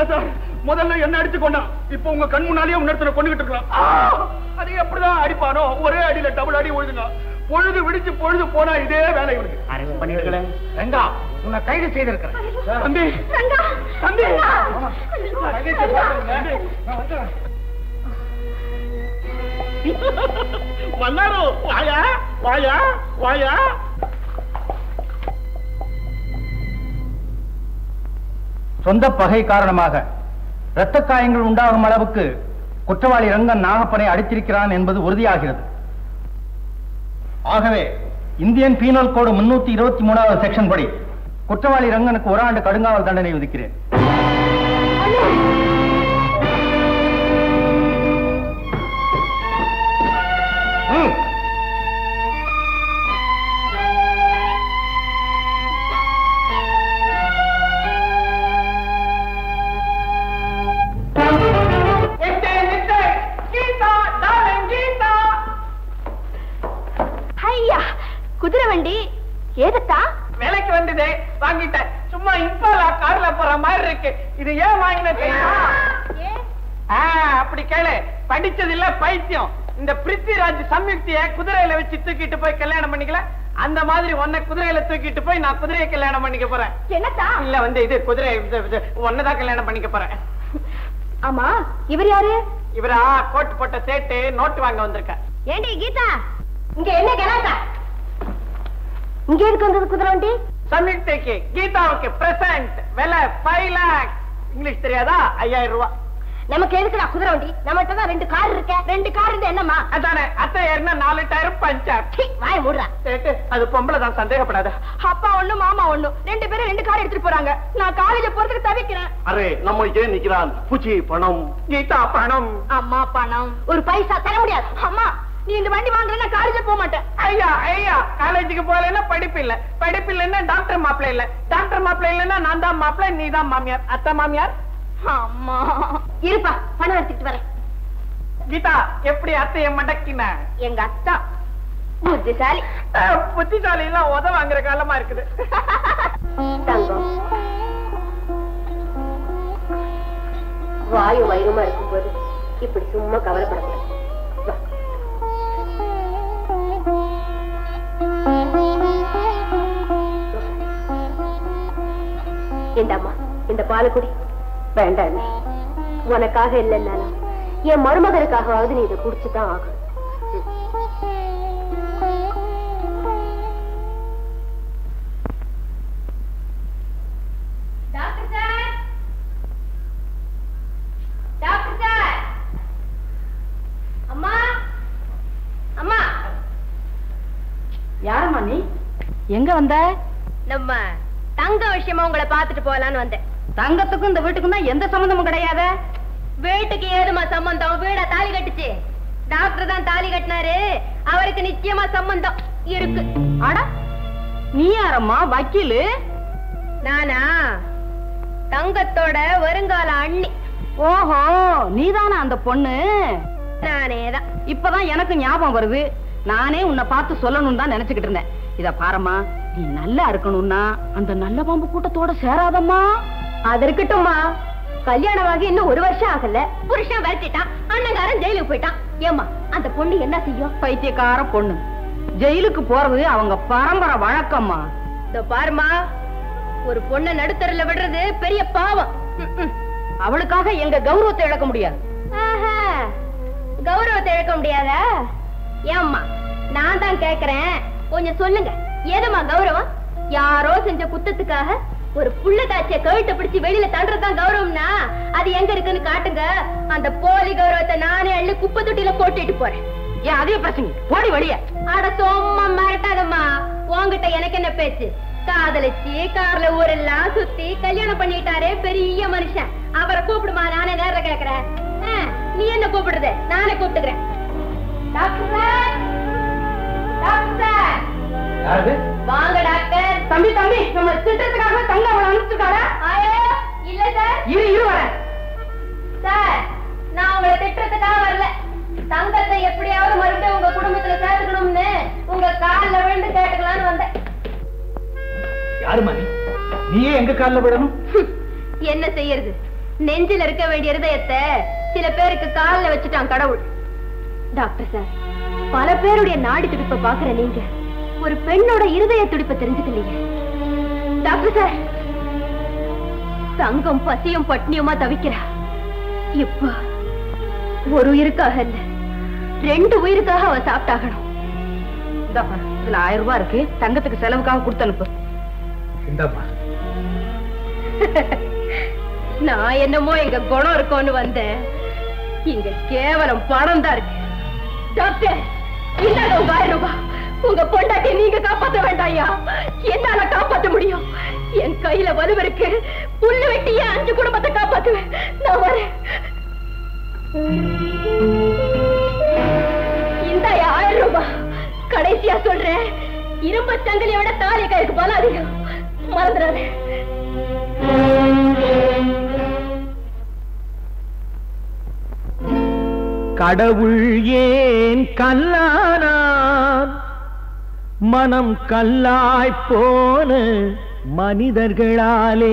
சார் முதல்ல என்ன அடிச்சு கொண்டான் இப்போ உங்க கண் முன்னாலேயே இன்னொருத்தரை கொண்டுகிட்டு இருக்கலாம் ஆ! அது எப்படிதான் அடிப்பானோ ஒரே அடியில டபுள் அடி ஒழுதுங்க பொழுது விடிச்சு பொழுது போனா இதே வேலை இவனுக்கு அறிவு பண்ணிடுங்களேன் ரங்கா உன்னை கைது செய்திருக்கிறேன் தம்பி ரங்கா தம்பி ரங்கா. மன்னாரு வாயா வாயா வாயா சொந்த பகை காரணமாக இரத்த காயங்கள் உண்டாகும் அளவுக்கு குற்றவாளி ரங்கன் நாகப்பனை அடித்திருக்கிறான் என்பது உறுதியாகிறது ஆகவே இந்தியன் பீனல் கோடு முன்னூத்தி இருபத்தி மூணாவது செக்ஷன் படி குற்றவாளி ரங்கனுக்கு ஒரு ஆண்டு கடுங்காவல் தண்டனை விதிக்கிறேன் ம். கீதா டார்லிங் கீதா ஐயா குதிரை வண்டி ஏதத்தா விலைக்கு வந்தது வாங்கிட்டேன் சும்மா இம்பாலா கார்ல போற மாதிரி இருக்கு இது ஏன் வாங்கின தெரியுமா ஆ, அப்படி கேளு படிச்சது இல்ல பைத்தியம் இந்த பிருத்திவிராஜ் சம்யுக்திய குதிரையில வச்சு தூக்கிட்டு போய் கல்யாணம் பண்ணிக்கல அந்த மாதிரி உன்னை குதிரையில தூக்கிட்டு போய் நான் குதிரையை கல்யாணம் பண்ணிக்க போறேன் என்னத்தா இல்ல வந்து இது குதிரை இது, இது, உன்னைதான் கல்யாணம் பண்ணிக்க போறேன் ஆமா இவர் யாரு இவரா கோட்டு போட்ட சேட்டு நோட்டு வாங்க வந்திருக்க ஏண்டி கீதா இங்க என்ன கலாட்டா இங்க எதுக்கு வந்தது குதிரை வண்டி சம்யுக்திக்கு கீதாவுக்கு பிரசன்ட் விலை ஃபைவ் லேக் இங்கிலீஷ் தெரியாதா ஐயாயிரம் ரூபாய் நமக்கு எதுக்குடா குதிரை வண்டி நம்மகிட்ட தான் ரெண்டு கார் இருக்க ரெண்டு கார் இருந்தா என்னம்மா அதானே அத்தை ஏறினா நாலு டயரும் பஞ்சர் சீ, வாய மூடுறா சேட்டு அது பொம்பளை தான் சந்தேகப்படாத அப்பா ஒண்ணு மாமா ஒண்ணு ரெண்டு பேரும் ரெண்டு கார் எடுத்துட்டு போறாங்க நான் காலேஜ் போறதுக்கு தவிக்கிறேன் அரே நம்ம ஏன் நிக்கிறான் பூச்சி பணம் கீதா பணம் அம்மா பணம் ஒரு பைசா தர முடியாது அம்மா நீ இந்த வண்டி வாங்குற நான் காலேஜ் போக மாட்டேன் ஐயா ஐயா காலேஜுக்கு போகலைன்னா படிப்பு இல்ல படிப்பு இல்லைன்னா டாக்டர் மாப்பிள்ளை இல்ல டாக்டர் மாப்பிள்ளை இல்லைன்னா நான் தான் மாப்பிள்ளை நீ தான் மாமியார் அத்தை மாமியார் அம்மா இருப்பா பணம் எடுத்துட்டு வரேன் கீதா எப்படி அத்தைய மடக்கின எங்க அத்தா புத்திசாலி அஹ், புத்திசாலி எல்லாம் உத வாங்குற காலமா இருக்குது தங்கம் வாயு வயிறுமா இருக்கும்போது இப்படி சும்மா கவலைப்படக்கூடாது வா. இந்தாம்மா இந்த பாலை குடி வேண்டாம் உனக்காக இல்லைன்னாலும் என் மருமகனுக்காகவாவது நீ இதை குடிச்சுதான் ஆகணும் டாக்டர் சார் டாக்டர் சார் அம்மா அம்மா யாரம்மா நீ எங்க வந்த நம்ம தங்க விஷயமா உங்களை பார்த்துட்டு போகலான்னு வந்தேன் தங்கத்துக்கும் இந்த வீட்டுக்கும் தான் எந்த சம்பந்தமும் கிடையாது வீட்டுக்கு ஏதுமா சம்பந்தம் வீட தாலி கட்டுச்சு டாக்டர் தான் தாலி கட்டினாரு அவருக்கு நிச்சயமா சம்பந்தம் இருக்கு அட நீ யாரம்மா வக்கீலு நானா தங்கத்தோட வருங்கால அண்ணி ஓஹோ நீதானா அந்த பொண்ணு நானேதான் இப்பதான் எனக்கு ஞாபகம் வருது நானே உன்னை பார்த்து சொல்லணும்னு தான் நினைச்சுக்கிட்டு இருந்தேன் இத பாரம்மா நீ நல்லா இருக்கணும்னா அந்த நல்ல பாம்பு கூட்டத்தோட சேராதம்மா அது இருக்கட்டும்மா கல்யாணமாகி இன்னும் ஒரு வருஷம் ஆகல புருஷன் விரட்டிட்டான் அண்ணங்காரன் ஜெயிலுக்கு போயிட்டான் ஏமா அந்த பொண்ணு என்ன செய்யும் பைத்தியக்கார பொண்ணு ஜெயிலுக்கு போறது அவங்க பரம்பரை வழக்கம்மா இதோ பாருமா ஒரு பொண்ணை நடுத்தரில் விடுறது பெரிய பாவம் ம், ம். அவளுக்காக எங்க கௌரவத்தை இழக்க முடியாது ஆஹா, கௌரவத்தை இழக்க முடியாதா ஏம்மா நான் தான் கேக்குறேன் கொஞ்சம் சொல்லுங்க ஏதுமா கௌரவம் யாரோ செஞ்ச குத்தத்துக்காக ஒரு புள்ள தாச்சிய கழுத்தை பிடிச்சு வெளியில தள்ளுறதுதான் கௌரவம்னா அது எங்க இருக்குன்னு காட்டுங்க அந்த போலி கௌரவத்தை நானே அள்ளி குப்பை தொட்டியில போட்டுட்டு போறேன் ஏன் அதே பிரச்சனை போடி வழிய அட சும்மா மிரட்டாதம்மா உன்கிட்ட எனக்கு என்ன பேச்சு காதலிச்சு கார்ல ஊரெல்லாம் சுத்தி கல்யாணம் பண்ணிட்டாரே பெரிய மனுஷன் அவரை கூப்பிடுமா நானே நேரம் கேக்குறேன் ஆ, நீ என்ன கூப்பிடுறது நானே கூப்பிட்டுக்கிறேன் டாக்டர் சார் டாக்டர் சார் யாரு வாங்க டாக்டர் தம்பி தம்பி நம்ம திட்டத்துக்காக தங்க அவளை அனுப்பிச்சுட்டாரா ஆயோ இல்ல சார் இரு இரு வரேன் சார் நான் உங்களை திட்டுறதுக்காக வரல தங்கத்தை எப்படியாவது மறுபடியும் உங்க குடும்பத்துல சேர்த்துக்கணும்னு உங்க கால்ல விழுந்து கேட்டுக்கலாம்னு வந்தேன் யாருமா நீ நீயே எங்க கால்ல விடணும் என்ன செய்யறது நெஞ்சில இருக்க வேண்டிய இருதயத்தை சில பேருக்கு கால்ல வச்சுட்டான் கடவுள் டாக்டர் சார் பல பேருடைய நாடி துடிப்பை பாக்குற நீங்க ஒரு பெண்ணோட இருதய துடிப்பை தெரிஞ்சுக்கலையே டாக்டர் சார் தங்கம் பசியும் பட்னியுமா தவிக்கிறா இப்ப ஒரு உயிருக்காக இல்ல ரெண்டு உயிருக்காக அவ சாப்பிட்டாகணும் இந்தாப்பா இதுல ஆயிரம் ரூபாய் இருக்கு தங்கத்துக்கு செலவுக்காக கொடுத்து அனுப்பு இந்தாம்மா நான் என்னமோ எங்க குணம் இருக்கும்னு வந்தேன் இங்க கேவலம் பணம் தான் இருக்கு டாக்டர் இந்தாங்க உங்க ஆயிரம் ரூபாய் உங்க பொண்டாட்டி நீங்க காப்பாத்த வேண்டாயா என்னால காப்பாத்த முடியும் என் கையில வலுவு இருக்கு புல்லு வெட்டியே அஞ்சு குடும்பத்தை காப்பாத்துவேன் நான் வரேன் இந்தாயா ஆயிரம் ரூபாய் கடைசியா சொல்றேன் இரும்பு சங்கிலியோட தாலி கைக்கு பலம் அதிகம் மறந்துடாதே கடவுள் ஏன் கல்லானான் மனம் கல்லாய் போன மனிதர்களாலே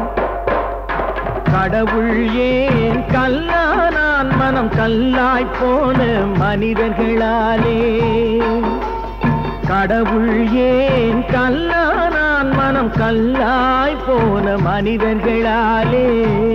கடவுள் ஏன் கல்லானான் மனம் கல்லாய் போன மனிதர்களாலே கடவுள் ஏன் கல்லானான் மனம் கல்லாய் போன மனிதர்களாலே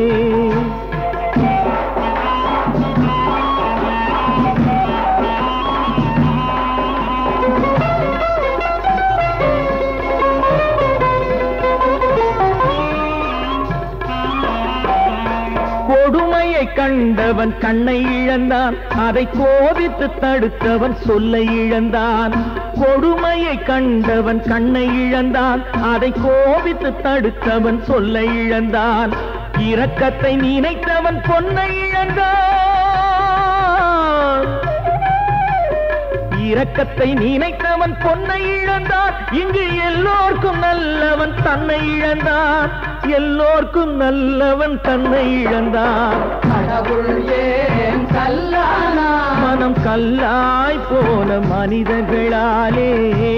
கொடுமையை கண்டவன் கண்ணை இழந்தான் அதை கோபித்து தடுத்தவன் சொல்லை இழந்தான் கொடுமையை கண்டவன் கண்ணை இழந்தான் அதை கோபித்து தடுத்தவன் சொல்லை இழந்தான் இரக்கத்தை நினைத்தவன் பொன்னை இழந்தான் இரக்கத்தை நினைத்தவன் பொன்னை இழந்தான் இங்கு எல்லோர்க்கும் நல்லவன் தன்னை இழந்தான் எல்லோர்க்கும் நல்லவன் தன்னை இழந்தான் கடவுள் ஏன் கல்லானா மனம் கல்லாய் போன மனிதர்களாலே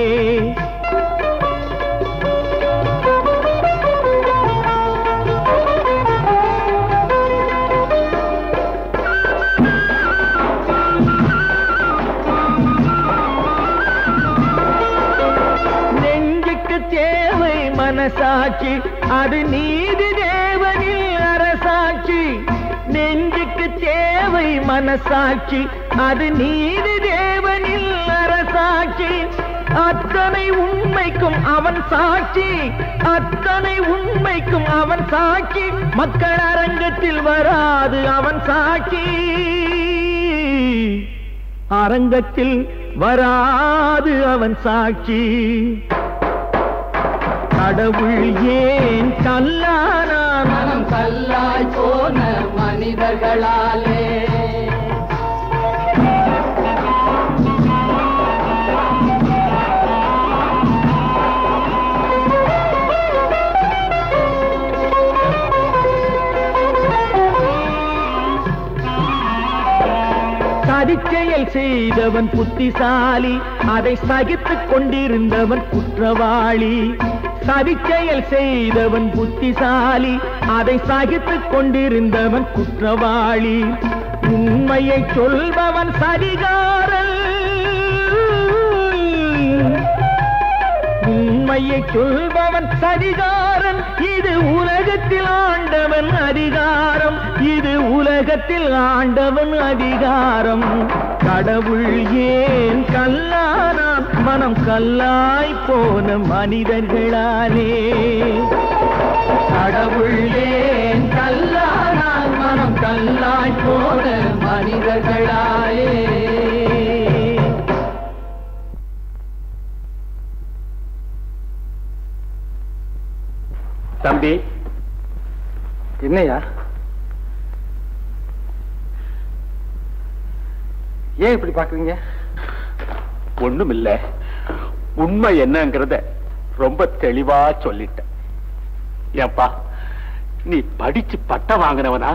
நெஞ்சுக்கு தேவை மனசாட்சி அது நீதி தேவனில் அரசாட்சி நெஞ்சுக்கு தேவை மனசாட்சி அது நீதி தேவனில் அரசாட்சி அத்தனை உண்மைக்கும் அவன் சாட்சி அத்தனை உண்மைக்கும் அவன் சாட்சி மக்கள் அரங்கத்தில் வராது அவன் சாட்சி அரங்கத்தில் வராது அவன் சாட்சி கடவுள் ஏன் கல்லானான் மனம் கல்லாய் போன மனிதர்களாலே சதிச்செயல் செய்தவன் புத்திசாலி அதை சகித்துக் கொண்டிருந்தவன் குற்றவாளி சதிச்செயல் செய்தவன் புத்திசாலி அதை சகித்துக் கொண்டிருந்தவன் குற்றவாளி உண்மையை சொல்பவன் சரிகாரன் உண்மையை சொல்பவன் சரிகாரன் இது உலகத்தில் ஆண்டவன் அதிகாரம் இது உலகத்தில் ஆண்டவன் அதிகாரம் கடவுள் ஏன் கல்லானான் மனம் கல்லாய் போன மனிதர்களாலே கடவுள் ஏன் கல்லானான் மனம் கல்லாய் போன மனிதர்களாலே தம்பி என்னையா ஏன் இப்படி பாக்குறீங்க ஒண்ணும் இல்ல உண்மை என்னங்கிறத ரொம்ப தெளிவா சொல்லிட்ட ஏப்பா நீ படிச்சு பட்டம் வாங்கினவனா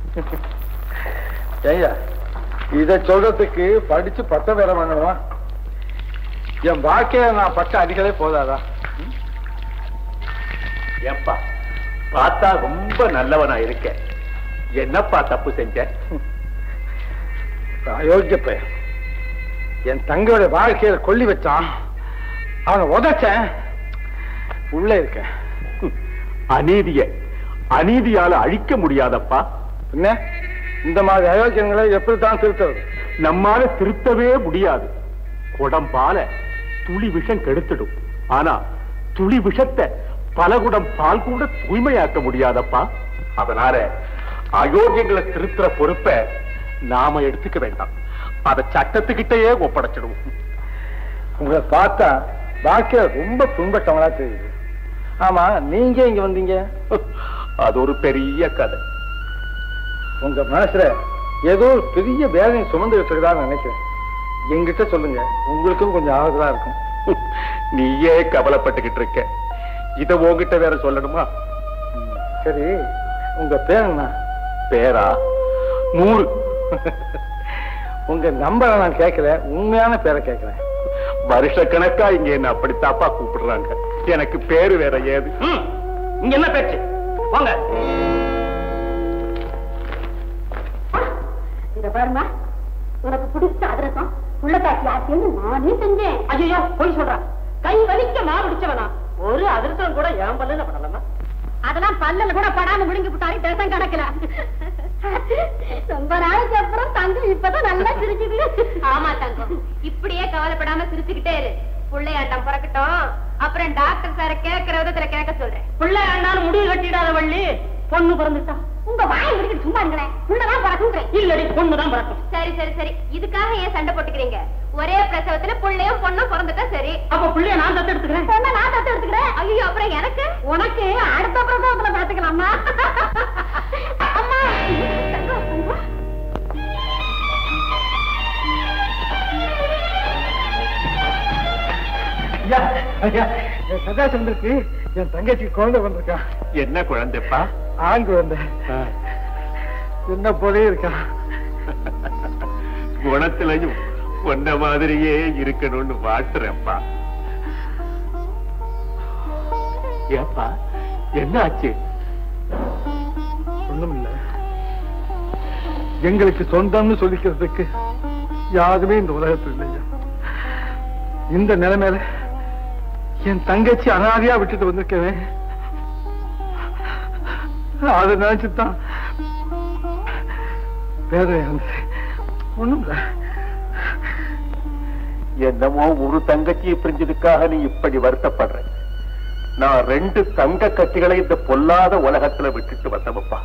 ஏய்யா இத சொல்றதுக்கு படிச்சு பட்டம் வேற வாங்கணுமா என் வாழ்க்கையில நான் பட்ட அதிகளே போதாதா ஏப்பா பார்த்தா ரொம்ப நல்லவனா இருக்க என்னப்பா தப்பு செஞ்ச அயோக்கிய பையன் என் தங்கையோட வாழ்க்கையில கொல்லி வச்சான் அவனை உதைச்சேன் உள்ள இருக்கேன் அநீதிய அநீதியால அழிக்க முடியாதப்பா என்ன இந்த மாதிரி அயோக்கியங்களை எப்படித்தான் திருத்துறது நம்மால திருத்தவே முடியாது குடம்பால துளி விஷம் கெடுத்துடும் ஆனா துளி விஷத்தை பல குடம் பால் கூட தூய்மையாக்க முடியாதப்பா அதனால அயோக்கியங்களை திருத்துற பொறுப்பை நாம எடுத்துக்க வேண்டாம் அத சட்டத்துக்கிட்டயே ஒப்படைச்சிடுவோம் உங்களை பார்த்தா வாழ்க்கையில ரொம்ப புண்பட்டவங்களா தெரியுது ஆமா நீங்க இங்க வந்தீங்க அது ஒரு பெரிய கதை உங்க மனசுல ஏதோ ஒரு பெரிய வேதனை சுமந்துகிட்டு இருக்குதான்னு நினைக்கிறேன் என்கிட்ட சொல்லுங்க உங்களுக்கும் கொஞ்சம் ஆறுதலா இருக்கும் நீயே கவலைப்பட்டுக்கிட்டு இருக்க இத உன்கிட்ட வேற சொல்லணுமா சரி உங்க பேர் என்ன பேரா நூறு உங்க நம்பரை நான் கேட்கல உண்மையான பேரை கேட்கிறேன் வருஷக்கணக்கா இங்க என்ன அப்படித்தாப்பா கூப்பிடுறாங்க எனக்கு பேரு வேற ஏது இங்க என்ன பேச்சு வாங்க இத பாருமா உனக்கு பிடிச்ச அதிரசம் உள்ளதாக்கி ஆசைன்னு நானே செஞ்சேன் ஐயோ போய் சொல்றான் கை வலிக்க நான் பிடிச்சவனா ஒரு அதிர்ஷ்டம் கூட என் பல்லுல படலமா அதெல்லாம் பல்லல கூட படாம விழுங்கி விட்டாரு தேசம் கிடக்கல ரொம்ப நாளைக்கு அப்புறம் தங்கம் இப்பதான் நல்லா சிரிக்குது ஆமா தங்கம் இப்படியே கவலைப்படாம சிரிச்சுக்கிட்டே இரு புள்ளையாட்டம் பிறக்கட்டும் அப்புறம் டாக்டர் சார கேட்கிற விதத்துல கேட்க சொல்றேன் பிள்ளை ஆண்டாலும் முடிவு கட்டிடாத வள்ளி பொண்ணு பிறந்துட்டா உங்க வாயை முடிக்கிட்டு சும்மா இருங்களேன் உள்ளதான் பறக்குன்றேன் இல்லடி பொண்ணுதான் பிறக்கும் சரி சரி சரி இதுக்காக ஏன் சண்டை போட்டுக்கிறீங்க ஒரே பிரசவத்துல புள்ளையும் பொண்ணும் பிறந்துட்டா சரி அப்ப பிள்ளைய நான் தத்து எடுத்துக்கிறேன் சொன்னா நான் தத்து எடுத்துக்கிறேன் ஐயோ அப்புறம் எனக்கு உனக்கு அடுத்த பிரசவத்துல பாத்துக்கலாமா அம்மா தங்கம், தங்கம். ஐயா ஐயா என் சதாச்சந்திரக்கு என் தங்கச்சி குழந்தை வந்திருக்கான் என்ன குழந்தைப்பா ஆண் குழந்தை என்ன போலே இருக்கான் குணத்திலையும் ஒன்ன மாதிரியே இருக்கணும்னு வாட்டுறேன்ப்பா ஏப்பா என்ன ஆச்சு ஒண்ணும் இல்ல எங்களுக்கு சொந்தம்னு சொல்லிக்கிறதுக்கு யாருமே இந்த உலகத்தில் இல்லையா இந்த நிலைமையில என் தங்கச்சி அனாதையா விட்டுட்டு வந்திருக்கவே அதை நினைச்சுதான் வேதனை இருந்துச்சு ஒண்ணும் இல்ல என்னமோ ஒரு தங்கச்சியை பிரிஞ்சதுக்காக நீ இப்படி வருத்தப்படுற நான் ரெண்டு தங்க கட்டிகளை இந்த பொல்லாத உலகத்துல விட்டுட்டு வந்தவப்பா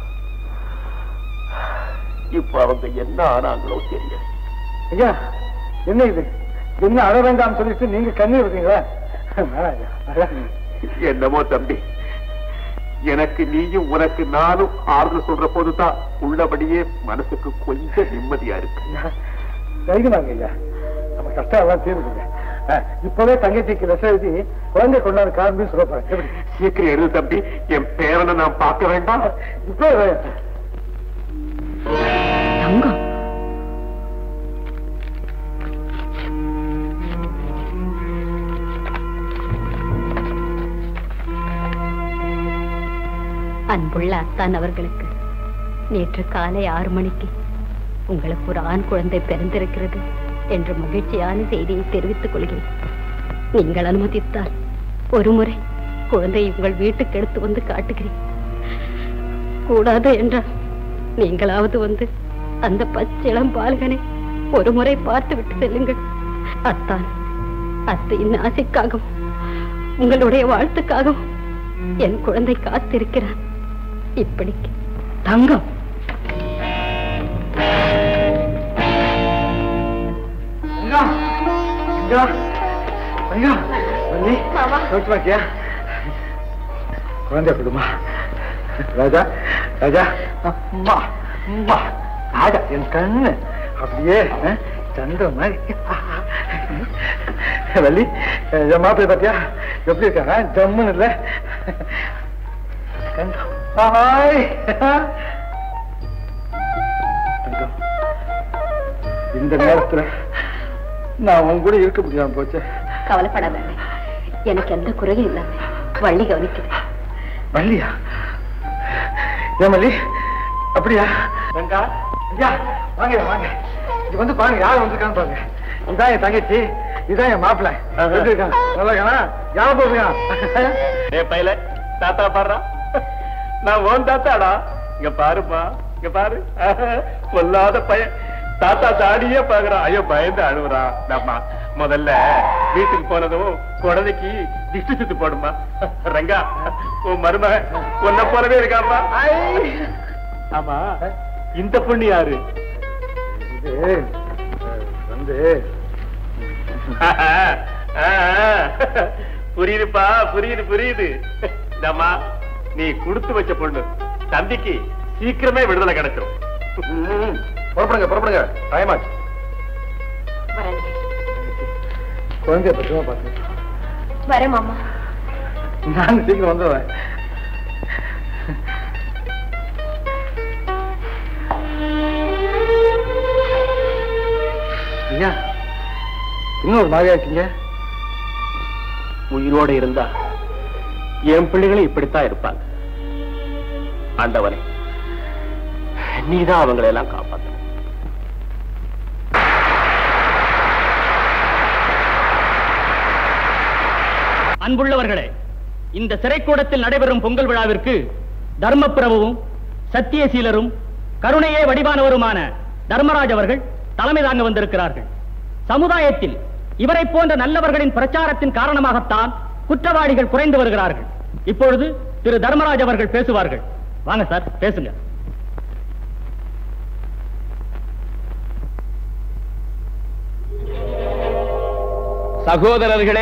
இப்ப அவங்க என்ன ஆனாங்களோ தெரியல ஐயா என்ன இது என்ன அழ வேண்டாம் சொல்லிட்டு நீங்க கண்ணீர் விடுறீங்களா வேணாம் ஐயா, வேணாம். என்னமோ தம்பி எனக்கு நீயும் உனக்கு நானும் ஆறுதல் சொல்ற போதுதான் உள்ளபடியே மனசுக்கு கொஞ்சம் நிம்மதியா இருக்கு ஐயா, தைரியமாங்க ஐயா நம்ம கஷ்டம் எல்லாம் தீர்ந்துங்க இப்பவே தங்கச்சிக்கு விஷம் எழுதி குழந்தை கொண்டாடு காரணம் சொல்ல போறேன் எப்படி சீக்கிரம் எழுது தம்பி என் பேரனை நான் பார்க்க வேண்டாம் இப்போ தங்கம் அன்புள்ள அத்தான் அவர்களுக்கு நேற்று காலை ஆறு மணிக்கு உங்களுக்கு ஒரு ஆண் குழந்தை பிறந்திருக்கிறது என்ற மகிழ்ச்சியான செய்தியை தெரிவித்துக் கொள்கிறேன் நீங்கள் அனுமதித்தால் ஒரு முறை குழந்தையை உங்கள் வீட்டுக்கு எடுத்து வந்து காட்டுகிறேன் கூடாது என்றால் நீங்களாவது வந்து அந்த பச்சிளம் பால்கனை ஒரு முறை பார்த்து விட்டு செல்லுங்கள் அத்தான் அத்தையின் ஆசைக்காகவும் உங்களுடைய வாழ்த்துக்காகவும் என் குழந்தை காத்திருக்கிறான் இப்படிக்கு தங்கம் ஐயா ஐயா ஐயா வள்ளி யோசிச்சு பாத்தியா குழந்தை கொடுமா ராஜா ராஜா அம்மா அம்மா ராஜா என் கண்ணு அப்படியே அஹ், சந்திரன் மாதிரி வள்ளி என் மாப்பிள்ளை பாத்தியா எப்படி இருக்காங்க ஜம்முன்னு இல்ல தங்கம். ஹாய் தங்கம் இந்த நேரத்துல நான் உன் கூட இருக்க முடியாம போச்சே கவலைப்படாத எனக்கு எந்த குறையும் இல்லாம வள்ளி கவனிக்குது வள்ளியா ஏன் வள்ளி அப்படியா ரங்கா ஐயா வாங்க வாங்க இங்க வந்து பாருங்க யார் வந்திருக்கான்னு பாருங்க இதான் என் தங்கச்சி இதான் என் மாப்பிள்ளை எப்படி இருக்கான் நல்லா இருக்கானா யார் போயிருக்கான் ஏ பையல தாத்தா பாடுறா நான் ஓன் தாத்தாடா இங்க பாருப்பா இங்க பாரு கொல்லாத பையன் தாத்தா தாடியே பாக்குறான் ஐயோ பயந்து அழுவுறான் நம்ம முதல்ல வீட்டுக்கு போனதும் குழந்தைக்கு திஷ்டி சுத்து போடுமா ரங்கா உன் மருமக உன்ன போலவே இருக்காப்பா ஆமா இந்த பொண்ணு யாரு இது அஹ், வந்து புரியுதுப்பா புரியுது புரியுது இந்தம்மா நீ கொடுத்து வச்ச பொண்ணு தம்பிக்கு சீக்கிரமே விடுதலை கிடைச்சிரும் ம், புறப்படுங்க புறப்படுங்க டைம் ஆச்சு வரேன் குழந்தைய பத்திரமா பாத்து வரேன் மாமா நான் சீக்கிரம் வந்துடுவேன் ஐயா இன்னும் ஒரு மாதிரியா இருக்கீங்க உயிரோட இருந்தா என் பிள்ளைகளும் இப்படித்தான் இருப்பாங்க ஆண்டவனே நீதான் அவங்களை எல்லாம் காப்பாத்த அன்புள்ளவர்களே இந்த சிறைக்கூடத்தில் நடைபெறும் பொங்கல் விழாவிற்கு தர்மப்பிரபுவும் சத்தியசீலரும் கருணையே வடிவானவருமான தர்மராஜ் அவர்கள் தலைமை தாங்க வந்திருக்கிறார்கள் சமுதாயத்தில் இவரை போன்ற நல்லவர்களின் பிரச்சாரத்தின் காரணமாகத்தான் குற்றவாளிகள் குறைந்து வருகிறார்கள் இப்பொழுது திரு தர்மராஜ் அவர்கள் பேசுவார்கள் வாங்க சார் பேசுங்க சகோதரர்களே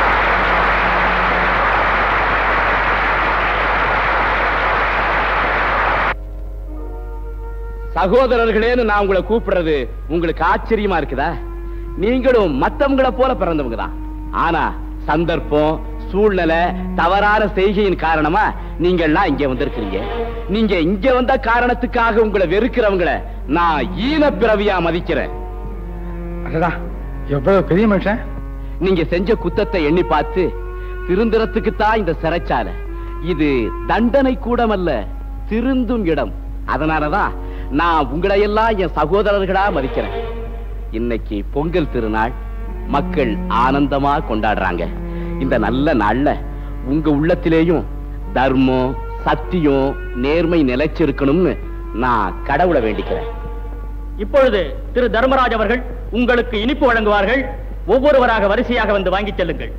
சகோதரர்களேன்னு நான் உங்களை கூப்பிடுறது உங்களுக்கு ஆச்சரியமா இருக்குதா நீங்களும் மத்தவங்கள போல பிறந்தவங்க தான் ஆனா சந்தர்ப்பம் சூழ்நிலை தவறான செய்கையின் காரணமா நீங்கள்லாம் இங்க வந்திருக்கிறீங்க நீங்க இங்க வந்த காரணத்துக்காக உங்களை வெறுக்கிறவங்கள நான் ஈன பிறவியா மதிக்கிறேன் அடடா எவ்வளவு பெரிய மனுஷன் நீங்க செஞ்ச குத்தத்தை எண்ணி பார்த்து திருந்திரத்துக்கு தான் இந்த சிறைச்சாலை இது தண்டனை கூடமல்ல திருந்தும் இடம் அதனாலதான் நான் உங்களையெல்லாம் என் சகோதரர்களா மதிக்கிறேன் இன்னைக்கு பொங்கல் திருநாள் மக்கள் ஆனந்தமா கொண்டாடுறாங்க இந்த நல்ல நாள்ல உங்க உள்ளத்திலேயும் தர்மம் சத்தியம் நேர்மை நிலைச்சிருக்கணும்னு நான் கடவுளை வேண்டிக்கிறேன் இப்பொழுது திரு தர்மராஜ் அவர்கள் உங்களுக்கு இனிப்பு வழங்குவார்கள் ஒவ்வொருவராக வரிசையாக வந்து வாங்கிச் செல்லுங்கள்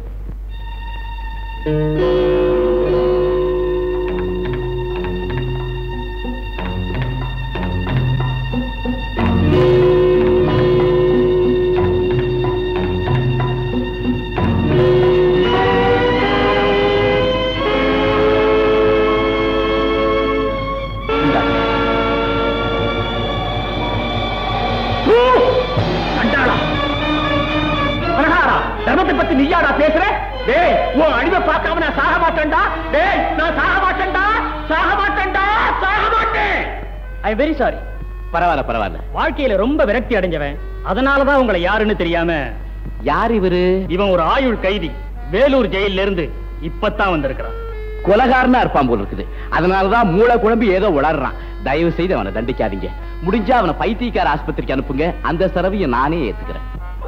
கண்டாளா பலகாரா தர்மத்தை பத்தி நீயாடா பேசுற டேய் உன் அழிவை பார்க்காம நான் சாக மாட்டேன்டா டேய் நான் சாக மாட்டேன்டா சாக மாட்டேன்டா சாக மாட்டேன் ஐ வெரி சாரி பரவாயில்ல பரவாயில்ல வாழ்க்கையில ரொம்ப விரக்தி அடைஞ்சவன் அதனாலதான் உங்களை யாருன்னு தெரியாம யார் இவரு இவன் ஒரு ஆயுள் கைதி வேலூர் ஜெயில இருந்து இப்பதான் வந்திருக்கிறான் கொலகாரனா இருப்பான் போல இருக்குது அதனாலதான் மூளை குழம்பு ஏதோ உளறான் தயவு செய்து அவனை தண்டிக்காதீங்க முடிஞ்சா அவனை பைத்தியக்கார ஆஸ்பத்திரிக்கு அனுப்புங்க அந்த செலவையை நானே ஏத்துக்கிறேன்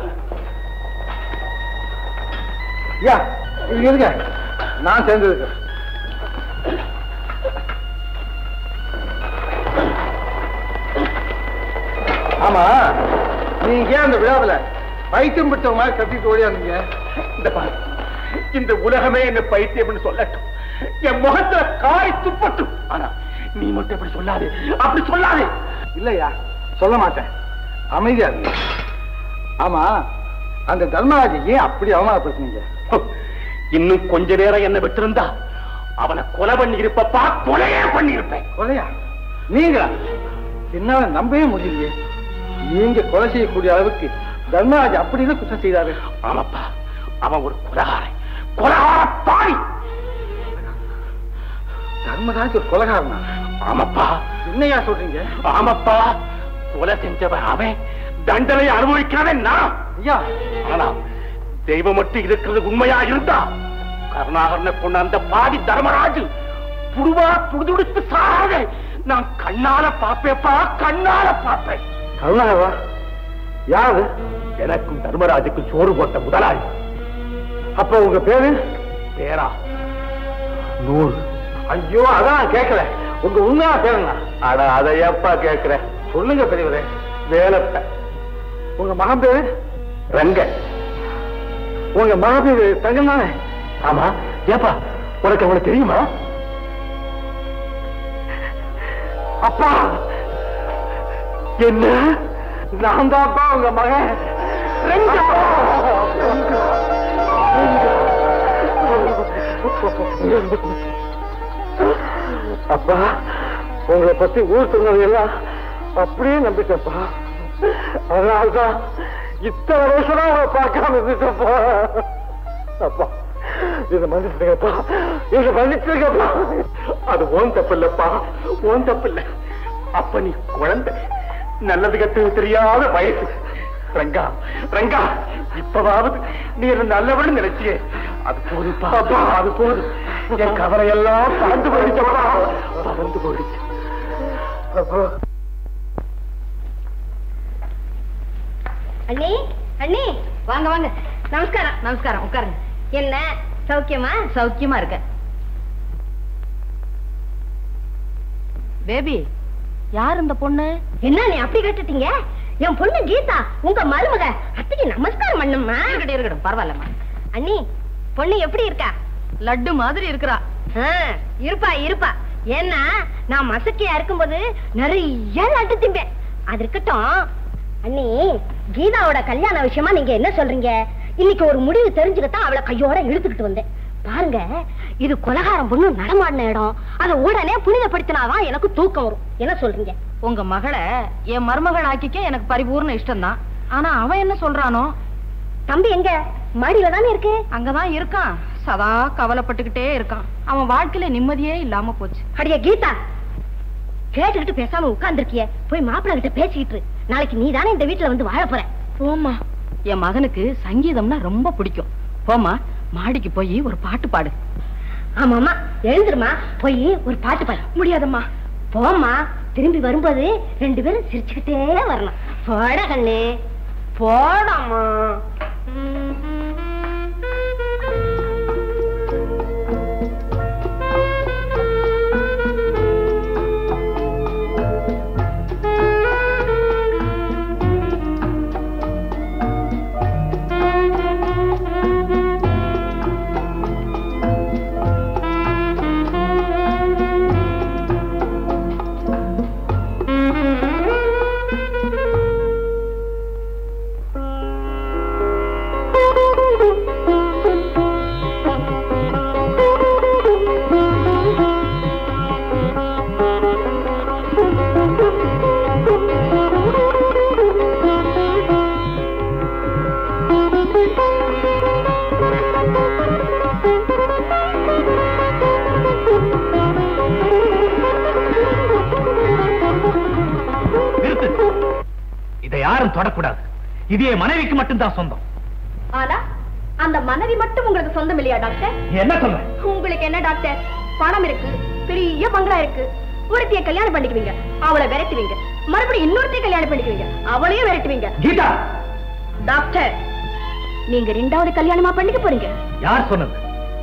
ஐயா இங்க இருங்க நான் சேர்ந்து இருக்கேன் ஆமா நீங்க ஏன் அந்த விழாவுல பைத்தியம் பிடிச்ச மாதிரி கத்திட்டு ஓடியாந்தீங்க இந்த பாரு இந்த உலகமே என்ன பைத்தியம்னு சொல்லட்டும் என் முகத்துல காய் துப்பட்டும் ஆனா நீ மட்டும் அப்படி சொல்லாதே அப்படி சொல்லாதே இல்லையா சொல்ல மாட்டேன் அமைதியா இருங்க ஆமா அந்த தர்மராஜை ஏன் அப்படி அவமானப்படுத்துனீங்க இன்னும் கொஞ்ச நேரம் என்ன விட்டிருந்தா அவனை கொலை பண்ணி இருப்பப்பா கொலையே பண்ணி இருப்பேன் கொலையா நீங்களா என்னால நம்பவே முடியலையே நீங்க கொலை செய்யக்கூடிய அளவுக்கு தர்மராஜ் அப்படின்னு குற்றம் செய்தாரு ஆமாப்பா அவன் ஒரு கொலகாரன் கொலகார பாவி தர்மராஜ் ஒரு கொலகாரனா ஆமாப்பா என்னையா சொல்றீங்க ஆமாப்பா கொலை செஞ்சவன் அவன் தண்டனை அனுபவிக்கிறவன் நான் ஐயா ஆனா தெய்வம் மட்டும் இருக்கிறது உண்மையா இருந்தா கருணாகரனை கொண்ட அந்த பாதி தர்மராஜு புடுவா துடுதுடுத்து சாக நான் கண்ணால பாப்பேப்பா கண்ணால பாப்பேன் கருணாகவா யாரு எனக்கும் தர்மராஜுக்கும் சோறு போட்ட முதலாளி அப்ப உங்க பேரு பேரா நூறு ஐயோ அதான் நான் கேட்கல உங்க உண்மையா பேருங்க அட அதை ஏப்பா கேக்குற சொல்லுங்க பெரியவரே வேலப்ப உங்க மகன் பேரு ரங்க உங்க மகன் பேரு தங்கம் தானே ஆமா ஏப்பா உனக்கு அவனை தெரியுமா அப்பா என்ன நான் தான்ப்பா உங்க மகன் அப்பா உங்களை பத்தி ஊர் சொன்னது எல்லாம் அப்படியே நம்பிட்டப்பா அதனால்தான் இத்தனை வருஷமா உங்களை பார்க்காம இருந்துட்டப்பா அப்பா இதை மன்னிச்சிருக்கப்பா இதை மன்னிச்சிருக்கப்பா அது ஓன் தப்பு இல்லப்பா ஓன் தப்பு இல்ல அப்ப நீ குழந்தை நல்லது கெட்டது தெரியாத வயசு ரங்கா ரங்கா இப்பவாவது நீ என்ன நல்லவன் நினைச்சியே அது போதுப்பா அப்பா, அது போதும் என் கவலை எல்லாம் பறந்து போயிடுச்சப்பா பறந்து போயிடுச்சு அப்பா அண்ணி அண்ணி வாங்க வாங்க நமஸ்காரம் நமஸ்காரம் உட்காருங்க என்ன சௌக்கியமா சௌக்கியமா இருக்க பேபி யார் இந்த பொண்ணு என்ன நீ அப்படி கேட்டுட்டீங்க என் பொண்ணு கீதா உங்க மருமக அத்தைக்கு நமஸ்காரம் பண்ணும்மா இருக்கட்டும் இருக்கட்டும் பரவாயில்லம்மா அண்ணி பொண்ணு எப்படி இருக்கா லட்டு மாதிரி இருக்கிறா ஆ, இருப்பா இருப்பா ஏன்னா நான் மசக்கையா இருக்கும்போது நிறைய லட்டு திம்பேன் அது இருக்கட்டும் அண்ணி கீதாவோட கல்யாண விஷயமா நீங்க என்ன சொல்றீங்க இன்னைக்கு ஒரு முடிவு தெரிஞ்சுக்கத்தான் அவளை கையோட இழுத்துக்கிட்டு வந்தேன் பாருங்க இது கொலகாரம் பொண்ணு நடமாடின இடம் அதை உடனே புனிதப்படுத்தினாதான் எனக்கு தூக்கம் வரும் என்ன சொல்றீங்க உங்க மகளை என் மருமகள் ஆக்கிக்க எனக்கு பரிபூர்ண இஷ்டம்தான் ஆனா அவன் என்ன சொல்றானோ தம்பி எங்க மாடியில தானே இருக்கு அங்கதான் இருக்கான் சதா கவலைப்பட்டுக்கிட்டே இருக்கான் அவன் வாழ்க்கையில நிம்மதியே இல்லாம போச்சு அடியே கீதா கேட்டுக்கிட்டு பேசாம உட்கார்ந்துருக்கிய போய் மாப்பிள்ளை கிட்ட பேசிக்கிட்டு இரு. நாளைக்கு நீ தானே இந்த வீட்டுல வந்து வாழ போற போம்மா என் மகனுக்கு சங்கீதம்னா ரொம்ப பிடிக்கும் போம்மா மாடிக்கு போய் ஒரு பாட்டு பாடு ஆமாமா எழுந்துருமா போய் ஒரு பாட்டு பாடு முடியாதம்மா போம்மா திரும்பி வரும்போது ரெண்டு பேரும் சிரிச்சுக்கிட்டே வரணும் போட கண்ணு போடாமா நிறுத்து இதை யாரும் தொடக்கூடாது இது என் மனைவிக்கு மட்டும்தான் சொந்தம் ஆனா அந்த மனைவி மட்டும் உங்களுக்கு சொந்தம் இல்லையா டாக்டர் நீ என்ன சொல்ற உங்களுக்கு என்ன டாக்டர் பணம் இருக்கு பெரிய பங்களா இருக்கு ஒருத்திய கல்யாணம் பண்ணிக்குவீங்க அவளை விரட்டுவீங்க மறுபடியும் இன்னொருத்தைய கல்யாணம் பண்ணிக்குவீங்க அவளையும் விரட்டுவீங்க கீதா டாக்டர் நீங்க ரெண்டாவது கல்யாணமா பண்ணிக்க போறீங்க யார் சொன்னது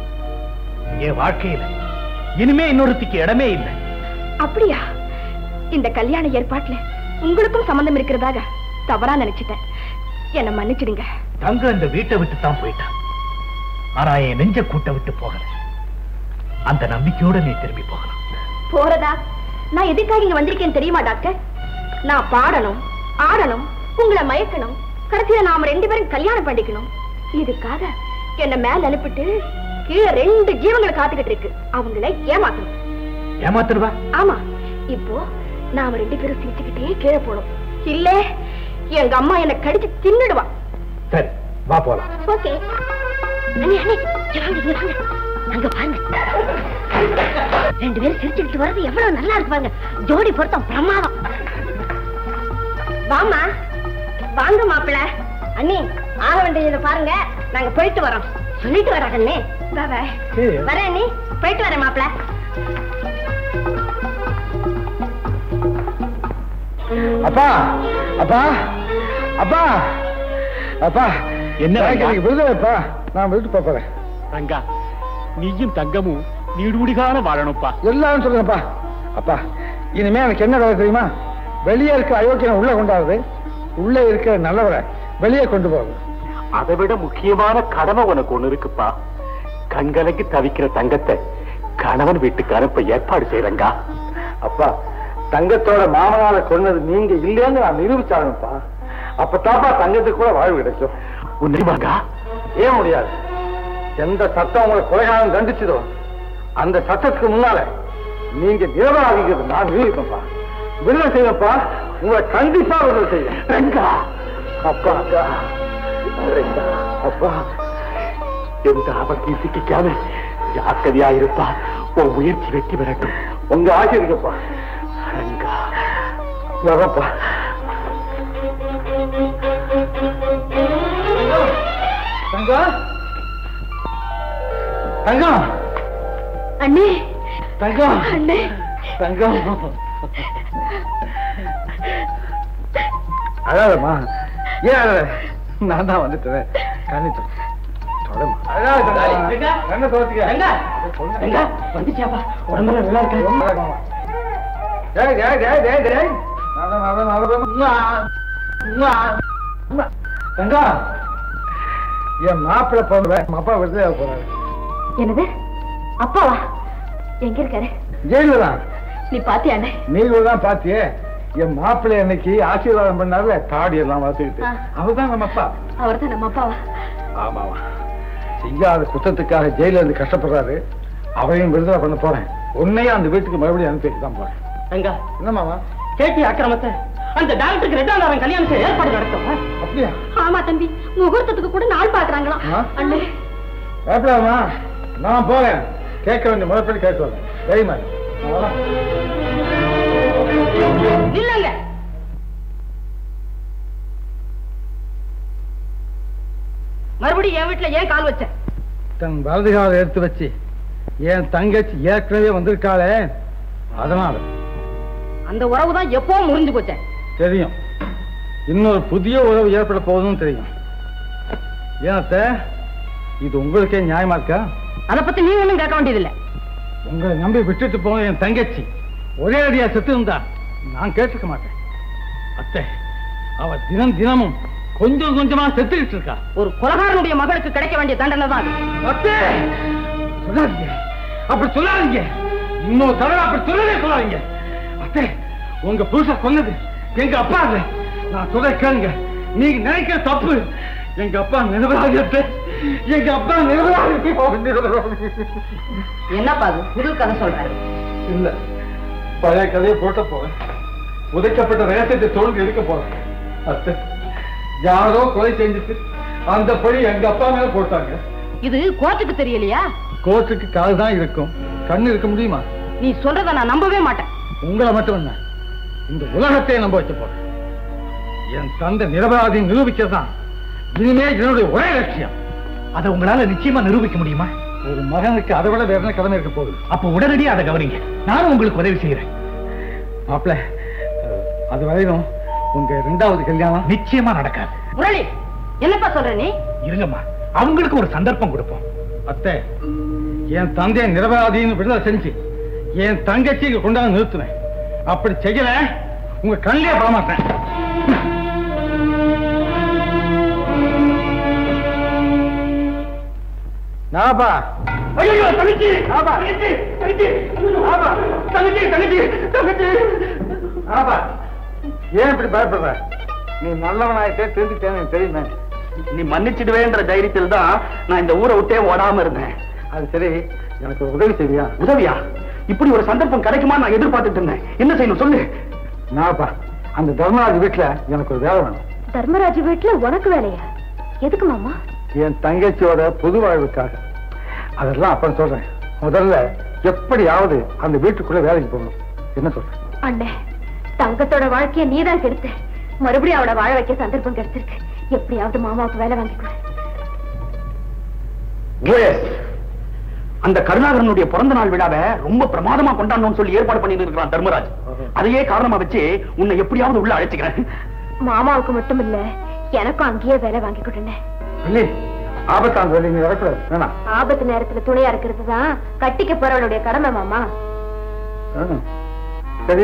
என் வாழ்க்கையில இனிமே இன்னொருத்திக்கு இடமே இல்லை அப்படியா இந்த கல்யாண ஏற்பாட்டுல உங்களுக்கும் சம்பந்தம் இருக்கிறதாக தவறா நினைச்சிட்டேன் என்ன மன்னிச்சிடுங்க தங்க இந்த வீட்டை விட்டு தான் போயிட்டான் ஆனா என் நெஞ்ச கூட்ட விட்டு போகல அந்த நம்பிக்கையோட நீ திரும்பி போகலாம் போறதா நான் எதுக்காக இங்க வந்திருக்கேன் தெரியுமா டாக்டர் நான் பாடணும் ஆடணும் உங்களை மயக்கணும் கடைசியில நாம ரெண்டு பேரும் கல்யாணம் பண்ணிக்கணும் இதுக்காக என்ன மேல அனுப்பிட்டு கீழே ரெண்டு ஜீவங்கள் காத்துக்கிட்டு இருக்கு அவங்கள ஏமாத்தணும் ஏமாத்துருவா ஆமா இப்போ நாம ரெண்டு பேரும் சிரிச்சுக்கிட்டே கீழே போனோம் இல்ல எங்க அம்மா என்ன கடிச்சு தின்னுடுவா சரி வா போலாம் ஓகே அண்ணே அண்ணே இங்க வாங்க இங்க வாங்க அங்க பாருங்க ரெண்டு பேரும் சிரிச்சுக்கிட்டு வர்றது எவ்வளவு நல்லா இருக்கு பாருங்க ஜோடி பொருத்தம் பிரமாதம் வாமா வாங்க மாப்பிள அண்ணி ஆக வேண்டியதை பாருங்க நாங்க போயிட்டு வரோம் சொல்லிட்டு வர அண்ணே வரேன் அண்ணி போயிட்டு வரேன் மாப்பிள அப்பா அப்பா அப்பா அப்பா என்ன எனக்கு ரங்கா? இன்னைக்கு விருதுப்பா நான் விருது போறேன் ரங்கா நீயும் தங்கமும் நீடுடிகான வாழணும்ப்பா எல்லாரும் சொல்லுங்கப்பா அப்பா இனிமே எனக்கு என்ன வேலை தெரியுமா வெளியே இருக்க அயோக்கியனை உள்ள கொண்டாடுறது உள்ளே இருக்கிற நல்லவரை வெளியே கொண்டு போகுது அதை விட முக்கியமான கடமை உனக்கு ஒண்ணு இருக்குப்பா கண்கலங்கி தவிக்கிற தங்கத்தை கணவன் வீட்டுக்கு அனுப்ப ஏற்பாடு செய்யறங்கா அப்பா தங்கத்தோட மாமனார கொன்னது நீங்க இல்லைன்னு நான் நிரூபிச்சாகணும்ப்பா அப்பதாப்பா தங்கத்துக்கு கூட வாழ்வு கிடைக்கும் உண்மைவாங்கா ஏன் முடியாது எந்த சட்டம் உங்களை கொலைகாலம் கண்டிச்சதோ அந்த சட்டத்துக்கு முன்னால நீங்க நிரபராதிக்கிறது நான் நிரூபிப்பேன்ப்பா விடுதலை செய்யப்பா உங்களை கண்டிப்பா விடுதலை செய்ய ரங்கா அப்பா ரங்கா அப்பா எந்த ஆபத்தையும் சிக்கிக்காம ஜாக்கிரதையா இருப்பா உன் முயற்சி வெற்றி பெறட்டும் உங்க ஆசை இருக்குப்பா ரங்கா வரப்பா தங்கம் தங்கம் அண்ணே தங்கம் அண்ணே தங்கம் அழாதம்மா ஏன் அழாத நான் தான் வந்துட்டேன் கண்ணி தொடமா கண்ணை துவச்சிக்க வந்துச்சாப்பா உடம்புல நல்லா இருக்கா ரொம்ப அழகாமா. டேய், டேய், டேய், டேய், டேய். நட, நட, நட. உம்மா, உம்மா, உம்மா. தங்கம் என் மாப்பிள்ளை போன அப்பா விடுதலை போறாரு என்னது அப்பாவா எங்க இருக்காரு ஜெயில தான் நீ பாத்தியா அண்ணே நீங்க தான் பாத்தியே என் மாப்பிள்ளை அன்னைக்கு ஆசீர்வாதம் பண்ணாரு தாடி எல்லாம் வளர்த்துக்கிட்டு ஆ. அவர்தான் நம்ம அப்பா அவர் தான் நம்ம அப்பாவா ஆமாவா செய்யாத குற்றத்துக்காக ஜெயில இருந்து கஷ்டப்படுறாரு அவரையும் விடுதலை பண்ண போறேன் உன்னையும் அந்த வீட்டுக்கு மறுபடியும் அனுப்பி வைக்க தான் போறேன் ரங்கா என்ன மாமா கேட்டி அக்கிரமத்தை அந்த டாக்டருக்கு ரெண்டாம் நேரம் கல்யாணம் செய்ய ஏற்பாடு நடக்கும் அப்படியா ஆமா தம்பி முகூர்த்தத்துக்கு கூட நாள் பாக்குறாங்களாம் ஆ? அண்ணே பயப்படாமா நான் போறேன் கேட்க வேண்டிய முறைப்படி கேட்டு வரேன் தைரியமா இரு. நான் வரேன். இல்லங்க மறுபடியும் என் வீட்டுல ஏன் கால் வச்ச தன் வலது காலை எடுத்து வச்சு என் தங்கச்சி ஏற்கனவே வந்திருக்காளே அதனால அந்த உறவு தான் எப்போ முறிஞ்சு போச்சேன் தெரியும் இன்னொரு புதிய உறவு ஏற்பட போகுதுன்னு தெரியும் ஏன் இது உங்களுக்கே நியாயமா இருக்கா அதை பத்தி நீ ஒண்ணும் கேட்க வேண்டியதில்லை உங்களை நம்பி விட்டுட்டு போன என் தங்கச்சி ஒரே அடியா செத்து இருந்தா நான் கேட்டுக்க மாட்டேன் அத்தை அவ தினம் தினமும் கொஞ்சம் கொஞ்சமா செத்துக்கிட்டு இருக்கா ஒரு கொலகாரனுடைய மகளுக்கு கிடைக்க வேண்டிய தண்டனை தான் அது. அத்தை சொல்லாதீங்க அப்படி சொல்லாதீங்க இன்னொரு தடவை அப்படி சொல்லவே சொல்லாதீங்க அத்தை உங்க புருஷ சொன்னது எங்க அப்பா இல்ல நான் சொல்ல கேளுங்க நீங்க நினைக்கிற தப்பு எங்க அப்பா நிரபராதி அத்தை எங்க அப்பா நிரபராதி என்னப்பா அது புது கதை சொல்றேன் இல்ல பழைய கதையை போட்ட போறேன் உதைக்கப்பட்ட ரகசியத்தை தோல்வி எடுக்க போறேன் அத்தை யாரோ கொலை செஞ்சுட்டு அந்த பழி எங்க அப்பா மேல போட்டாங்க இது கோர்ட்டுக்கு தெரியலையா கோர்ட்டுக்கு கால் தான் இருக்கும் கண்ணு இருக்க முடியுமா நீ சொல்றத நான் நம்பவே மாட்டேன் உங்களை மட்டும் என்ன இந்த உலகத்தையே நம்ப வச்ச போறேன் என் தந்தை நிரபராதி நிரூபிக்கதான் இனிமே என்னுடைய ஒரே லட்சியம் அதை உங்களால நிச்சயமா நிரூபிக்க முடியுமா ஒரு மகனுக்கு அதை விட வேற என்ன கடமை இருக்க போகுது அப்ப உடனடியா அதை கவனிங்க நானும் உங்களுக்கு உதவி செய்யறேன் மாப்பிள்ள அது வரையும் உங்க ரெண்டாவது கல்யாணம் நிச்சயமா நடக்காது முரளி என்னப்பா சொல்ற நீ இருங்கம்மா அவங்களுக்கு ஒரு சந்தர்ப்பம் கொடுப்போம் அத்தை என் தந்தையை நிரபராதின்னு விடுதலை செஞ்சு என் தங்கச்சி இங்க கொண்டாந்து நிறுத்துனேன் அப்படி செய்யல உங்க கண்ணிலே படமாட்டேன் நாபா ஐயோ தங்கச்சி ஆபா தங்கச்சி தங்கச்சி ஆபா தங்கச்சி தங்கச்சி தங்கச்சி ஆபா ஏன் இப்படி பயப்படுற நீ நல்லவனாயிட்டே தெரிஞ்சுட்டேன்னு எனக்கு தெரியுமே நீ மன்னிச்சிடுவேன்ற தைரியத்தில் தான் நான் இந்த ஊரை விட்டே ஓடாம இருந்தேன் அது சரி எனக்கு ஒரு உதவி செய்வியா உதவியா இப்படி ஒரு சந்தர்ப்பம் கிடைக்குமா நான் எதிர்பார்த்துட்டு இருந்தேன் என்ன செய்யணும் சொல்லு நாபா அந்த தர்மராஜ் வீட்டுல எனக்கு ஒரு வேலை வேணும் தர்மராஜ் வீட்டுல உனக்கு வேலையா எதுக்கு மாமா என் தங்கச்சியோட புது வாழ்வுக்காக அதெல்லாம் அப்புறம் சொல்றேன் முதல்ல எப்படியாவது அந்த வீட்டுக்குள்ள வேலைக்கு போகணும் என்ன சொல்றேன் அண்ணே தங்கத்தோட வாழ்க்கைய நீதான் கெடுத்த மறுபடியும் அவளை வாழ வைக்க சந்தர்ப்பம் கிடைச்சிருக்கு எப்படியாவது மாமாவுக்கு வேலை வாங்கி கொடு Yes. அந்த கருணாகரனுடைய பிறந்த நாள் விழாவை ரொம்ப பிரமாதமா கொண்டாடணும்னு சொல்லி ஏற்பாடு பண்ணிட்டு இருக்கிறான் தர்மராஜ் அதையே காரணமா வச்சு உன்னை எப்படியாவது உள்ள அழைச்சுக்கிறேன் மாமாவுக்கு மட்டும் இல்ல எனக்கும் அங்கேயே வேலை வாங்கி கொடுங்க இல்லை ஆபத்தான வேலை நீ வரக்கூடாது வேணாம் ஆபத்து நேரத்துல துணையா இருக்கிறது தான் கட்டிக்க போறவளுடைய கடமை மாமா ஆ. சரி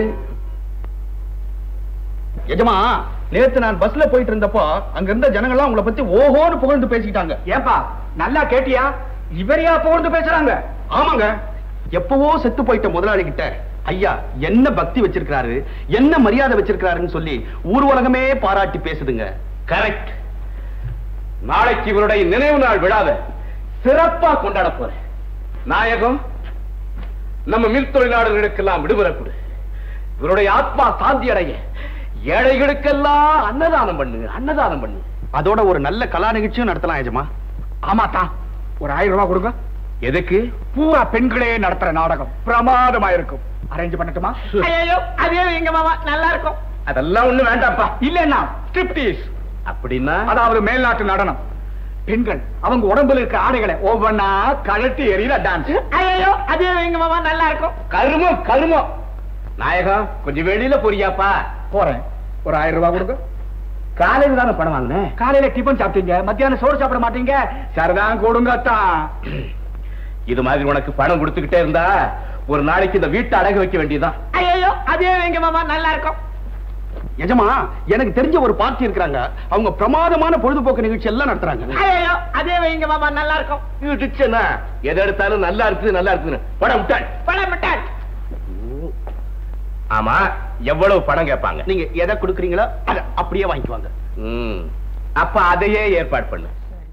எஜமா நேத்து நான் பஸ்ல போயிட்டு இருந்தப்போ அங்க இருந்த ஜனங்கள்லாம் உங்களை பத்தி ஓஹோன்னு புகழ்ந்து பேசிக்கிட்டாங்க ஏன்பா நல்லா கேட்டியா இவரையா புகழ்ந்து பேசுறாங்க ஆமாங்க எப்பவோ செத்து போயிட்ட முதலாளி கிட்ட ஐயா என்ன பக்தி வச்சிருக்காரு என்ன மரியாதை வச்சிருக்காருன்னு சொல்லி ஊர் உலகமே பாராட்டி பேசுதுங்க கரெக்ட் நாளைக்கு இவருடைய நினைவு நாள் விழாவை சிறப்பா கொண்டாட போறேன் நாயகம் நம்ம மில் தொழிலாளர்களுக்கெல்லாம் விடுமுறை கொடு இவருடைய ஆத்மா சாந்தி அடைய ஏழைகளுக்கெல்லாம் அன்னதானம் பண்ணு அன்னதானம் பண்ணு அதோட ஒரு நல்ல கலா நிகழ்ச்சியும் நடத்தலாம் எஜமா ஆமா தான் ஒரு ஆயிரம் ரூபாய் கொடுங்க எதுக்கு பூரா பெண்களே நடத்துற நாடகம் பிரமாதமா இருக்கும் அரேஞ்ச் பண்ணட்டுமா ஐயோ அதே எங்க மாமா நல்லா இருக்கும் அதெல்லாம் ஒண்ணு வேண்டாம்ப்பா இல்லன்னா ஸ்ட்ரிப்டீஸ் அப்படின்னா அதாவது மேல்நாட்டு நடனம் பெண்கள் அவங்க உடம்புல இருக்க ஆடைகளை ஒவ்வொன்னா கழட்டி எறிகிற டான்ஸ் ஐயோ அதே எங்க மாமா நல்லா இருக்கும் கருமம் கருமம் நாயகம் கொஞ்சம் வெளியில போறியாப்பா போறேன் ஒரு ஆயிரம் ரூபாய் கொடுங்க காலையில தானே பணம் வாங்கினேன் காலையில டிபன் சாப்பிட்டீங்க மத்தியானம் சோறு சாப்பிட மாட்டீங்க சரிதான் கொடுங்கத்தான் இது மாதிரி உனக்கு பணம் கொடுத்துக்கிட்டே இருந்தா ஒரு நாளைக்கு இந்த வீட்டை அடகு வைக்க வேண்டியதுதான் ஐயோ அதே எங்க மாமா நல்லா இருக்கும் எஜமா எனக்கு தெரிஞ்ச ஒரு பார்ட்டி இருக்கிறாங்க அவங்க பிரமாதமான பொழுதுபோக்கு நிகழ்ச்சி எல்லாம் நடத்துறாங்க ஐயோ அதே எங்க மாமா நல்லா இருக்கும் இது டிச்சனா எதை எடுத்தாலும் நல்லா இருக்குது நல்லா இருக்குதுன்னு பணம் விட்டாள் பழம் மிட்டாய் ஆமா எவ்வளவு பணம் கேட்பாங்க நீங்க எதை கொடுக்குறீங்களோ அதை அப்படியே வாங்கிக்குவாங்க ம். அப்ப அதையே ஏற்பாடு பண்ணு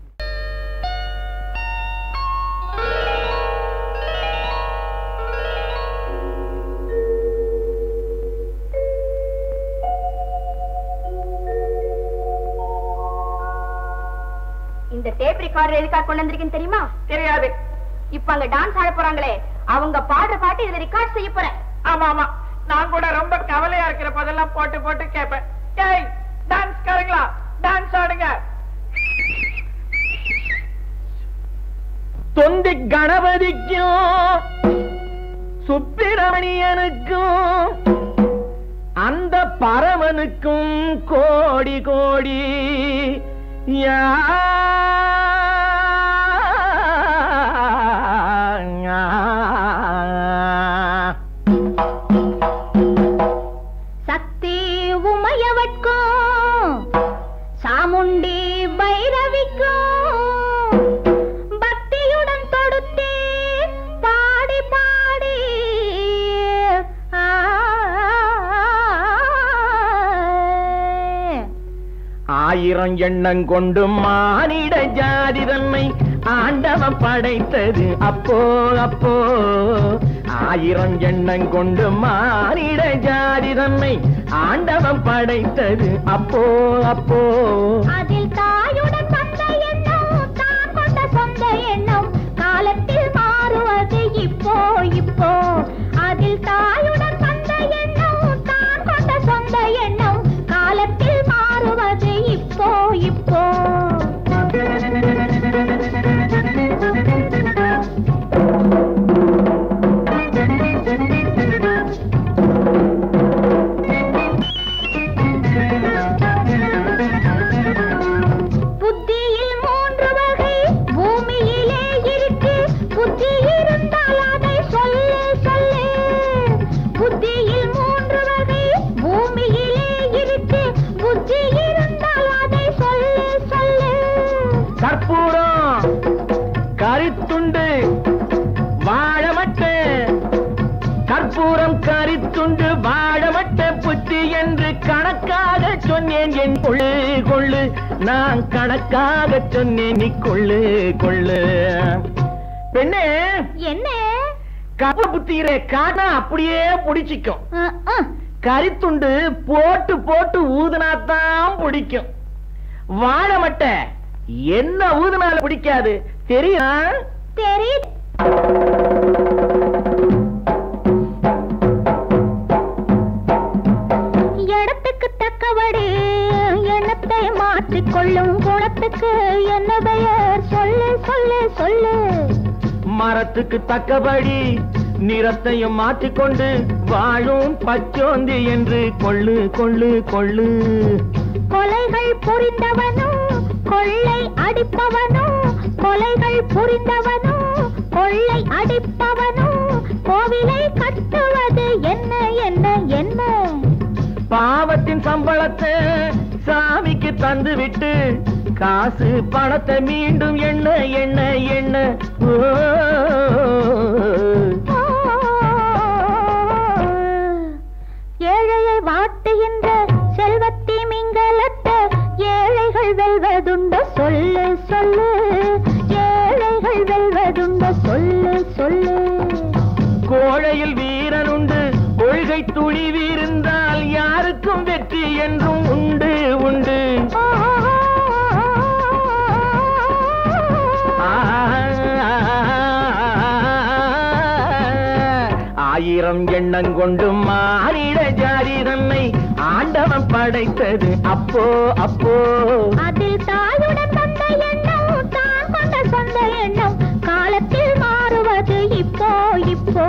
இந்த டேப் ரெக்கார்டர் எதுக்காக கொண்டு வந்திருக்கேன்னு தெரியுமா தெரியாது இப்ப அங்க டான்ஸ் ஆட போறாங்களே அவங்க பாடுற பாட்டு இதை ரெக்கார்ட் செய்ய போறேன் ஆமா ஆமா நான் கூட ரொம்ப கவலையா இருக்கிற போதெல்லாம் போட்டு போட்டு கேட்பேன் ஏய் டான்ஸ் காரங்களா டான்ஸ் ஆடுங்க தொந்தி கணபதிக்கும் சுப்பிரமணியனுக்கும் அந்த பரமனுக்கும் கோடி கோடி யா சக்தி உமையவட்கும் சாமுண்டி பைரவிக்கும் பக்தியுடன் தொடுத்தே பாடி பாடி ஆ, ஆயிரம் எண்ணம் கொண்டு மானிட ஜாதி தன்மை ஆண்டவன் படைத்தது அப்போ அப்போ ஆயிரம் எண்ணம் கொண்டு மானிட ஜாதி தன்மை ஆண்டவன் படைத்தது அப்போ அப்போ அதில் தாயுடன் வந்த எண்ணம் தான் கொண்ட சொந்த எண்ணம் காலத்தில் மாறுவது இப்போ இப்போ அதில் தாயுடன் வந்த எண்ணம் தான் கொண்ட சொந்த எண்ணம் காலத்தில் மாறுவது இப்போ இப்போ புத்தியில் மூன்று வகை பூமியிலே இருக்கு புத்தி இருந்தால் அதை சொல்லு சொல்லு புத்தியில் மூன்று வகை பூமியிலே இருக்கு புத்தி இருந்தால் அதை சொல்லு சொல்லு கற்பூரம் கரித்துண்டு வாழமட்டு கற்பூரம் கரித்துண்டு வாழமட்ட புத்தி என்று கணக்காக சொன்னேன் என் கொள்ளு கொள்ளு நான் கணக்காக சொன்னேன் நீ கொள்ளு கொள்ளு பெண்ணே என்ன கப்ப புத்தியில காட்டா அப்படியே புடிச்சிக்கும் அஹ், அஹ். கரித்துண்டு போட்டு போட்டு ஊதுனாத்தான் பிடிக்கும் வாழமட்டை என்ன ஊதுனால பிடிக்காது தெரியும் தெரியுது இடத்துக்கு தக்கபடி எண்ணத்தை மாற்றிக்கொள்ளும் குணத்துக்கு என்ன பெயர் சொல்லு சொல்லு சொல்லு மரத்துக்கு தக்கபடி நிறத்தையும் மாற்றிக்கொண்டு வாழும் பச்சோந்தி என்று கொள்ளு கொள்ளு கொள்ளு கொலைகள் புரிந்தவனோ கொள்ளை அடிப்பவனோ கொலைகள் புரிந்தவனோ கொள்ளை அடிப்பவனோ கோவிலை கட்டுவது என்ன என்ன என்ன பாவத்தின் சம்பளத்தை சாமிக்கு தந்து விட்டு காசு பணத்தை மீண்டும் எண்ண எண்ண எண்ண ஓ. ஏழையை வாட்டுகின்ற செல்வத்தி மிங்கலத்த ஏழைகள் வெல்வதுண்ட சொல்லு சொல்லு ஏழைகள் வெல்வதுண்ட சொல்லு சொல்லு கோழையில் வீரன் உண்டு கொள்கை துணிவிருந்தால் யாருக்கும் வெற்றி என்றும் உண்டு உண்டு ஆயிரம் எண்ணம் கொண்டு மாறிட ஜாதி தன்னை ஆண்டவன் படைத்தது அப்போ அப்போ அதில் தாயுடன் வந்த எண்ணம் தான் கொண்ட சொந்த எண்ணம் காலத்தில் மாறுவது இப்போ இப்போ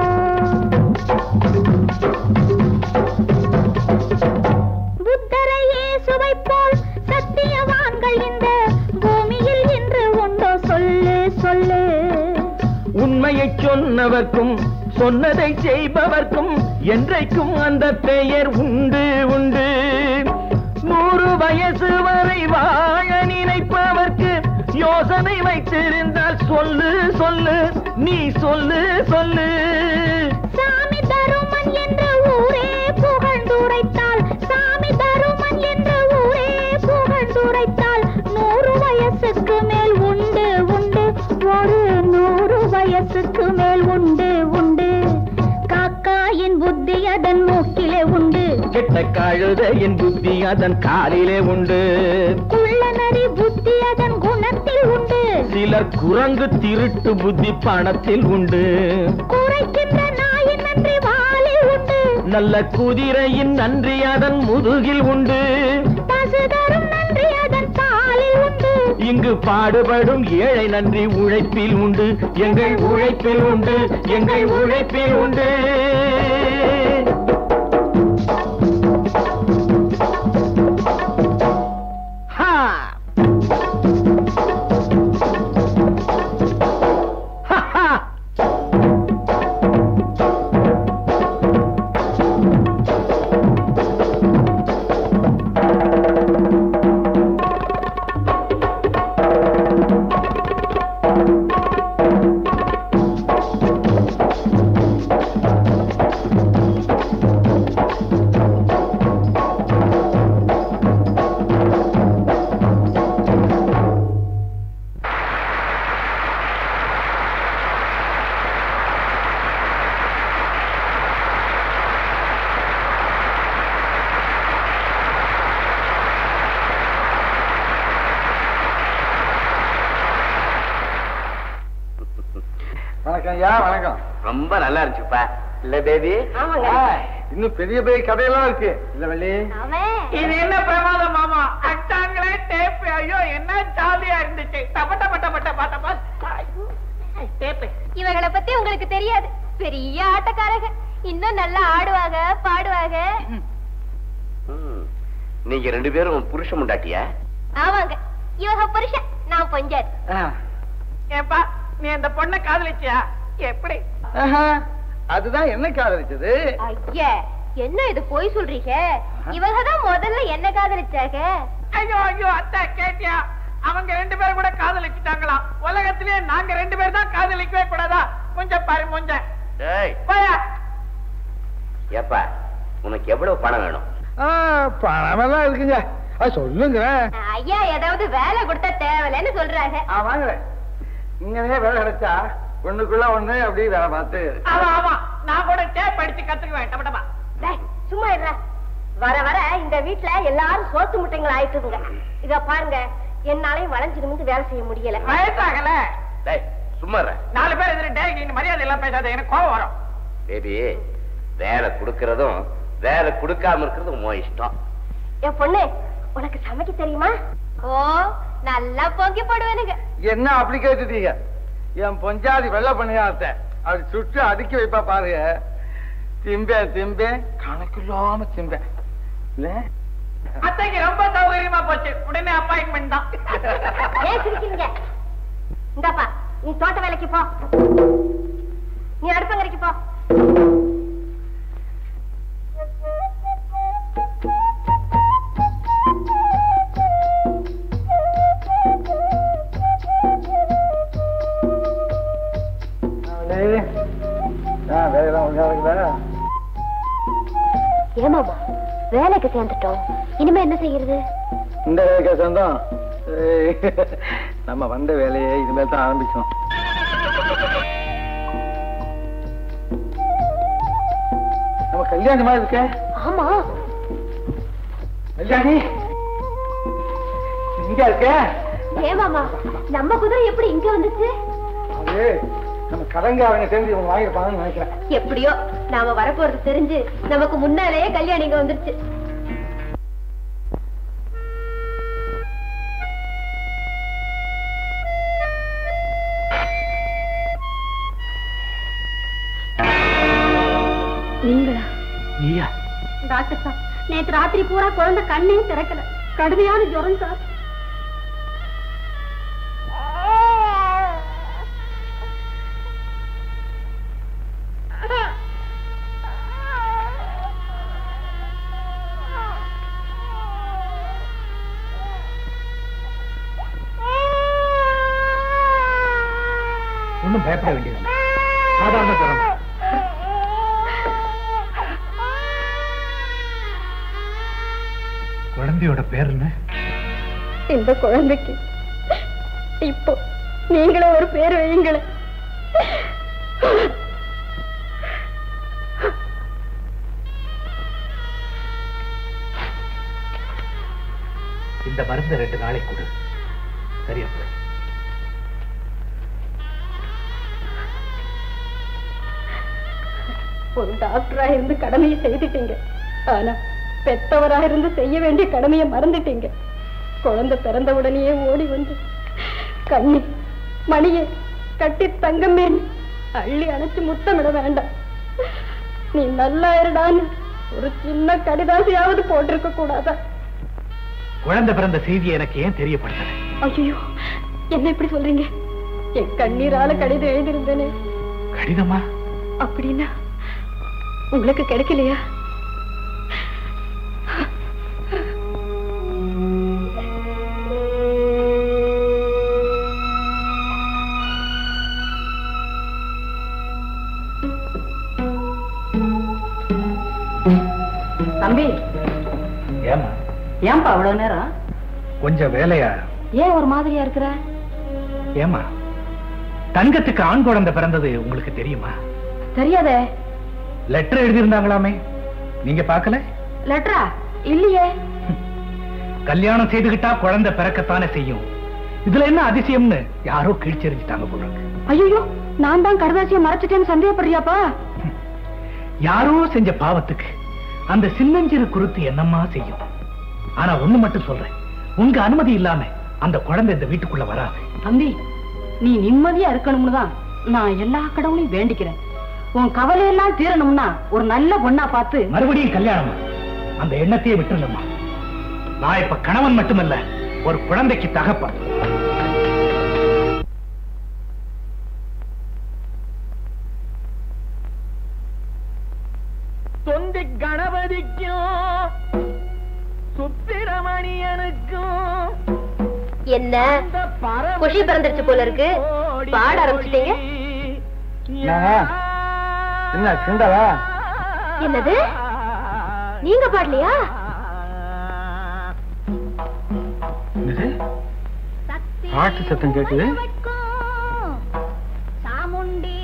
புத்தரை இயேசுவை போல் சத்தியவான்கள் இந்த பூமியில் இன்று உண்டோ சொல்லு சொல்லு உண்மையை சொன்னவர்க்கும் சொன்னதை செய்பவர்க்கும் என்றைக்கும் அந்த பெயர் உண்டு உண்டு நூறு வயசு வரை வாழ நினைப்பவர்க்கு யோசனை வைத்திருந்தால் சொல்லு சொல்லு நீ சொல்லு சொல்லு சாமி தருமன் என்று ஊரே புகழ்ந்துரைத்தால் சாமி தருமன் என்று ஊரே புகழ்ந்துரைத்தால் நூறு வயசுக்கு மேல் உண்டு உண்டு ஒரு நூறு வயசுக்கு மேல் உண்டு உண்டு காக்காயின் புத்தி அதன் மூக்கிலே உண்டு கெட்ட கழுத என் புத்தி அதன் காலிலே உண்டு குள்ளநரி புத்தி அதன் குணத்தில் உண்டு சிலர் குரங்கு திருட்டு புத்தி பணத்தில் உண்டு குறைக்கின்ற நாயின் நன்றி வாலில் உண்டு நல்ல குதிரையின் நன்றி அதன் முதுகில் உண்டு பசு தரும் நன்றி அதன் பாலில் உண்டு இங்கு பாடுபடும் ஏழை நன்றி உழைப்பில் உண்டு எங்கள் உழைப்பில் உண்டு எங்கள் உழைப்பில் உண்டு ஹா! ஹா, ஹா! வணக்கம் ஐயா வணக்கம் ரொம்ப நல்லா இருந்துச்சுப்பா இல்ல பேபி ஆ, இன்னும் பெரிய பெரிய கதையெல்லாம் இருக்கு இல்ல வள்ளி இது என்ன பிரமாதம் மாமா அட்டாங்களே டேப் ஐயோ என்ன ஜாலியா இருந்துச்சு டப டப டப டப டப டேப் இவங்களை பத்தி உங்களுக்கு தெரியாது பெரிய ஆட்டக்காரங்க இன்னும் நல்லா ஆடுவாங்க பாடுவாங்க நீங்க ரெண்டு பேரும் புருஷ முண்டாட்டியா ஆமாங்க இவங்க புருஷன் நான் பொஞ்சாது ஏப்பா நீ அந்த பொண்ணை காதலிச்சியா எப்படி ஆஹா, அதுதான் என்ன காதலிச்சது ஐயா என்ன இது போய் சொல்றீங்க இவங்க தான் முதல்ல என்ன காதலிச்சாங்க ஐயோ ஐயோ அத்தை கேட்டியா அவங்க ரெண்டு பேரும் கூட காதலிச்சுட்டாங்களாம் உலகத்திலேயே நாங்க ரெண்டு பேரும் தான் காதலிக்கவே கூடாதா கொஞ்சம் பாரு முஞ்ச டேய் போயா ஏப்பா உனக்கு எவ்வளவு பணம் வேணும் ஆ, பணமெல்லாம் இருக்குங்க அது சொல்லுங்க ஐயா ஏதாவது வேலை கொடுத்தா தேவையில்லைன்னு சொல்றாங்க ஆ, வாங்குறேன் இங்கனே வேலை கிடைச்சா ஒண்ணுக்குள்ள ஒண்ணு அப்படியே வேலை பார்த்து ஆமா ஆமா நான் கூட டேப் அடிச்சு கத்துக்குவேன் டப டபா டேய், சும்மா இருடா வர வர இந்த வீட்ல எல்லாரும் சோத்து முட்டைங்கள் ஆயிட்டுங்க இத பாருங்க என்னாலையும் வளைஞ்சு நிமிந்து வேலை செய்ய முடியல வயசாகல டேய் சும்மா இரு. நாலு பேர் எதிரி டே நீ மரியாதை எல்லாம் பேசாத எனக்கு கோவம் வரும் பேபி வேலை கொடுக்கறதும் வேலை கொடுக்காம இருக்கிறதும் உன் இஷ்டம் என் பொண்ணு உனக்கு சமைக்க தெரியுமா ஓ நல்லா பொங்கி போடுவேனுங்க என்ன அப்படி கேட்டுட்டீங்க என் பொஞ்சாதி வெள்ள பண்ணியாத்த அது சுட்டு அடுக்கி வைப்பா பாருங்க திம்பேன் திம்பேன் கணக்கில்லாம திம்பேன் இல்ல அத்தைக்கு ரொம்ப சௌகரியமா போச்சு உடனே அப்பாயின்மெண்ட் தான் ஏன் சிரிக்கிறீங்க இந்தாப்பா நீ தோட்ட வேலைக்கு போ நீ அடுப்பங்கரைக்கு போ வேலையெல்லாம் ஒழுங்கா இருக்குதா ஏமாமா வேலைக்கு சேர்ந்துட்டோம் இனிமே என்ன செய்யறது இந்த வேலைக்கா சொந்தம் ஏய், நம்ம வந்த வேலையை இனிமேல் தான் ஆரம்பிக்கணும் நம்ம கல்யாணி மாதிரி இருக்க ஆமா கல்யாணி இங்க இருக்க ஏமாமா நம்ம குதிரை எப்படி இங்க வந்துச்சு அது நம்ம கடங்காரங்க தெரிஞ்சு இவங்க வாங்கிருப்பாங்கன்னு நினைக்கிறேன் எப்படியோ நாம வரப்போறது தெரிஞ்சு நமக்கு முன்னாலேயே கல்யாணம் இங்க வந்துருச்சு நீங்களா நீயா டாக்டர் சார் நேத்து ராத்திரி பூரா குழந்தை கண்ணே திறக்கல கடுமையான ஜுரம் சார் ஒன்றும் பயப்பட வேண்டியதில்லை சாதாரண ஜுரம் குழந்தையோட பேர் என்ன இந்த குழந்தைக்கு இப்போ நீங்களே ஒரு பேர் வையுங்களேன் இந்த மருந்து ரெண்டு நாளைக்கு கொடு சரியா போய் ஒரு டாக்டரா இருந்து கடமையை செய்துட்டீங்க ஆனா பெத்தவரா இருந்து செய்ய வேண்டிய கடமையை மறந்துட்டீங்க குழந்தை பிறந்த உடனேயே ஓடி வந்து கண்ணி மணியே கட்டி தங்கமே அள்ளி அணைச்சு முத்தமிட வேண்டாம் நீ நல்லா இருடான்னு ஒரு சின்ன கடிதாசியாவது போட்டிருக்க கூடாதா குழந்தை பிறந்த செய்தியை எனக்கு ஏன் தெரியப்படுத்தல ஐயோ என்ன இப்படி சொல்றீங்க என் கண்ணீரால கடிதம் எழுதியிருந்தேனே கடிதமா அப்படின்னா உங்களுக்கு கிடைக்கலையா தம்பி ஏமா ஏன்பா அவ்வளவு நேரம் கொஞ்சம் வேலையா ஏன் ஒரு மாதிரியா இருக்கிற ஏமா தங்கத்துக்கு ஆண் குழந்தை பிறந்தது உங்களுக்கு தெரியுமா தெரியாதே லெட்டர் எழுதியிருந்தாங்களாமே நீங்க பார்க்கல லெட்டரா இல்லையே கல்யாணம் செய்துகிட்டா குழந்தை பிறக்கத்தானே செய்யும் இதுல என்ன அதிசயம்னு யாரோ கீழ்ச்செறிஞ்சிட்டாங்க போல இருக்கு. ஐயோ நான் தான் கடதாசியை மறைச்சிட்டேன்னு சந்தேகப்படுறியாப்பா யாரோ செஞ்ச பாவத்துக்கு அந்த சின்னஞ்சிறு குருத்து என்னம்மா செய்யும் ஆனா ஒண்ணு மட்டும் சொல்றேன் உங்க அனுமதி இல்லாம அந்த குழந்தை இந்த வீட்டுக்குள்ள வராது தம்பி நீ நிம்மதியா இருக்கணும்னு தான் நான் எல்லா கடவுளையும் வேண்டிக்கிறேன் உன் கவலையெல்லாம் தீரணும்னா ஒரு நல்ல பொண்ணா பார்த்து மறுபடியும் கல்யாணமா அந்த எண்ணத்தையே விட்டுலம்மா நான் இப்ப கணவன் மட்டுமல்ல ஒரு குழந்தைக்கு தகப்பன் தொந்தி கணபதிக்கும் சுப்பிரமணியனுக்கும் என்ன குஷி பிறந்துருச்சு போல இருக்கு பாட ஆரம்பிச்சிட்டீங்க என்ன கிண்டலா என்னது நீங்க பாடலையா பாட்டு சத்தம் கேக்குது சாமுண்டி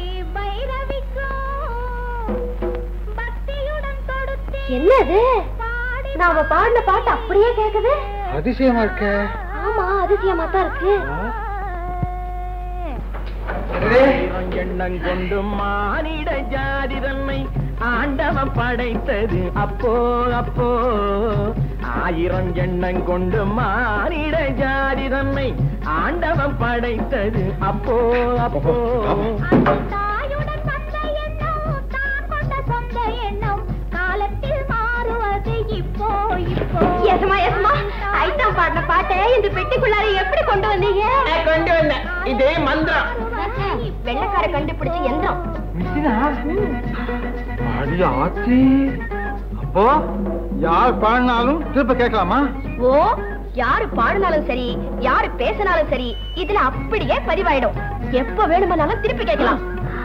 என்னது நாம பாடின பாட்டு அப்படியே கேக்குது அதிசயமா இருக்க ஆமா அதிசயமா தான் இருக்கு எண்ணம் கொண்டு மானிட ஜாதி தன்னை ஆண்டவன் படைத்தது அப்போ அப்போ ஆயிரம் எண்ணம் கொண்டு மானிட ஜாதி தன்னை ஆண்டவன் படைத்தது அப்போ அப்போ தாயுடன் எசமா எசமா ஐட்டம் பாடின பாட்டை இந்த பெட்டிக்குள்ளார எப்படி கொண்டு வந்தீங்க நான் கொண்டு வந்தேன் இது மந்திரம் வெள்ளக்கார கண்டுபிடிச்ச எந்திரம் அடி ஆச்சி அப்போ யார் பாடினாலும் திருப்ப கேட்கலாமா ஓ யாரு பாடினாலும் சரி யாரு பேசினாலும் சரி இதுல அப்படியே பதிவாயிடும் எப்ப வேணுமானாலும் திருப்பி கேட்கலாம்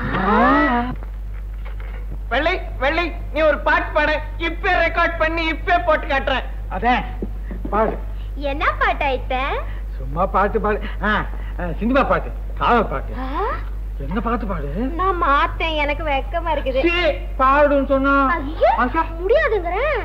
வெள்ளை வெள்ளை நீ ஒரு பாட்டு பாடு இப்ப ரெக்கார்ட் பண்ணி இப்ப போட்டு காட்டுறேன் அதே பாடு என்ன பாட்டு ஐட்ட சும்மா பாட்டு பாடு ஆ, ஆ, சினிமா பாட்டு காதல் பாட்டு என்ன பாட்டு பாடு நான் மாத்தேன் எனக்கு வெக்கமா இருக்குது சீ, பாடுன்னு சொன்னா ஐயோ, அக்கா. முடியாதுங்கிறேன்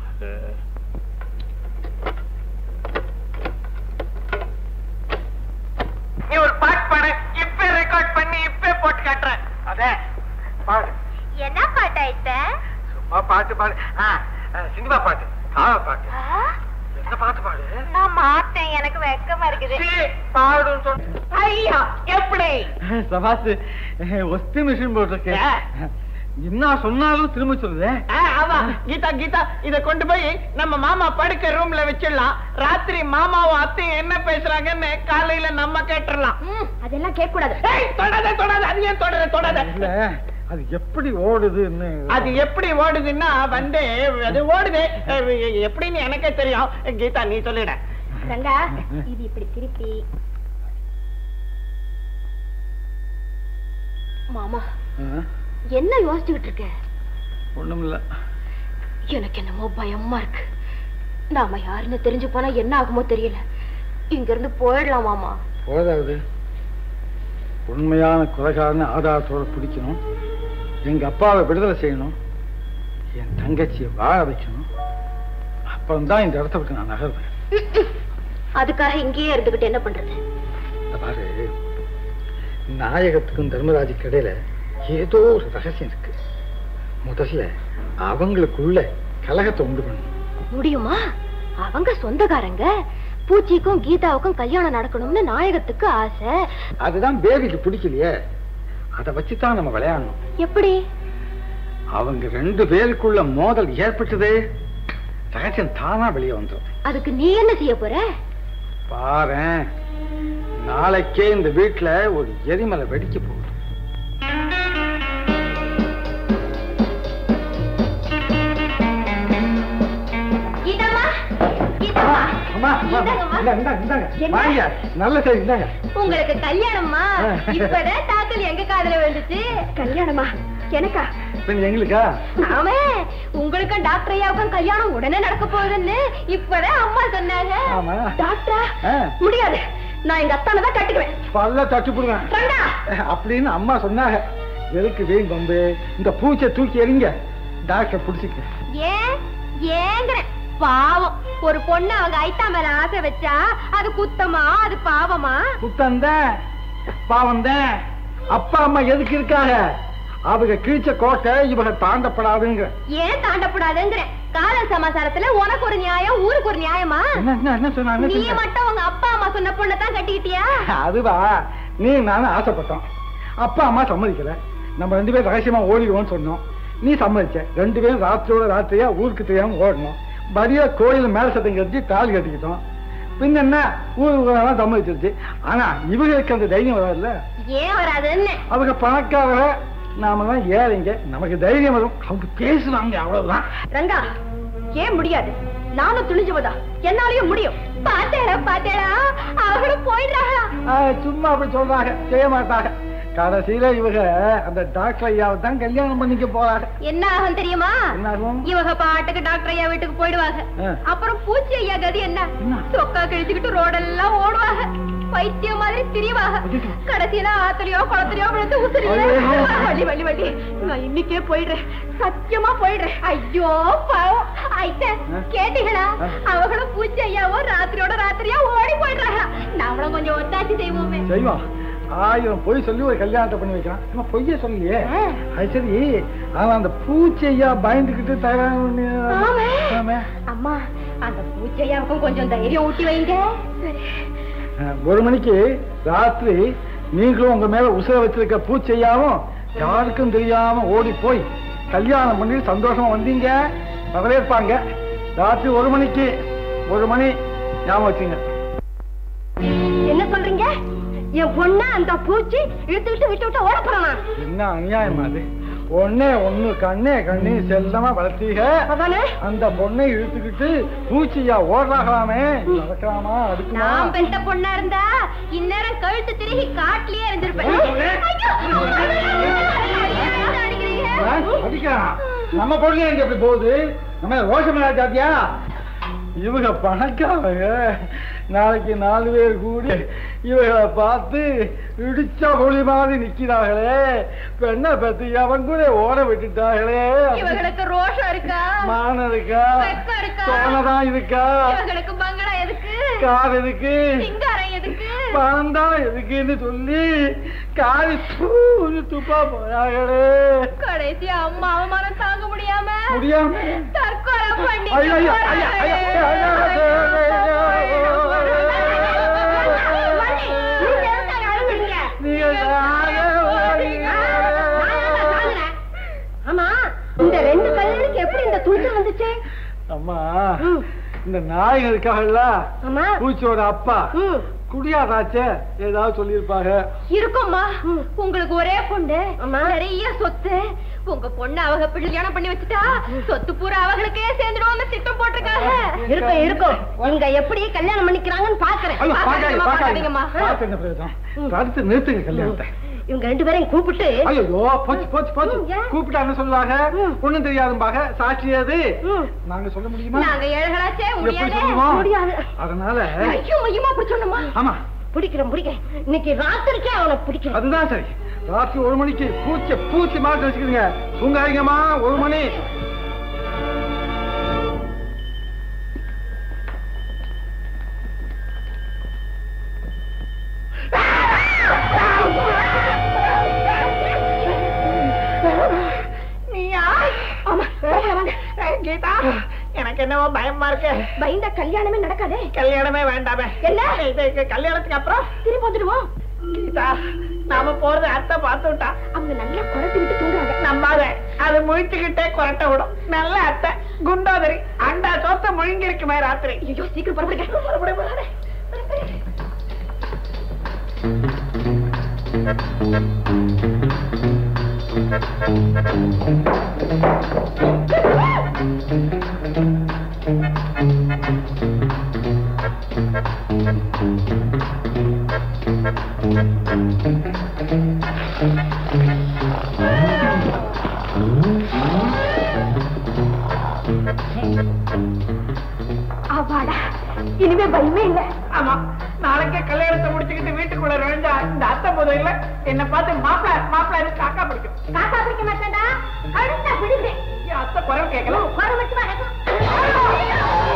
நீ ஒரு பாட்டு பாடு இப்ப ரெக்கார்ட் பண்ணி இப்ப போட்டு காட்டுறேன் அதே பாடு என்ன பாட்டு ஐட்ட சும்மா பாட்டு பாடு ஆ, ஆ, சினிமா பாட்டு காதல் பாட்டு என்ன பாட்டு பாடு நான் மாத்தேன் எனக்கு வெக்கமா இருக்குது சீ, பாடுன்னு சொன்ன ஐயா எப்படி சபாஸ் ஒஸ்தி மிஷின் போட்டிருக்கு என்ன சொன்னாலும் திரும்ப சொல்லுதே ஆ, ஆமா கீதா கீதா இத கொண்டு போய் நம்ம மாமா படுக்க ரூம்ல வச்சிடலாம் ராத்திரி மாமாவும் அத்தையும் என்ன பேசுறாங்கன்னு காலையில நம்ம கேட்டுறலாம் ம், அதெல்லாம் கேட்க கூடாது ஏய், தொடாத தொடாத அது ஏன் தொடாத தொடாத இல்ல அது எப்படி ஓடுதுன்னு அது எப்படி ஓடுதுன்னா வந்து அது ஓடுது அஹ், எப்படின்னு எனக்கே தெரியும் கீதா நீ சொல்லிட ரங்கா இது இப்படி திருப்பி மாமா என்ன யோசிச்சுக்கிட்டு இருக்க ஒண்ணும் இல்ல எனக்கு என்னமோ பயமா இருக்கு நாம யாருன்னு தெரிஞ்சு போனா என்ன ஆகுமோ தெரியல இங்க இருந்து போயிடலாம் மாமா போதாவது உண்மையான கொலைகாரன ஆதாரத்தோட பிடிக்கணும் எங்க அப்பாவை விடுதலை செய்யணும் என் தங்கச்சியை வாழ வைக்கணும் அப்புறம்தான் இந்த இடத்த விட்டு நான் நகர்வேன் அதுக்காக இங்கேயே இருந்துகிட்டு என்ன பண்றது இந்த பாரு நாயகத்துக்கும் தர்மராஜுக்கு இடையில ஏதோ ஒரு ரகசியம் இருக்கு முதல்ல அவங்களுக்குள்ள கலகத்தை உண்டு பண்ணணும் முடியுமா அவங்க சொந்தக்காரங்க பூச்சிக்கும் கீதாவுக்கும் கல்யாணம் நடக்கணும்னு நாயகத்துக்கு ஆசை அதுதான் பேபிக்கு பிடிக்கலையே அதை வச்சுதான் நம்ம விளையாடணும் எப்படி அவங்க ரெண்டு பேருக்குள்ள மோதல் ஏற்பட்டதே ரகசியம் தானா வெளியே வந்துடும் அதுக்கு நீ என்ன செய்ய போற பாரேன் நாளைக்கே இந்த வீட்டுல ஒரு எரிமலை வெடிக்க போகுது கீதாமா கீதாமா அம்மா, அம்மா, இந்தாங்கம்மா. இந்தா, இந்தா, இந்தாங்க. என்ன? வாங்க. நல்ல செய்தி இந்தாங்க உங்களுக்கு கல்யாணமா ஆ. இப்பதான் தாக்கல் எங்க காதுல விழுந்துச்சு கல்யாணமா எனக்கா பின்ன எங்களுக்கா ஆமே உங்களுக்கும் டாக்டர் ஐயாவுக்கும் கல்யாணம் உடனே நடக்க போகுதுன்னு இப்பதான் அம்மா சொன்னாங்க ஆமா. டாக்டரா ஆ. முடியாது நான் எங்க அத்தானை தான் கட்டிக்குவேன் பல்ல தட்டு போடுவேன் ரங்கா அப்படின்னு அம்மா சொன்னாங்க எதுக்கு வீண் பம்பு இந்த பூச்சை தூக்கி எறிங்க டாக்டர் பிடிச்சிக்க ஏன் ஏங்குறேன் பாவம் ஒரு பொண்ணு அவங்க ஐட்டா மேல ஆசை வச்சா அது குத்தமா அது பாவமா குத்தந்தான் பாவம் தான் அப்பா அம்மா எதுக்கு இருக்காங்க அவங்க கிழிச்ச கோட்டை இவங்க தாண்டப்படாதுங்க ஏன் தாண்டப்படாதுங்கிறேன் காதல் சமாசாரத்துல உனக்கு ஒரு நியாயம் ஊருக்கு ஒரு நியாயமா என்ன என்ன என்ன சொன்னா என்ன நீ சொன்னா? மட்டும் உங்க அப்பா அம்மா சொன்ன பொண்ணை தான் கட்டிக்கிட்டியா அதுவா நீ நானும் ஆசைப்பட்டோம் அப்பா அம்மா சம்மதிக்கல நம்ம ரெண்டு பேரும் ரகசியமா ஓடிடுவோம்னு சொன்னோம் நீ சம்மதிச்ச ரெண்டு பேரும் ராத்திரியோட ராத்திரியா ஊருக்கு தெரியாம ஓடணும் வரியா கோயில் மேல சத்தம் கட்டி தாலி கட்டிக்கிட்டோம் பின்ன என்ன ஊருக்கு சம்மதிச்சிருச்சு ஆனா இவங்களுக்கு அந்த தைரியம் வராதுல்ல ஏன் வராதுன்னு அவங்க பணக்காரங்க நாம தான் ஏழைங்க நமக்கு தைரியம் வரும் அவங்க பேசுவாங்க அவ்வளவுதான் ரங்கா ஏன் முடியாது நானும் துணிஞ்சவதா என்னாலயும் முடியும் பாத்தேடா பாத்தேடா அவளும் போயிடுறாங்களா ஆஹ், சும்மா அப்படி சொல்றாங்க செய்ய மாட்டாங்க கடைசியில இவங்க அந்த டாக்டர் ஐயாவை தான் கல்யாணம் பண்ணிக்க போறாங்க என்ன ஆகும் தெரியுமா என்ன ஆகும்? இவங்க பாட்டுக்கு டாக்டர் ஐயா வீட்டுக்கு போயிடுவாங்க ஆ. அப்புறம் பூச்சி ஐயா கதி என்ன என்ன? சொக்கா கிழிச்சுக்கிட்டு ரோடெல்லாம் ஓடுவாங்க பைத்தியம் மாதிரி திரிவாங்க ஐயோ. கடைசியில ஆத்துலயோ குளத்துலயோ விழுந்து ஐயோ. உசுரியா வள்ளி வள்ளி வள்ளி நான் இன்னைக்கே போயிடுறேன் சத்தியமா போயிடுறேன் ஐயோ பாவம் ஐட்ட ஆ. கேட்டீங்களா ஆ. அவங்களும் பூச்சி ஐயாவோ ராத்திரியோட ராத்திரியா ஓடி போயிடுறாங்க நாமளும் கொஞ்சம் ஒத்தாச்சி செய்வோமே செய்வோம் ஆயிரம் பொய் சொல்லி ஒரு கல்யாணத்தை பண்ணி வைக்கிறான் நம்ம பொய்ய சொல்லியே ஆ. அது சரி அவன் அந்த பூச்சையா பயந்துகிட்டு ஆமே. தரான் அம்மா அந்த பூச்சி ஐயாவுக்கும் கொஞ்சம் தைரியம் ஊட்டி வைங்க ஒரு மணிக்கு ராத்திரி நீங்களும் உங்க மேல உசுர வச்சிருக்க பூச்சையாவும் யாருக்கும் தெரியாம ஓடி போய் கல்யாணம் பண்ணி சந்தோஷமா வந்தீங்க வரவேற்பாங்க ராத்திரி ஒரு மணிக்கு ஒரு மணி ஞாபகம் வச்சுங்க என்ன சொல்றீங்க என் பொண்ண அந்த பூச்சி இழுத்துக்கிட்டு விட்டு விட்டு ஓட போறானா என்ன அநியாயமா அது ஒன்னே ஒண்ணு கண்ணே கண்ணி செல்லமா வளர்த்தீங்க அதானே அந்த பொண்ணை இழுத்துக்கிட்டு பூச்சியா ஓடுறாங்களாமே நடக்கலாமா அடுக்குமா நான் பெத்த பொண்ணா இருந்தா இந்நேரம் கழுத்து திருகி காட்டிலேயே இருந்திருப்பேன் ஆ, அடிக்கிறான் நம்ம பொண்ணு எங்க எப்படி போகுது நம்ம ரோஷமலா ஜாத்தியா இவங்க பணக்காரங்க நாளைக்கு நாலு பேர் கூடி இவங்களை பார்த்து இடிச்ச புலி மாதிரி நிக்கிறாங்களே பெண்ணை பத்தி அவன் கூட ஓட விட்டுட்டாங்களே இவங்களுக்கு ரோஷம் இருக்கா மானம் இருக்கா வெக்கம் இருக்கா? சோனதான் இருக்கா இவங்களுக்கு மங்களம் எதுக்கு கார் எதுக்கு சிங்காரம் எதுக்கு பணம் தான் எதுக்குன்னு சொல்லி காரி தூணு துப்பா போறாங்களே கடைசி அம்மா அவமானம் தாங்க முடியாம முடியாம தற்கொலை பண்ணி ஐயா, ஐயா, ஐயா, ஐயா, ஐயா, ஐயா, ஐயா, நீங்க தானே வாரீங்க. ஆமா இந்த ரெண்டு கல்யாணுக்கு எப்படி இந்த துணிச்சல் வந்துச்சு அம்மா இந்த நாய் இருக்காங்கல்ல ஆமா பூச்சியோட அப்பா ம். குடியாதாச்சே ஏதாவது சொல்லியிருப்பாங்க இருக்கும்மா உங்களுக்கு ஒரே பொண்ணு ஆமா. நிறைய சொத்து உங்க பொண்ணு அவங்க கல்யாணம் பண்ணி வச்சுட்டா சொத்து பூரா அவங்களுக்கே சேர்ந்துடுவோம்னு திட்டம் போட்டிருக்காங்க இருக்கும் இருக்கும் இவங்க எப்படி கல்யாணம் பண்ணிக்கிறாங்கன்னு பாக்குறேன் ஐயோ, பாக்காதீங்க, பாக்காதீங்கம்மா, பாக்காதீங்கம்மா. பாக்காதீங்கம்மா. பார்த்து என்ன பிரயோஜனம்? தடுத்து நிறுத்துங்க கல்யாணத்தை இவங்க ரெண்டு பேரையும் கூப்பிட்டு ஐயோ போச்சு போச்சு போச்சு ம், ஏன்? கூப்பிட்டா என்ன சொல்லுவாங்க ம். ஒண்ணும் தெரியாதும்பாங்க சாட்சி அது ம். நாங்க சொல்ல முடியுமா நாங்க ஏழைகளாச்சே எப்படி முடியாது சொல்லுவோம் முடியாது. அதனால ஐயோ மையமா அப்படி சொன்னமா ஆமா பிடிக்கிறேன் பிடிக்கிறேன் இன்னைக்கு ராத்திரிக்கே அவனை பிடிக்கிறேன் அதுதான் சரி ராத்திரி ஒரு மணிக்கு பூச்சி பூச்சி மாதிரி வச்சுக்கிறீங்க தூங்காதீங்கம்மா ஒரு மணி நீயா ஆமா வாங்க, வாங்க. ஏய், கீதா எனக்கு என்னவோ பயமா இருக்கு பயந்த கல்யாணமே நடக்காதே கல்யாணமே வேண்டாமே என்ன? இது இது கல்யாணத்துக்கு அப்புறம் திரும்பி வந்துடுவோம் கீதா நாம போறது அத்தை பார்த்து விட்டா அவங்க நல்லா குறைத்து விட்டு தூங்குறாங்க நம்பாத அது முழிச்சுக்கிட்டே குரட்ட விடும் நல்ல அத்தை குண்டோதரி அண்டா சோத்த முழுங்கி இருக்குமே ராத்திரி ஐயோ சீக்கிரம் புறப்படுங்க புறப்படு, புறப்படு. அவாடா இனிமே பயமே இல்ல ஆமா நாளைக்கே கல்யாணத்தை முடிச்சுக்கிட்டு வீட்டுக்குள்ள நுழைஞ்சா இந்த அத்தை முதல்ல என்ன பார்த்து மாப்பிள மாப்பிள காக்கா பிடிக்கும் காக்கா பிடிக்க மாட்டேன்டா அடுத்த பிடிக்கிறேன் ஏன் அத்தை குரல் கேட்கல குறை வச்சு வணக்கம்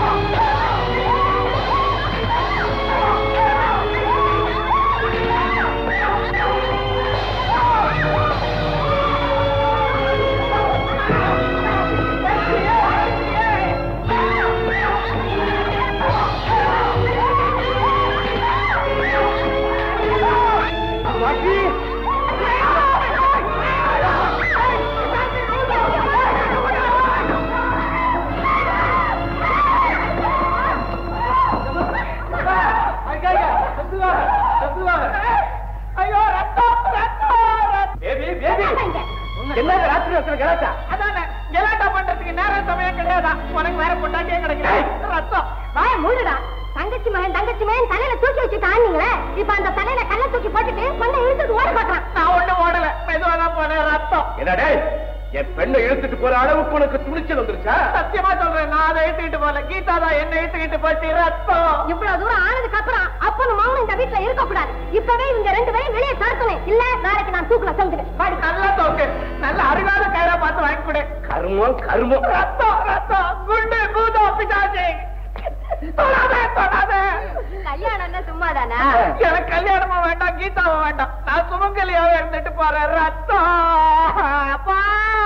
ஐயோ ரத்தம் ரத்தம் ரத்தம். என்ன ராத்திரி ராத்திரி கலாச்சா அதானே கெலாட்டா பண்றதுக்கு நேரம் சமயம் கிடையாதா உனக்கு வேற பொண்டாட்டியே கிடைக்கிறேன் ரத்தம் வாய மூடுடா தங்கச்சி மகன் தங்கச்சி மகன் தலையில தூக்கி வச்சு தாண்டிங்களே இப்ப அந்த தலையில கல்ல தூக்கி போட்டுட்டு பொண்ணை இழுத்துட்டு ஓட பாக்குறான் நான் ஒண்ணு ஓடல மெதுவா தான் போனேன் ரத்தம் என்னடே என் பெண்ணை இழுத்துட்டு போற அளவுக்கு உனக்கு துணிச்சல் வந்துருச்சா சத்தியமா சொல்றேன் நான் அதை இழுத்துக்கிட்டு போல கீதா தான் என்ன இழுத்துக்கிட்டு போச்சு ரத்தம் இவ்வளவு தூரம் ஆனதுக்கு அப்புறம் அப்பனும் மகனும் இந்த வீட்டுல இருக்க கூடாது இப்பவே இவங்க ரெண்டு பேரும் வெளியே தரக்கணும் இல்ல நாளைக்கு நான் தூக்குல தந்துடுவேன் வாடி நல்லா தோக்கு நல்ல அருகாத கயிறா பார்த்து வாங்கி கொடு கர்மம் கர்மம் ரத்தம் ரத்தம் குண்டு பூதம் பிசாசு தொடாத தொடாத கல்யாணம்னா சும்மாதானா எனக்கு கல்யாணமும் வேண்டாம் கீதாவும் வேண்டாம் நான் சுமங்கலியாவே இருந்துட்டு போறேன் ரத்தம் அப்பா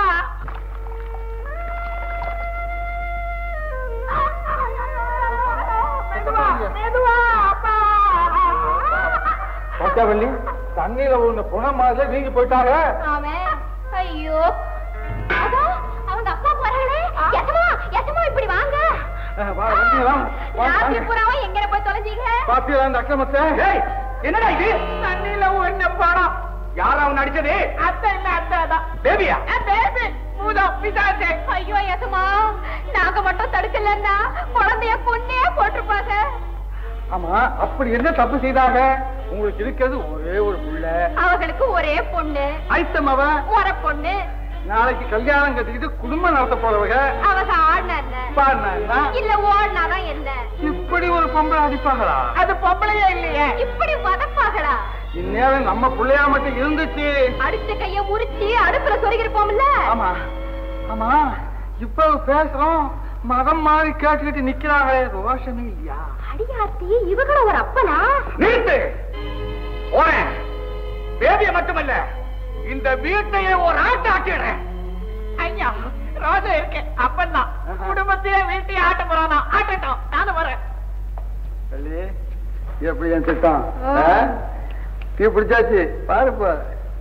மெதுவா மெதுவா அப்பா பச்சவள்ளி தண்ணியில உள்ள புண மாதிரி வீங்கி போயிட்டாங்க அவன் ஐயோ அதோ அவங்க அப்பா போறாங்களே எத்தமா எத்தமா இப்படி வாங்க வா, வந்தீங்களா? வா, ராத்திரி வாங்க. பூராவும் எங்க போய் தொலைஞ்சீங்க பாத்தீங்களா இந்த அக்கிரமத்தை ஏய், என்னடா இது தண்ணியில ஒண்ணு படம் யாரா உன்னை அடிச்சது அத்தை இல்ல அத்தை தான் பேபியா பேபி பூதம் பிசாசே ஐயோ எசமா நாங்க மட்டும் தடுக்கலன்னா குழந்தைய கொன்னே போட்டிருப்பாங்க ஆமா அப்படி என்ன தப்பு செய்தாங்க உங்களுக்கு இருக்கிறது ஒரே ஒரு புள்ள அவங்களுக்கு ஒரே பொண்ணு ஐத்தம் அவ ஒரு பொண்ணு நாளைக்கு கல்யாணம் கட்டிக்கிட்டு குடும்பம் நடத்த போறவங்க அவங்க ஆடினா பாருனா இல்ல ஓடினாதான் என்ன இப்படி ஒரு பொம்பளை அடிப்பாங்களா அது பொம்பளையே இல்லையே இப்படி வதப்பாங்களா இந்நேரம் நம்ம பிள்ளையா மட்டும் இருந்துச்சு அடிச்ச கைய முறிச்சு அடுப்புல சொருகிருப்போம்ல ஆமா ஆமா இப்ப பேசுறோம் மதம் மாதிரி கேட்டுக்கிட்டு நிக்கிறாங்களே ரோஷமே இல்லையா அடியாத்தி இவங்களும் ஒரு அப்பனா நிறுத்து போறேன் பேபிய மட்டுமல்ல இந்த வீட்டையே ஒரு ஆட்ட ஆட்டிடுறேன் ஐயா ரோஜா இருக்கு அப்பந்தான் குடும்பத்தையே வீட்டையே ஆட்ட போறானா ஆட்டட்டும் நானும் வரேன் சொல்லி எப்படி என் திட்டம் ஆ? தீ பிடிச்சாச்சு பாருப்பா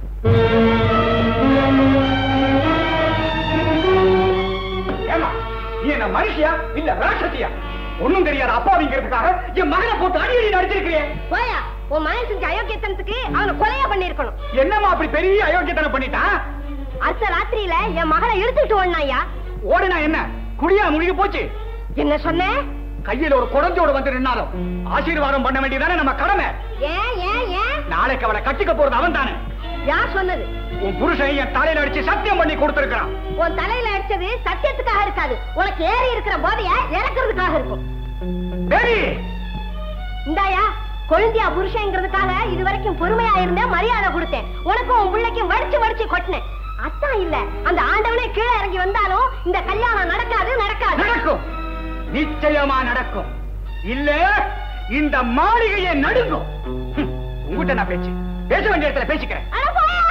ஏமா நீ என்ன மனுஷியா இல்ல ராட்சசியா ஒண்ணும் தெரியாத அப்பாவிங்கிறதுக்காக என் மகனை போட்டு அடி அடி நடிச்சிருக்கிறேன் போயா உன் மகன் செஞ்ச அயோக்கியத்தனத்துக்கு அவனை கொலையா பண்ணிருக்கணும் என்னம்மா அப்படி பெரிய அயோக்கியத்தனம் பண்ணிட்டான் அர்த்த ராத்திரியில என் மகனை இழுத்துட்டு ஓடினாயா ஓடுனா என்ன குடியா முழுகி போச்சு என்ன சொன்ன கையில ஒரு குழந்தையோட வந்து நின்னாலும் ஆசீர்வாதம் பண்ண வேண்டியதானே நம்ம கடமை ஏன் ஏன் ஏன் நாளைக்கு அவளை கட்டிக்க போறது அவன் தானே யார் சொன்னது உன் புருஷன் என் தலையில அடிச்சு சத்தியம் பண்ணி கொடுத்திருக்கிறான் உன் தலையில அடிச்சது சத்தியத்துக்காக இருக்காது உனக்கு ஏறி இருக்கிற போதைய இறக்குறதுக்காக இருக்கும் பேபி இந்தாயா கொழுந்தியா புருஷங்கிறதுக்காக இது வரைக்கும் பொறுமையா இருந்தேன் மரியாதை கொடுத்தேன் உனக்கும் உன் பிள்ளைக்கும் வடிச்சு வடிச்சு கொட்டினேன் அத்தான் இல்ல அந்த ஆண்டவனே கீழே இறங்கி வந்தாலும் இந்த கல்யாணம் நடக்காது நடக்காது நடக்கும் நிச்சயமா நடக்கும் இல்ல இந்த மாளிகையை நடுங்கும் ஹம், உங்ககிட்ட நான் பேச்சு பேச வேண்டிய இடத்துல பேசிக்கிறேன் அட போயா.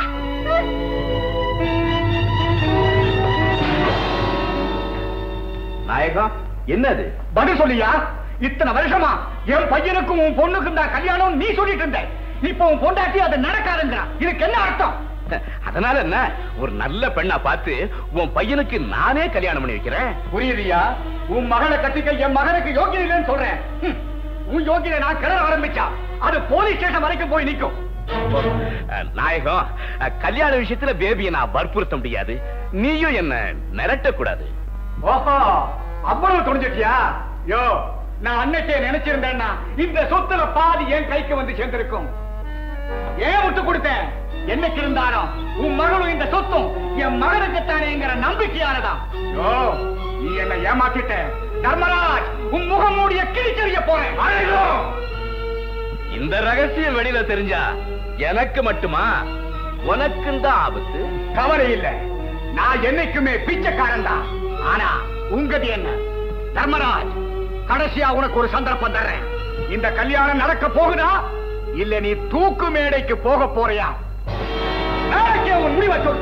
நாயகம் என்னது பதில் சொல்லியா இத்தனை வருஷமா என் பையனுக்கும் உன் பொண்ணுக்கும் தான் கல்யாணம் நீ சொல்லிட்டு இருந்த இப்போ உன் பொண்டாட்டி அது நடக்காதுங்கிறா இதுக்கு என்ன அர்த்தம் அதனால என்ன ஒரு நல்ல பெண்ணா பார்த்து உன் பையனுக்கு நானே கல்யாணம் பண்ணி வைக்கிறேன் புரியுதியா உன் மகளை கட்டிக்க என் மகனுக்கு யோகியம் இல்லைன்னு சொல்றேன் ஹம், உன் யோகியதை நான் கிளற ஆரம்பிச்சா அது போலீஸ் ஸ்டேஷன் வரைக்கும் போய் நிக்கும் அஹ், நாயகம் அஹ், கல்யாண விஷயத்துல பேபியை நான் வற்புறுத்த முடியாது நீயும் என்ன மிரட்டக்கூடாது ஓஹோ அவ்வளவு துணிஞ்சிட்டியா யோ நான் அன்னைக்கே நினைச்சிருந்தேன்னா இந்த சொத்துல பாதி என் கைக்கு வந்து சேர்ந்திருக்கும் ஏன் விட்டு கொடுத்தேன் என்னைக்கு இருந்தாலும் உன் மகளும் இந்த சொத்தும் என் மகனுக்குத்தானேங்கிற நம்பிக்கையானதான் யோ நீ என்ன ஏமாத்திட்ட தர்மராஜ் உன் முகம் மூடிய கிழிச்செறிய போறேன் அழகோ இந்த ரகசியம் வெளியில தெரிஞ்சா எனக்கு மட்டுமா உனக்கும் தான் ஆபத்து கவலை இல்ல நான் என்னைக்குமே பிச்சைக்காரன் தான் ஆனா உங்கது என்ன தர்மராஜ் கடைசியா உனக்கு ஒரு சந்தர்ப்பம் தர்றேன் இந்த கல்யாணம் நடக்க போகுதா இல்ல நீ தூக்கு மேடைக்கு போக போறியா நாளைக்கே உன் முடிவை சொல்லு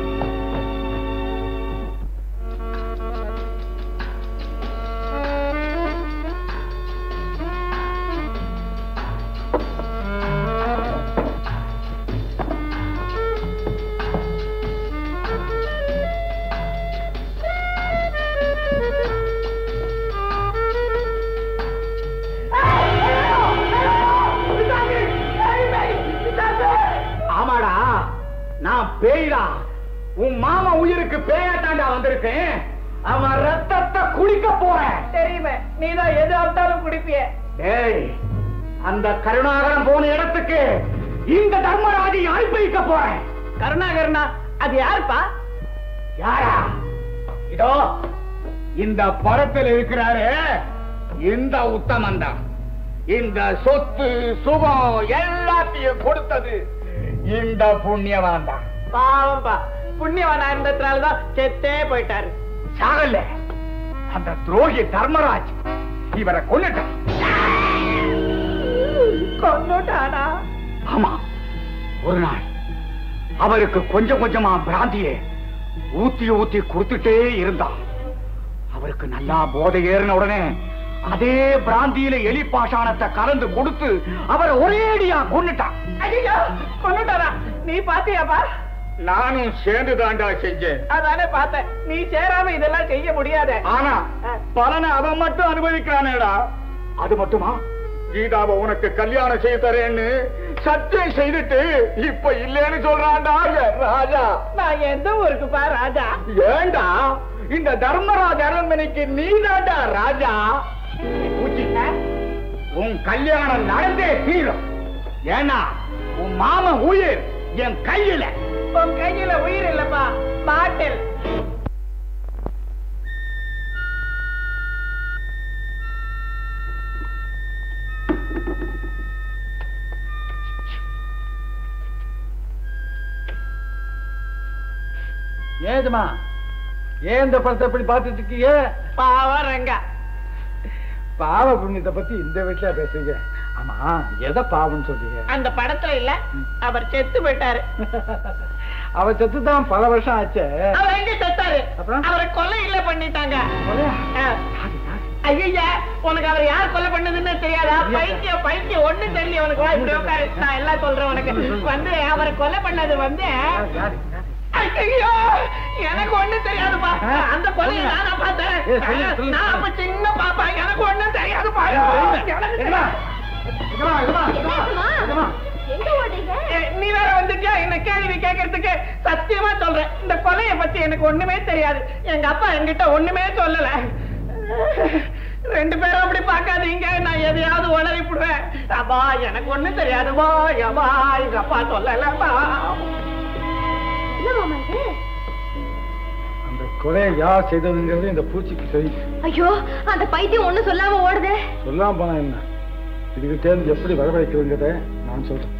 ஆமாடா நான் பேய்டா உன் மாமா உயிருக்கு பேயாட்டாண்டா வந்திருக்கேன் அவன் ரத்தத்தை குடிக்க போறேன் தெரியுமே நீதான் எது வந்தாலும் குடிப்பிய டேய் அந்த கருணாகரன் போன இடத்துக்கு இந்த தர்மராஜை அனுப்பி வைக்க போறேன் கருணாகரனா அது யாருப்பா யாரா இதோ இந்த படத்தில் இருக்கிறாரு இந்த உத்தமன் தான் இந்த சொத்து சுகம் எல்லாத்தையும் கொடுத்தது இந்த புண்ணியவான் தான் பாவம்பா புண்ணியவனா இருந்ததுனாலதான் செத்தே போயிட்டாரு சாகல அந்த துரோகி தர்மராஜ் இவரை கொன்னுட்டான் கொண்டுட்டானா ஆமா ஒரு நாள் அவருக்கு கொஞ்சம் கொஞ்சமா பிராந்தியை ஊத்தி ஊத்தி கொடுத்துட்டே இருந்தான் அவருக்கு நல்லா போதை ஏறின உடனே அதே பிராந்தியில எலி பாஷாணத்தை கலந்து கொடுத்து அவரை ஒரேடியா கொன்னுட்டான் ஐயோ கொண்டுட்டாரா நீ பாத்தியாப்பா நானும் சேர்ந்து தாண்டா செஞ்சேன் அதானே பார்த்தேன் நீ சேராம இதெல்லாம் செய்ய முடியாத ஆனா பலனை அவன் மட்டும் அனுபவிக்கிறானேடா அது மட்டுமா கீதாவை உனக்கு கல்யாணம் செய்து தரேன்னு சத்தியம் செய்துட்டு இப்ப இல்லைன்னு சொல்றான்டா என் ராஜா நான் எந்த ஊருக்கு பா ராஜா ஏண்டா இந்த தர்மராஜ அரண்மனைக்கு நீதாண்டா ராஜா பூச்சி, உன் கல்யாணம் நடந்தே தீரும் ஏன்னா உன் மாமன் உயிர் என் கையில உன் கையில உயிர் இல்லப்பா பாட்டில் ஏதுமா ஏன் இந்த படத்தை எப்படி பார்த்துட்டு இருக்கீங்க பாவம் ரங்கா பாவ புண்ணியத்தை பத்தி இந்த வீட்டுல பேசுறீங்க ஆமா எதை பாவம்னு சொல்றீங்க அந்த படத்துல இல்ல அவர் செத்து போயிட்டாரு அவ செத்து தான் பல வருஷம் ஆச்சே அவர் எங்க செத்தாரு அப்புறம்? அவரை கொலை இல்ல பண்ணிட்டாங்க கொலையா? ஐயா உனக்கு அவர் யார் கொலை பண்ணதுன்னு தெரியாதா பைத்தியம் பைத்தியம் ஒண்ணு தெரியல உனக்கு வா இப்படி உட்காரு நான் எல்லாம் சொல்றேன் உனக்கு வந்து அவரை கொலை பண்ணது வந்து யாரு, யாரு? ஐயோ எனக்கு ஒண்ணும் தெரியாதுப்பா ஆ? அந்த கொலையை சொல்லுங்க. நானா பார்த்தேன் ஏய், சொல்லுங்க, சொல்லுங்க. நான் அப்ப சின்ன பாப்பா எனக்கு ஒண்ணும் தெரியாதுப்பா எனக்கு எங்கம்மா? தெரியாது. எங்கம்மா, எங்கம்மா, எங்கம்மா? எங்கம்மா? எங்க ஓடுறீங்க ஏ, நீ வேற வந்துட்டியா என்ன கேள்வி கேட்கறதுக்கு சத்தியமா சொல்றேன் இந்த கொலைய பத்தி எனக்கு ஒண்ணுமே தெரியாது எங்க அப்பா என்கிட்ட ஒண்ணுமே சொல்லல ரெண்டு பேரும் அப்படி பார்க்காதீங்க நான் எதையாவது உளறிப்புடுவேன் அப்பா எனக்கு ஒண்ணும் தெரியாதுமா ஏமா எங்க அப்பா சொல்லலப்பா என்ன மாமா இது அந்த கொலையை யார் செய்ததுங்கிறது இந்த பூச்சிக்கு தெரியும் ஐயோ அந்த பைத்தியம் ஒண்ணும் சொல்லாம ஓடுதே சொல்லாம போனா என்ன இதுகிட்ட இருந்து எப்படி வரவழைக்கிறதுங்கிறத நான் சொல்றேன்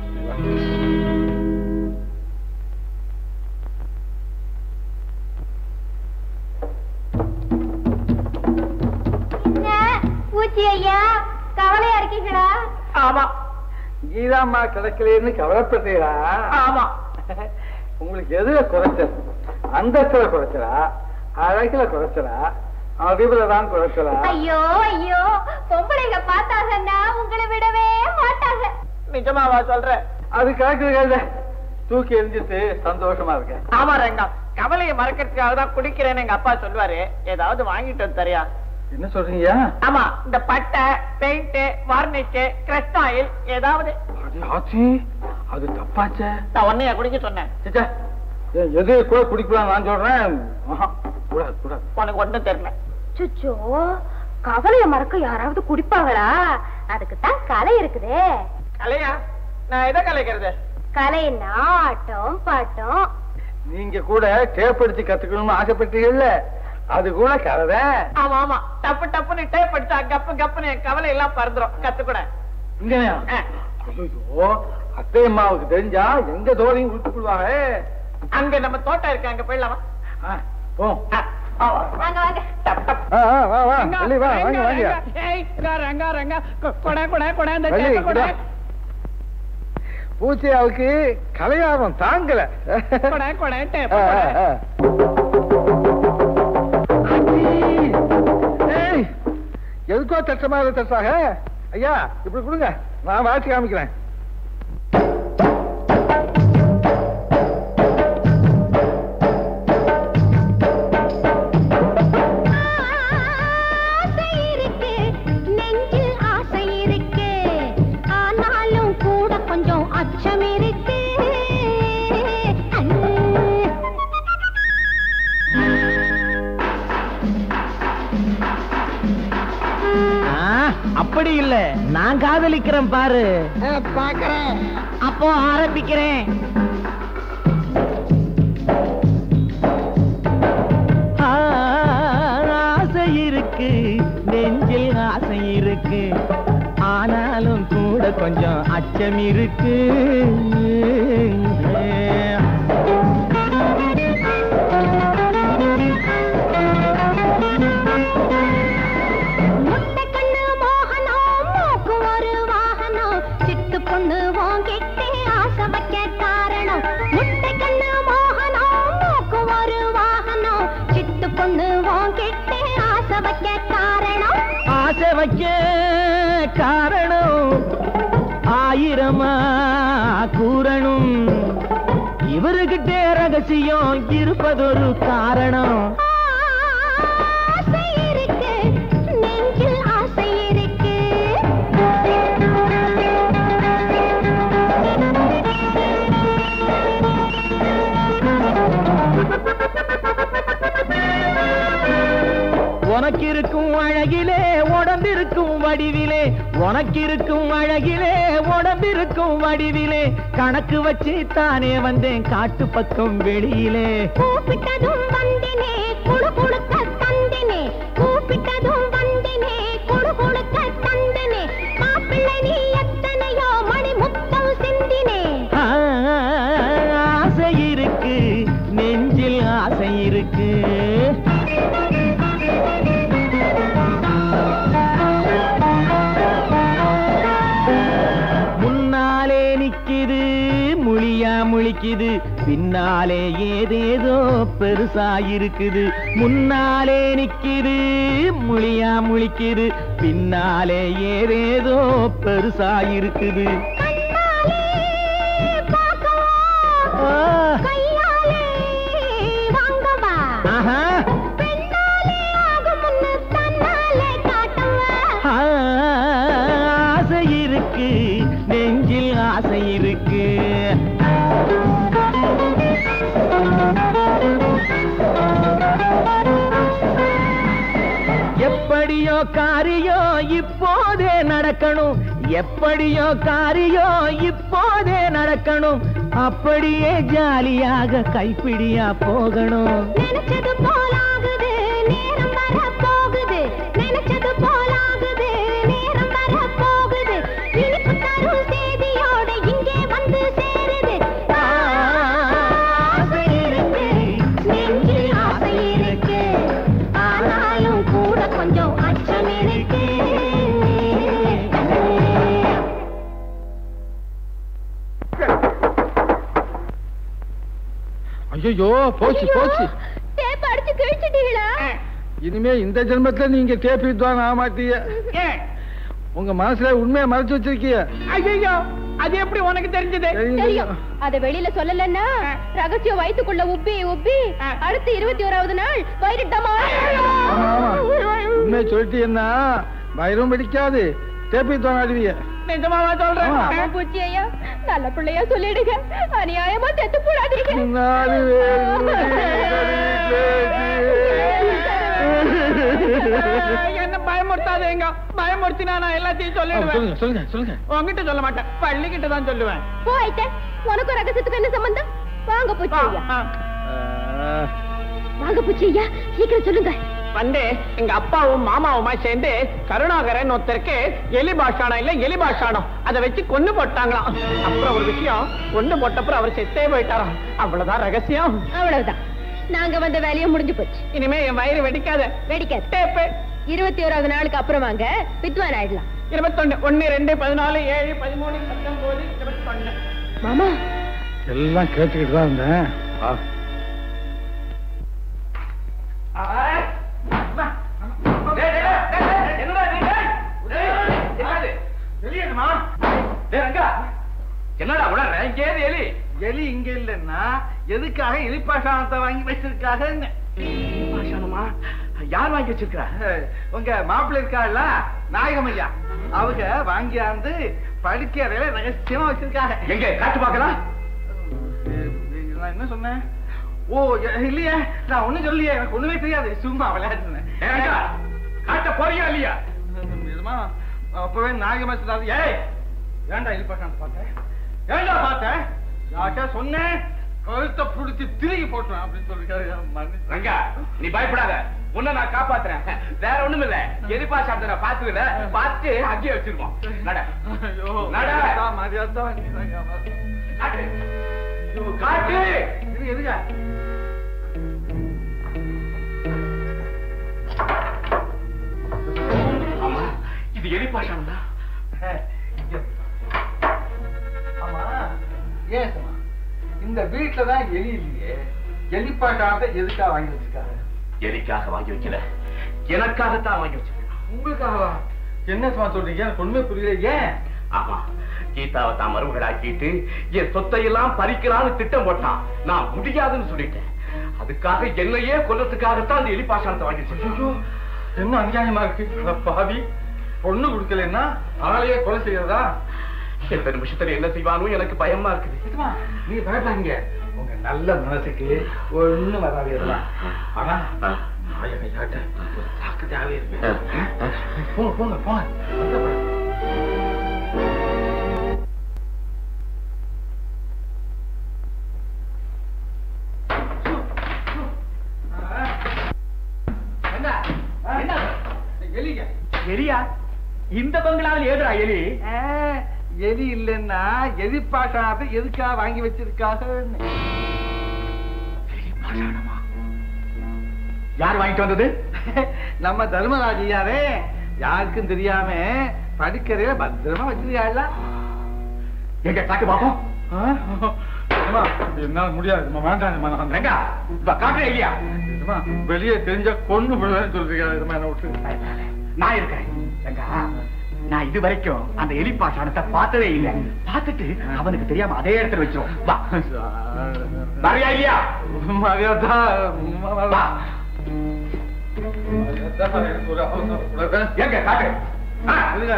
என்ன பூச்சி ஐயா கவலையா இருக்கீங்களா ஆமா கீதாம்மா கிடைக்கலன்னு கவலைப்படுறீங்களா ஆமா உங்களுக்கு எதுல குறைச்சல் அந்தஸ்துல குறைச்சலா அழகுல குறைச்சலா அறிவுல தான் குறைச்சலா ஐயோ ஐயோ பொம்பளைங்க பார்த்தாங்கன்னா உங்களை விடவே மாட்டாங்க நிஜமாவா சொல்ற அது கிடைக்கிறது தூக்கி எரிஞ்சிட்டு சந்தோஷமா இருக்கேன் ஆமா ரங்கா கவலையை மறக்கிறதுக்காக தான் குடிக்கிறேன்னு எங்க அப்பா சொல்லுவாரு ஏதாவது வாங்கிட்டு வந்து தரியா என்ன சொல்றீங்க ஆமா இந்த பட்டை பெயிண்ட் வார்னிஷ் கிரஸ்ட் ஆயில் ஏதாவது அடி ஆச்சி அது தப்பாச்சே நான் உன்னைய குடிக்க சொன்னேன் சிச்சா, ஏன் எது கூட குடிக்கலாம் நான் சொல்றேன் ஆஹா, கூடாது கூடாது உனக்கு ஒண்ணும் தெரியல சுச்சோ கவலைய மறக்க யாராவது குடிப்பாங்களா அதுக்கு தான் கலை இருக்குதே கலையா நான் எதை கலைக்கிறது கலைன்னா ஆட்டம் பாட்டம் நீங்க கூட டேப்படுத்தி கத்துக்கணும்னு ஆசைப்பட்டீங்கல்ல அது கூட கலதான் ஆமா ஆமா டப்பு டப்புன்னு டேப் அடிச்சா கப்பு கப்புன்னு என் கவலை எல்லாம் பறந்துரும் கத்துக்கூட இங்கயா ஐயோ அத்தை அம்மாவுக்கு தெரிஞ்சா எங்க தோரையும் கொடுத்து போடுவாங்க அங்க நம்ம தோட்டம் இருக்கு அங்க போயிடலாமா ஆ, போ ஆ, ஆ, வா. வாங்க வாங்க டப், டப். ஆ, ஆ, வா வா ரங்கா, வெளிய வா வாங்க ரங்கா, வாங்க ரங்கா. ஏய், ரங்கா, ரங்கா, ரங்கா. கொ- கொடை, கொடை, கொடை, இந்த வெளிய டேப்பை கொடை. இங்கடா. பூச்சியாவுக்கு கலையாரம் தாங்கல கொடை, கொடை, ஆ, டேப்பை ஆ, கொடை. ஆ. ஏய், எதுக்கோ தட்டமா தட்டாக ஐயா இப்படி கொடுங்க நான் வாட்சி காமிக்கிறேன் ஆசை இருக்கு நெஞ்சில் ஆசை இருக்கு ஆனாலும் கூட கொஞ்சம் அச்சம் இருக்கு அப்படி இல்ல நான் காதலிக்கிறேன் பாரு பாக்குறேன் அப்போ ஆரம்பிக்கிறேன் ஆ, ஆசை இருக்கு நெஞ்சில் ஆசை இருக்கு ஆனாலும் கூட கொஞ்சம் அச்சம் இருக்கு முட்டை கண்ணு மோகனம் மூக்கு ஒரு வாகனம் சிட்டு பொண்ணு வாங்கிட்டே ஆசை வைக்க காரணம் முட்டை கண்ணு மோகனம் மூக்கு ஒரு வாகனம் சிட்டு பொண்ணு வாங்கிட்டே ஆசை வைக்க காரணம் ஆசை வைக்க காரணம் ஆயிரமா கூறணும் இவருகிட்ட ரகசியம் இருப்பதொரு காரணம் ஆசை இருக்கு நெஞ்சில் ஆசை இருக்கு உனக்கிருக்கும் அழகிலே உடம்பிருக்கும் வடிவிலே உனக்கிருக்கும் அழகிலே உடம்பிருக்கும் வடிவிலே கணக்கு வச்சு தானே வந்தேன் காட்டு பக்கம் வெளியிலே கூப்பிட்டதும் வந்தினே குடு குடுக்க தந்தினே கூப்பிட்டதும் வந்தினே குடு குடுக்க தந்தினே மாப்பிள்ளை நீ எத்தனையோ மணி முத்தம் சிந்தினே ஆ, ஆசை இருக்கு நெஞ்சில் ஆசை இருக்கு முன்னாலே நிக்குது முழியா முழிக்குது பின்னாலே ஏதேதோ பெருசா இருக்குது முன்னாலே நிக்குது முழியா முழிக்குது பின்னாலே ஏதேதோ பெருசா இருக்குது கண்ணாலே பார்க்கவா ஆ, கையாலே வாங்கவா ஆஹா பெண்ணாலே ஆகும்னு தன்னாலே காட்டவா ஆசை இருக்கு நெஞ்சில் ஆசை இருக்கு எப்படியோ காரியோ இப்போதே நடக்கணும் எப்படியோ காரியோ இப்போதே நடக்கணும் அப்படியே ஜாலியாக கைப்பிடியா போகணும் நினைச்சது போலாகுது நேரம் வர போகுது நினைச்சது போலாகுது நேரம் வர போகுது இனிப்பு தரும் செய்தியோட இங்கே வந்து சேருது ஆசை இருக்கு நெஞ்சில் ஆசை இருக்கு ஆனாலும் கூட கொஞ்சம் அச்சம் இருக்கு ஐயோ போச்சு போச்சு டேப் அடிச்சு கிழிச்சிட்டீங்களா இனிமே இந்த ஜென்மத்துல நீங்க டேப் வித்வான் ஆக மாட்டீங்க ஏன் உங்க மனசுல உண்மையை மறைச்சு வச்சிருக்கீங்க ஐயோ அது எப்படி உனக்கு தெரிஞ்சது தெரியும் அத வெளியில சொல்லலன்னா ரகசியம் வயித்துக்குள்ள உப்பி உப்பி அடுத்து இருபத்தி ஓராவது நாள் வயிறு டமால். ஆமா, ஆமா. உண்மையை சொல்லிட்டீங்கன்னா வயிறும் பிடிக்காது டேப் வித்வான் ஆடுவீங்க நிஜமாவா சொல்றேன் ஆமா. ஆமா, பூச்சி ஐயா நல்ல பிள்ளையா சொல்லிடுங்க அநியாயமா செத்து போடாதீங்க நாலு என்ன பயமுறுத்தாதேங்க பயமுறுத்தினா நான் எல்லாத்தையும் சொல்லிடுவேன் சொல்லுங்க சொல்லுங்க சொல்லுங்க உங்ககிட்ட சொல்ல மாட்டேன் பள்ளிக்கிட்ட தான் சொல்லுவேன் போயிட்ட உனக்கும் ரகசியத்துக்கு என்ன சம்பந்தம் வாங்க பூச்சி ஐயா ஆ. வாங்க பூச்சி ஐயா சீக்கிரம் சொல்லுங்க வந்து எங்க அப்பாவும் மாமாவுமா சேர்ந்து கருணாகரன் ஒருத்தருக்கு எலி பாஷாணம் இல்ல எலி பாஷாணம் அதை வச்சு கொண்டு போட்டாங்களாம் அப்புறம் ஒரு விஷயம் கொண்டு போட்டப்புறம் அவர் செத்தே போயிட்டாராம் அவ்வளவுதான் ரகசியம் அவ்வளவுதான் நாங்க வந்த வேலையும் முடிஞ்சு போச்சு இனிமே என் வயிறு வெடிக்காத வெடிக்காது டேப்பு இருபத்தி ஓராவது நாளுக்கு அப்புறம் வாங்க வித்வான் ஆயிடலாம் இருபத்தொன்னு ஒன்னு ரெண்டு பதினாலு ஏழு பதிமூணு பத்தொன்பது இருபத்தொன்னு மாமா எல்லாம் கேட்டுக்கிட்டு தான் இருந்தேன் ஆ. என்னடா உணர்ற இங்க ஏது எலி எலி இங்க இல்லைன்னா எதுக்காக எலிப்பாஷானத்தை வாங்கி வச்சிருக்காங்கன்னு பாஷாணமா யார் வாங்கி வச்சிருக்கா உங்க மாப்பிள்ளை இருக்காள்ல நாயகம் ஐயா அவங்க வாங்கியாந்து படுக்கையறையில ரகசியமா வச்சிருக்காங்க எங்க காட்டு பார்க்கலாம் நான் என்ன சொன்னேன் ஓ எ- இல்லையே நான் ஒண்ணும் சொல்லியே எனக்கு ஒண்ணுமே தெரியாது சும்மா விளையாடுனேன் ஏண்டா, காட்ட போறியா இல்லையா நிஜமா அப்பவே நாயகமா சொன்னாரு ஏய் ஏன்டா எலிப்பாஷானத்தை பார்த்தேன் ஏன்டா பார்த்தேன் யார்கிட்ட சொன்னேன் கழுத்தை பிடிச்சி திருகி போட்டுவேன் அப்படின்னு சொல்லிருக்காரு மன்னிச்சு ரங்கா நீ பயப்படாத உன்னை நான் காப்பாத்துறேன் வேற ஒண்ணும் இல்ல எரிப்பா சாப்பிட்ட நான் பாத்துக்கல பார்த்து அங்கேயே வச்சிருக்கோம் நட ஐயோ நட. மரியாதை மரியாதை காட்டு காட்டு இது எதுக்கா ஆமா இது எரிப்பாஷான் தான் ஆமா ஏன் சும்மா இந்த வீட்டுல தான் எலி இல்லையே எலிப்பாட்டாட்ட எதுக்கா வாங்கி வச்சிருக்காங்க எலிக்காக வாங்கி வைக்கல எனக்காகத்தான் வாங்கி வச்சிருக்கேன் உங்களுக்காகவா என்ன சும்மா சொல்றீங்க எனக்கு ஒண்ணுமே புரியல ஏன் ஆமா கீதாவை தான் மருமகளாக்கிட்டு என் சொத்தை எல்லாம் பறிக்கலாம்னு திட்டம் போட்டான் நான் முடியாதுன்னு சொல்லிட்டேன் அதுக்காக என்னையே கொல்லத்துக்காகத்தான் அந்த எலிபாஷானத்தை வாங்கி என்ன அநியாயமா இருக்கு அட பாவி பொண்ணு கொடுக்கலன்னா ஆளையே கொலை செய்யறதா எந்த நிமிஷத்துல என்ன செய்வானோ எனக்கு பயமா இருக்குது இதுமா, நீ பயப்படாதீங்க உங்க நல்ல மனசுக்கு ஒண்ணும் வராது இதெல்லாம். ஆனா நாயகையாட்ட ஒரு தாக்கத்தாவே இருக்கு போங்க போங்க போங்க வருத்தப்படாத. என்ன என்ன எலிங்க எலியா இந்த பங்களாவில் ஏதுடா எலி ஆ, எலி இல்லைன்னா எலி பாஷானத்தை எதுக்காக வாங்கி வச்சிருக்காங்க யார் வாங்கிட்டு வந்தது நம்ம தர்மராஜையாரே யாருக்கும் தெரியாம படிக்கறையில பத்திரமா வச்சிருக்காள் எங்க காட்டு பாப்போம் என்னால முடியாது வேண்டாம் எங்க இப்ப காட்டுற எலியா வெளியே தெரிஞ்ச கொண்டு விடுவேன்னு சொல்றீங்க என்ன விட்டு நான் இருக்கேன் எங்க நான் இது வரைக்கும் அந்த எலி பாஷானத்தை பார்த்ததே இல்ல பார்த்துட்டு அவனுக்கு தெரியாம அதே இடத்துல வச்சிரும் வா வரியா இல்லையா மரியாதா வா எங்க காட்டு ஆ,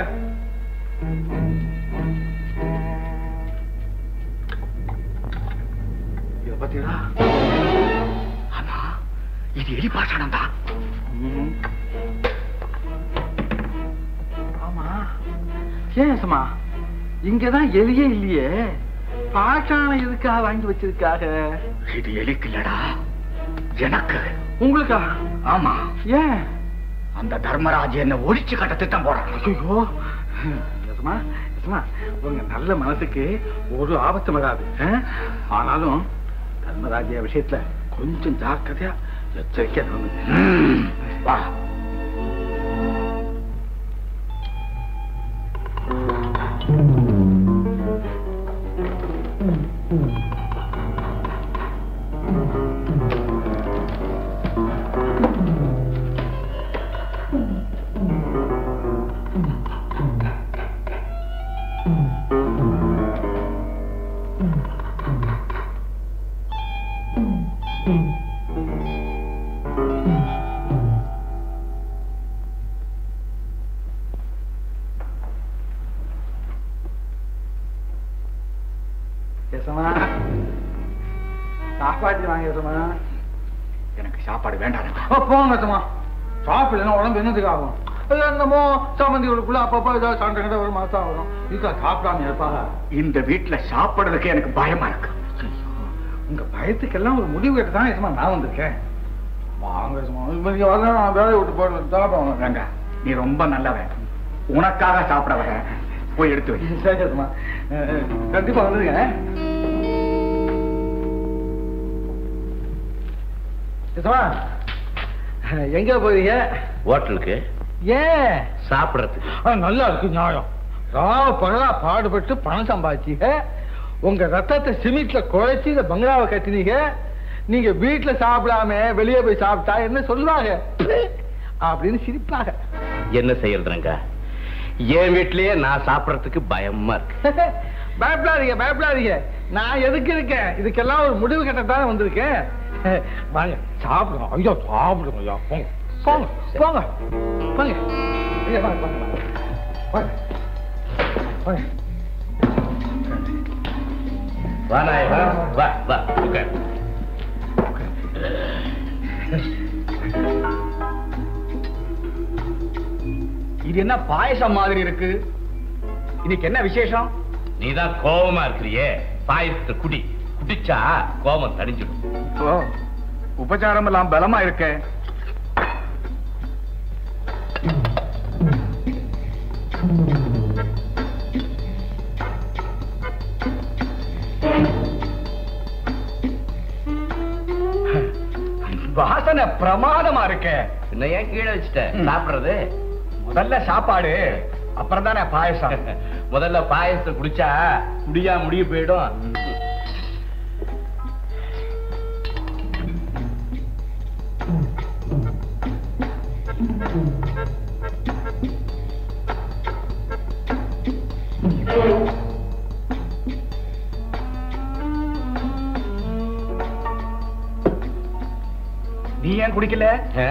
இத பத்தீங்களா ஆமா இது எலி பாஷானம் தான் ஆமா ஏன் சும்மா இங்கதான் எலியே இல்லையே பாஷான எதுக்காக வாங்கி வச்சிருக்காக இது எலிக்கு இல்லடா எனக்கு உங்களுக்கா ஆமா ஏன் அந்த தர்மராஜ் என்ன ஒழிச்சு கட்ட திட்டம் போறான் ஐயோ யசமா யசமா உங்க நல்ல மனசுக்கு ஒரு ஆபத்து வராது ஆ? ஆனாலும் தர்மராஜ்ய விஷயத்துல கொஞ்சம் ஜாக்கிரதையா எச்சரிக்கையா நடந்துங்க. ம், வா யசமா சாப்பாடு வாங்க யசமா எனக்கு சாப்பாடு வேண்டாம் ஓ, போங்க யசமா சாப்பிடலன்னா உடம்பு என்னதுக்கு ஆகும் அது என்னமோ சாமந்திகளுக்குள்ள அப்பப்போ ஏதாவது சண்டை கிட்ட ஒரு மாசம் வரும் இதுக்கா சாப்பிடாம இருப்பாங்க இந்த வீட்டுல சாப்பிடுறதுக்கு எனக்கு பயமா இருக்கு உங்க பயத்துக்கெல்லாம் ஒரு முடிவு கேட்டு தான் யசமா நான் வந்திருக்கேன் வாங்க யசமா நீங்க வரல நான் வேலையை விட்டு போயிடுவேன் சாப்பிடுவாங்க ரங்கா நீ ரொம்ப நல்லவன் உனக்காக சாப்பிட வர போய் எடுத்து வை சரி யசமா அஹ், அஹ், கண்டிப்பா வந்துருங்க யசமா எங்க போறீங்க ஹோட்டலுக்கு ஏன் சாப்பிடறதுக்கு ஆ, நல்லா இருக்கு நியாயம் ராவ பகலா பாடுபட்டு பணம் சம்பாதிச்சீங்க உங்க ரத்தத்தை சிமெண்ட்ல குழைச்சி இந்த பங்களாவை கட்டினீங்க நீங்க வீட்டுல சாப்பிடாம வெளியே போய் சாப்பிட்டா என்ன சொல்லுவாங்க அப்படின்னு சிரிப்பாங்க என்ன செய்யறது ரங்கா என் வீட்லயே நான் சாப்பிடறதுக்கு பயமா இருக்கு பயப்படாதீங்க பயப்படாதீங்க நான் எதுக்கு இருக்கேன் இதுக்கெல்லாம் ஒரு முடிவு கட்டத்தானே வந்திருக்கேன் வாங்க சாப்பிடுங்க ஐயோ சாப்பிடுங்க ஐயா போங்க போங்க போங்க போங்க ஐயா, வாங்க வாங்க வாங்க வாங்க வாங்க வா நாயகா வா வா உட்கார் இது என்ன பாயசம் மாதிரி இருக்கு இன்னைக்கு என்ன விசேஷம் நீதான் கோபமா இருக்கிறியே பாயசத்தை குடி குடிச்சா கோபம் தணிஞ்சிடும் ஓ உபச்சாரம் எல்லாம் பலமா இருக்கே வாசனை பிரமாதமா இருக்கே பின்ன ஏன் கீழே வச்சுட்ட சாப்பிடுறது முதல்ல சாப்பாடு அப்புறம் தானே பாயசம் முதல்ல பாயசத்தை குடிச்சா முடியா முடிய போயிடும் நீ ஏன் குடிக்கல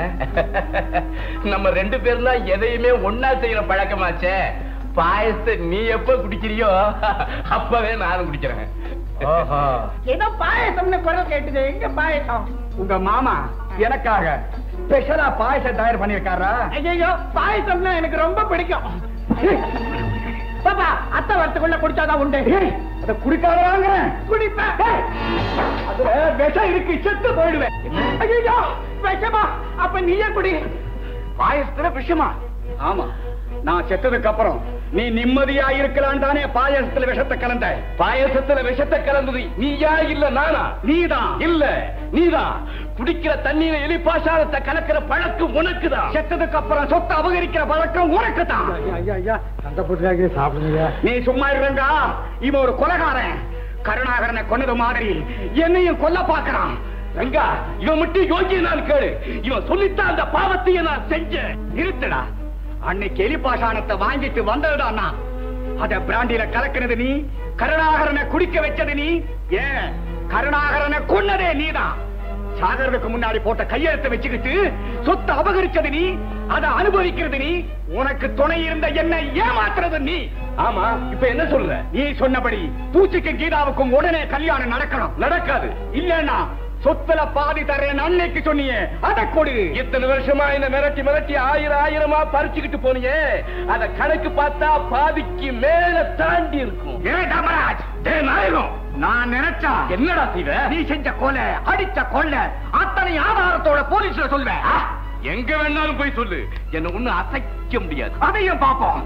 நம்ம ரெண்டு பேரும் தான் எதையுமே ஒன்னா செய்யற பழக்கமாச்சே பாயசத்தை நீ எப்ப குடிக்கிறியோ அப்பவே நானும் குடிக்கிறேன் ஏதோ பாயசம்னு குரல் கேட்டுது எங்க பாயசம் உங்க மாமா எனக்காக ஸ்பெஷலா பாயசம் தயார் பண்ணிருக்காரா ஐயோ பாயசம்னா எனக்கு ரொம்ப பிடிக்கும் பாப்பா அத்தை வரத்துக்குள்ள குடிச்சாதான் உண்டு அத குடிக்காதாங்க குடிப்பேன் அதுல விஷம் இருக்கு செத்து போயிடுவேன் ஐயோ விஷமா அப்ப நீயே குடி பாயசத்துல விஷமா ஆமா நான் செத்ததுக்கு அப்புறம் நீ நிம்மதியா இருக்கலாம் தானே பாயசத்துல விஷத்தை கலந்த பாயசத்துல விஷத்தை கலந்தது நீயா இல்ல நானா நீதான் இல்ல நீதான் குடிக்கிற தண்ணீர எலி பாசாரத்தை கலக்கிற பழக்கம் உனக்குதான் செத்ததுக்கு அப்புறம் சொத்தை அபகரிக்கிற பழக்கம் உனக்கு தான் ஐயா ஐயா சண்டை போட்டுக்காக சாப்பிடுங்க நீ சும்மா இருங்க இவன் ஒரு கொலகாரன் கருணாகரனை கொன்னது மாதிரி என்னையும் கொல்ல பாக்குறான் ரங்கா இவன் மட்டும் யோகிய நான் கேளு இவன் சொல்லித்தான் அந்த பாவத்தையே நான் செஞ்சேன் நிறுத்தடா அன்னைக்கு எலி பாஷாணத்தை வாங்கிட்டு வந்ததுடா நான் அத பிராண்டில கலக்கினது நீ கருணாகரனை குடிக்க வச்சது நீ ஏன் கருணாகரனை கொன்னதே நீதான் சாகரத்துக்கு முன்னாடி போட்ட கையெழுத்தை வச்சுக்கிட்டு சொத்தை அபகரிச்சது நீ அதை அனுபவிக்கிறது நீ உனக்கு துணை இருந்த என்ன ஏமாத்துறது நீ ஆமா இப்ப என்ன சொல்ற நீ சொன்னபடி பூச்சிக்கு கீதாவுக்கும் உடனே கல்யாணம் நடக்கணும் நடக்காது இல்லன்னா சொத்துல பாதி தரேன் அன்னைக்கு சொன்னியே அத கொடு இத்தனை வருஷமா என்ன மிரட்டி மிரட்டி ஆயிரம் ஆயிரமா பறிச்சுக்கிட்டு போனியே அத கணக்கு பார்த்தா பாதிக்கு மேல தாண்டி இருக்கும் ஏ தமராஜ் ஏ நாயகம் நான் நினைச்சா என்னடா செய்வ நீ செஞ்ச கொலை அடிச்ச கொலை அத்தனை ஆதாரத்தோட போலீஸ்ல சொல்வேன் எங்க வேணாலும் போய் சொல்லு என்ன ஒண்ணு அசைக்க முடியாது அதையும் பாப்போம்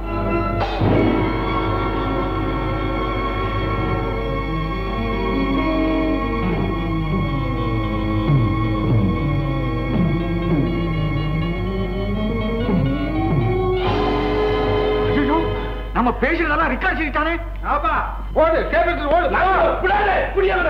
ஐயோ நம்ம பேசுறதெல்லாம் ரெக்கார்ட் செய்தானே ஆமா ஓடு கேபிள் ஓடு விடாதே புரியாத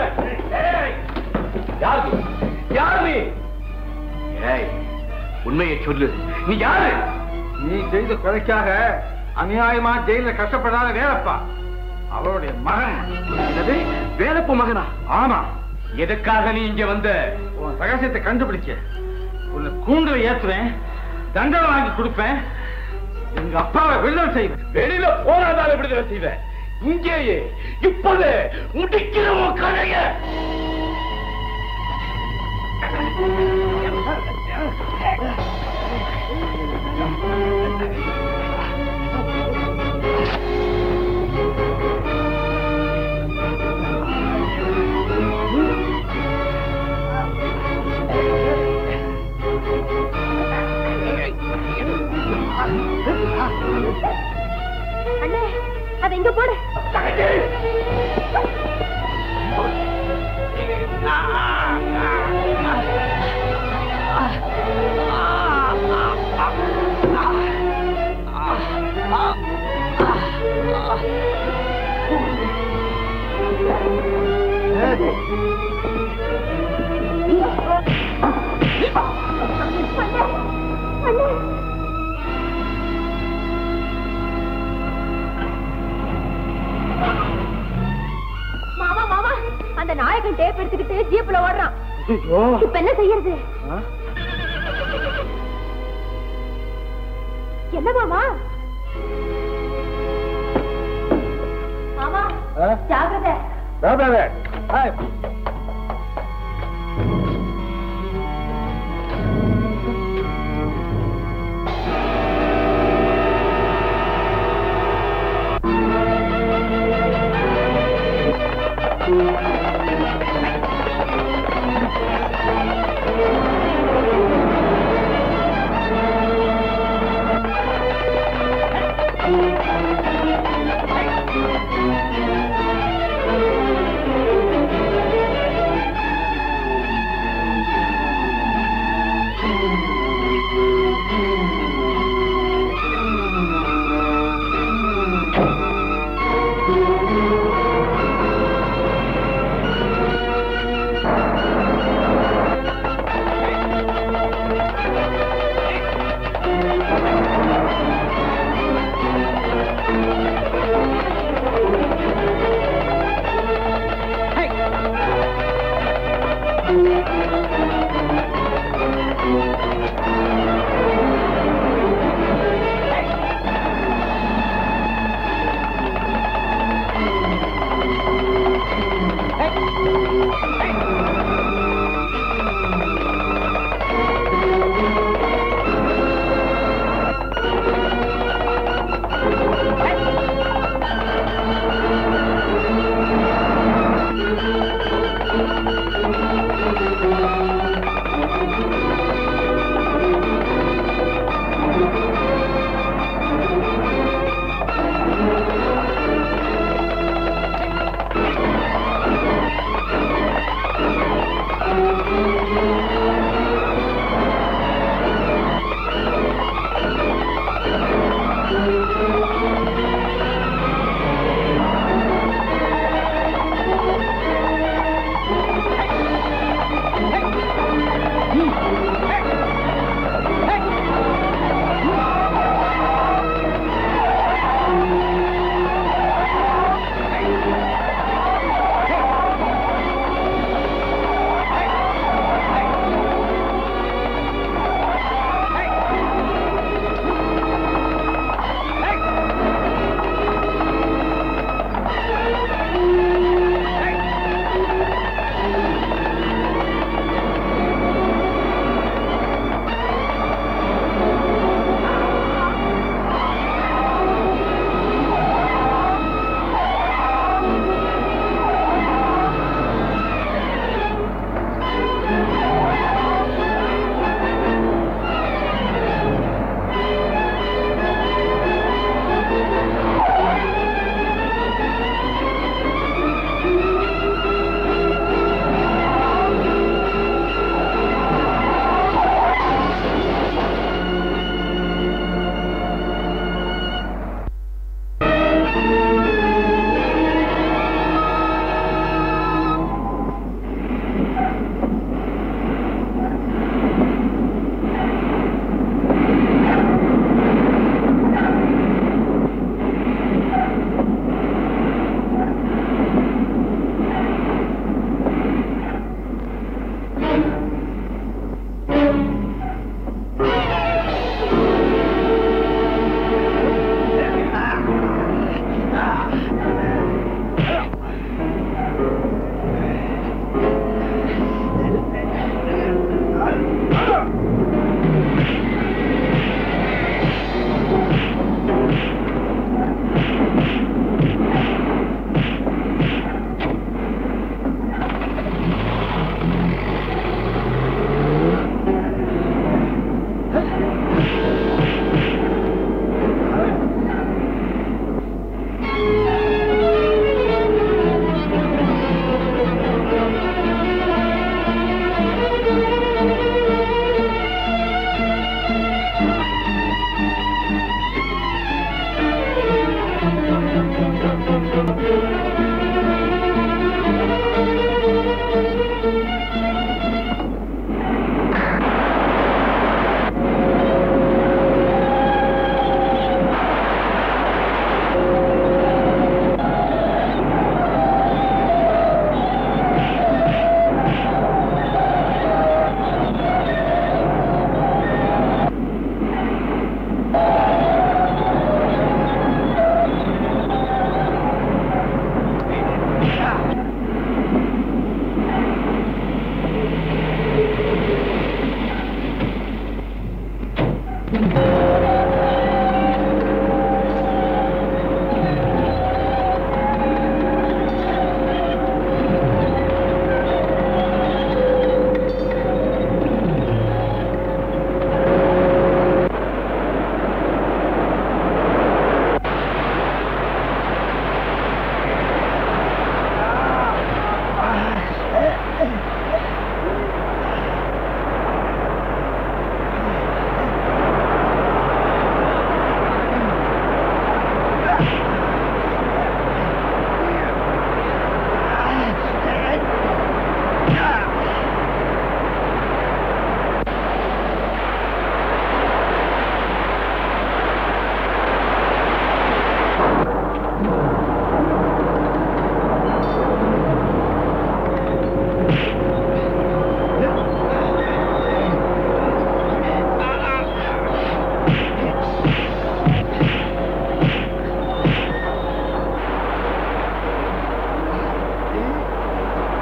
யாரு யாரு நீ ஏய் உண்மையை சொல்லு நீ யாரு நீ செய்த கொலைக்காக அநியாயமா ஜெயில கஷ்டப்படாத வேலைப்பா அவருடைய மகன் என்னது வேலப்பு மகனா ஆமா எதுக்காக நீ இங்க வந்த உன் ரகசியத்தை கண்டுபிடிக்க உன்னை கூண்டுல ஏத்துவேன் தண்டனை வாங்கி கொடுப்பேன் எங்க அப்பாவை விடுதலை செய்வேன் வெளியில போனாதால விடுதலை செய்வேன் இங்கேயே இப்போது முடிக்கிறோம் கதைய அண்ணே அதை இங்க போடு மாமா மாமா அந்த நாயகன் டேப் எடுத்துக்கிட்டு ஜீப்ல ஓடுறான் இப்ப என்ன செய்யறது என்ன மாமா மாமா ஜாகிரதை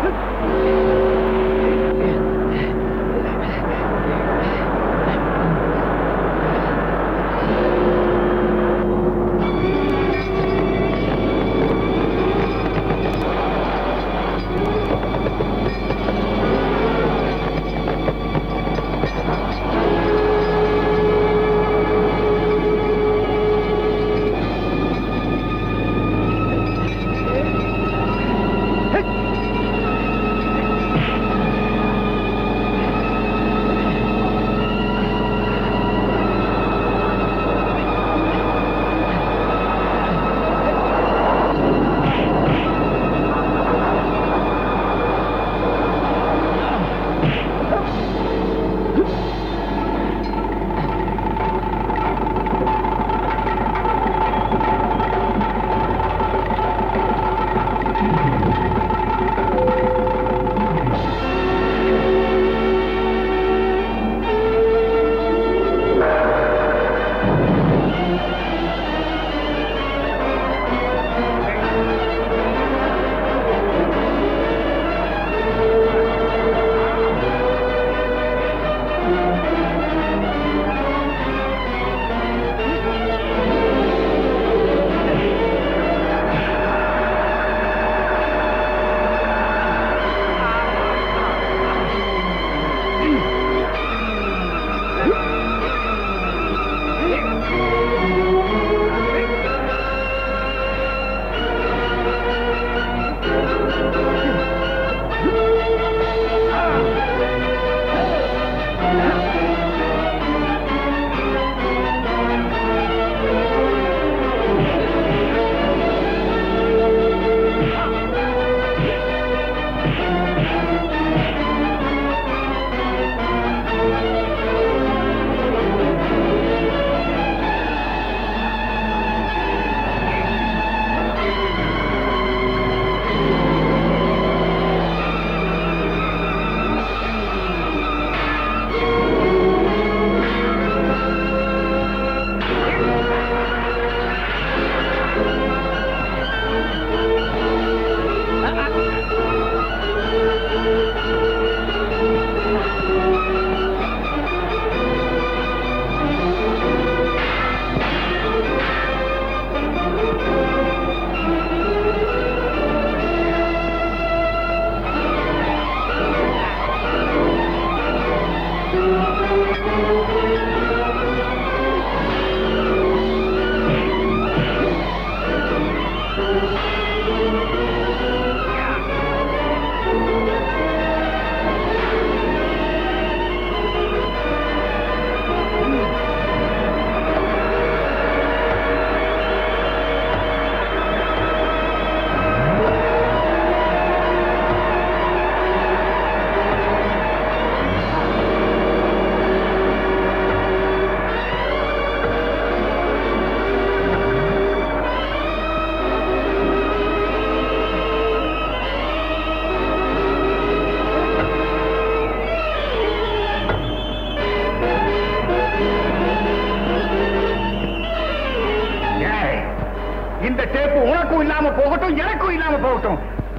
இந்த டேப்பு உனக்கும் இல்லாம போகட்டும் எனக்கும் இல்லாம போகட்டும்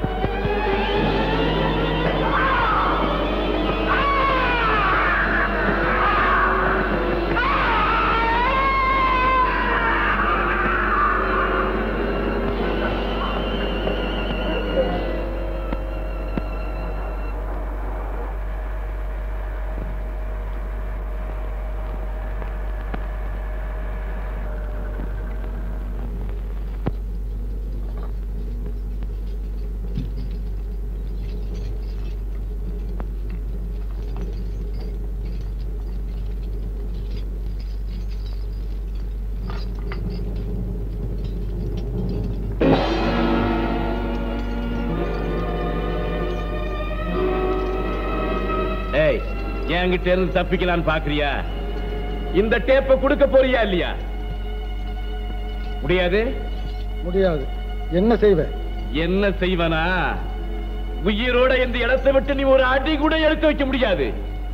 ஏய் என்கிட்ட இருந்து தப்பிக்கலான்னு பாக்குறியா இந்த டேப்ப கொடுக்க போறியா இல்லையா முடியாது முடியாது என்ன செய்வ என்ன செய்வனா உயிரோட இந்த இடத்தை விட்டு நீ ஒரு அடி கூட எடுத்து வைக்க முடியாது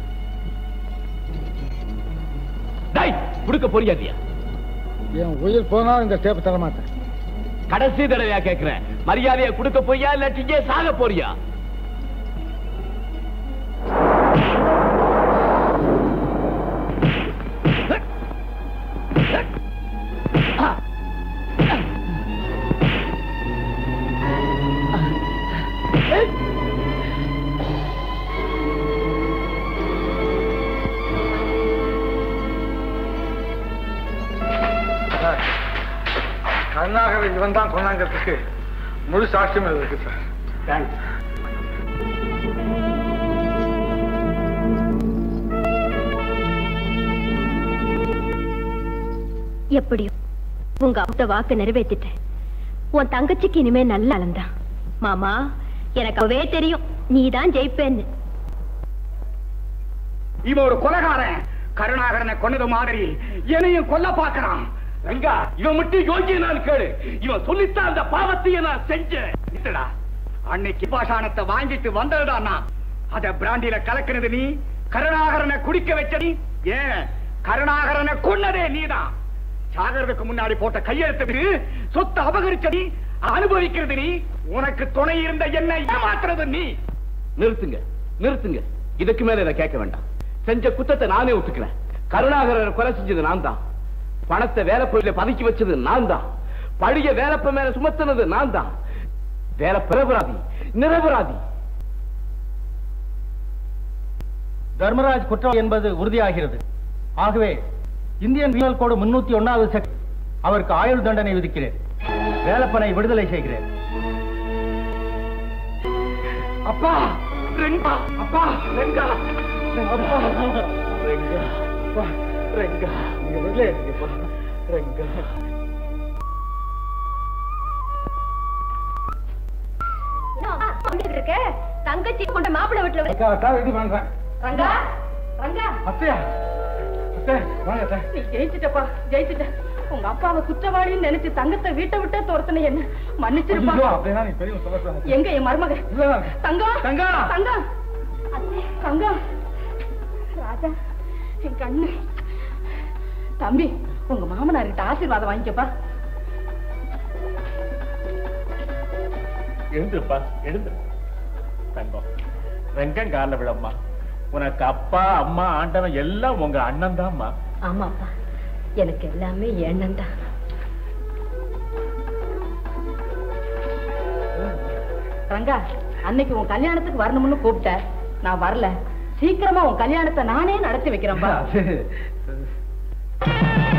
டேய், கொடுக்க போறியா இல்லையா என் உயிர் போனாலும் இந்த டேப் தர மாட்டேன் கடைசி தடவையா கேக்குறேன் மரியாதையா கொடுக்க போறியா இல்லாட்டி இங்கே சாக போறியா சார் கருணாகர் இவன் தான் கொண்டாங்கிறதுக்கு முழு சாட்சியம் இருக்கு சார் தேங்க்ஸ் எப்படியோ உங்க அவுத்த வாக்கு நிறைவேத்திட்டேன் உன் தங்கச்சிக்கு இனிமே நல்ல அலந்தான் மாமா எனக்கு அவவே தெரியும் நீதான் ஜெயிப்பேன்னு இவன் ஒரு கொலகாரன் கருணாகரனை கொன்னது மாதிரி என்னையும் கொல்ல பாக்குறான் ரங்கா இவன் மட்டும் யோகிய நான் கேளு இவன் சொல்லித்தான் அந்த பாவத்தையே நான் செஞ்சேன் இல்லடா அன்னைக்கு பாஷாணத்தை வாங்கிட்டு வந்ததுடா நான் அத பிராண்டில கலக்குனது நீ கருணாகரனை குடிக்க வச்ச நீ ஏன் கருணாகரனை கொன்னதே நீதான் சாகறதுக்கு முன்னாடி போட்ட கையெழுத்து சொத்தை அபகரிச்ச நீ அனுபவிக்கிறது நீ உனக்கு துணை இருந்த என்ன ஏமாத்துறது நீ நிறுத்துங்க நிறுத்துங்க இதுக்கு மேல இதை கேட்க வேண்டாம் செஞ்ச குத்தத்தை நானே ஒத்துக்கிறேன் கருணாகரனை கொலை செஞ்சது நான் தான் பணத்தை வேலைப்பொருளை பதுக்கி வச்சது நான் தான் பழிய வேலைப்ப மேல சுமத்துனது நான் தான் வேலை பிரபராதி நிரபராதி தர்மராஜ் குற்றம் என்பது உறுதியாகிறது ஆகவே இந்தியன் பீனல் கோடு முன்னூத்தி ஒன்னாவது செக் அவருக்கு ஆயுள் தண்டனை விதிக்கிறேன் வேலப்பனை விடுதலை செய்கிறேன் அப்பா ரெங்கா அப்பா ரெங்கா அப்பா ரெங்கா அப்பா ரெங்கா நீங்க வெளியே இருக்கீங்கப்பா ரெங்கா இருக்க தங்கச்சி கொண்ட மாப்பிள்ளை வீட்டுல வை. ரெடி பண்றேன் ரங்கா ரங்கா அத்தையா அத்தை வாங்க அத்தை நீ ஜெயிச்சிட்டப்பா ஜெயிச்சிட்ட உங்க அப்பாவை குற்றவாளின்னு நினைச்சு தங்கத்தை வீட்டை விட்டே துரத்துன என்ன மன்னிச்சிருப்பா ஐயோ, அப்படின்னா நீ பெரிய சொல்ல சொல்ல எங்க என் மருமக தங்கம் தங்கம். தங்கம் அத்தை, தங்கம் ராஜா என் கண்ணு தம்பி உங்க மாமனார்கிட்ட ஆசீர்வாதம் வாங்கிக்கப்பா எழுந்துப்பா எழுந்து தங்கம் ரெங்கம் கால விழம்மா உனக்கு அப்பா அம்மா ஆண்டவன் எல்லாம் உங்க அண்ணன் தான்மா ஆமாப்பா எனக்கு எல்லாமே எண்ணம் தான் ரங்கா அன்னைக்கு உன் கல்யாணத்துக்கு வரணும்னு கூப்பிட்ட நான் வரல சீக்கிரமா உன் கல்யாணத்தை நானே நடத்தி வைக்கிறேன்பா அது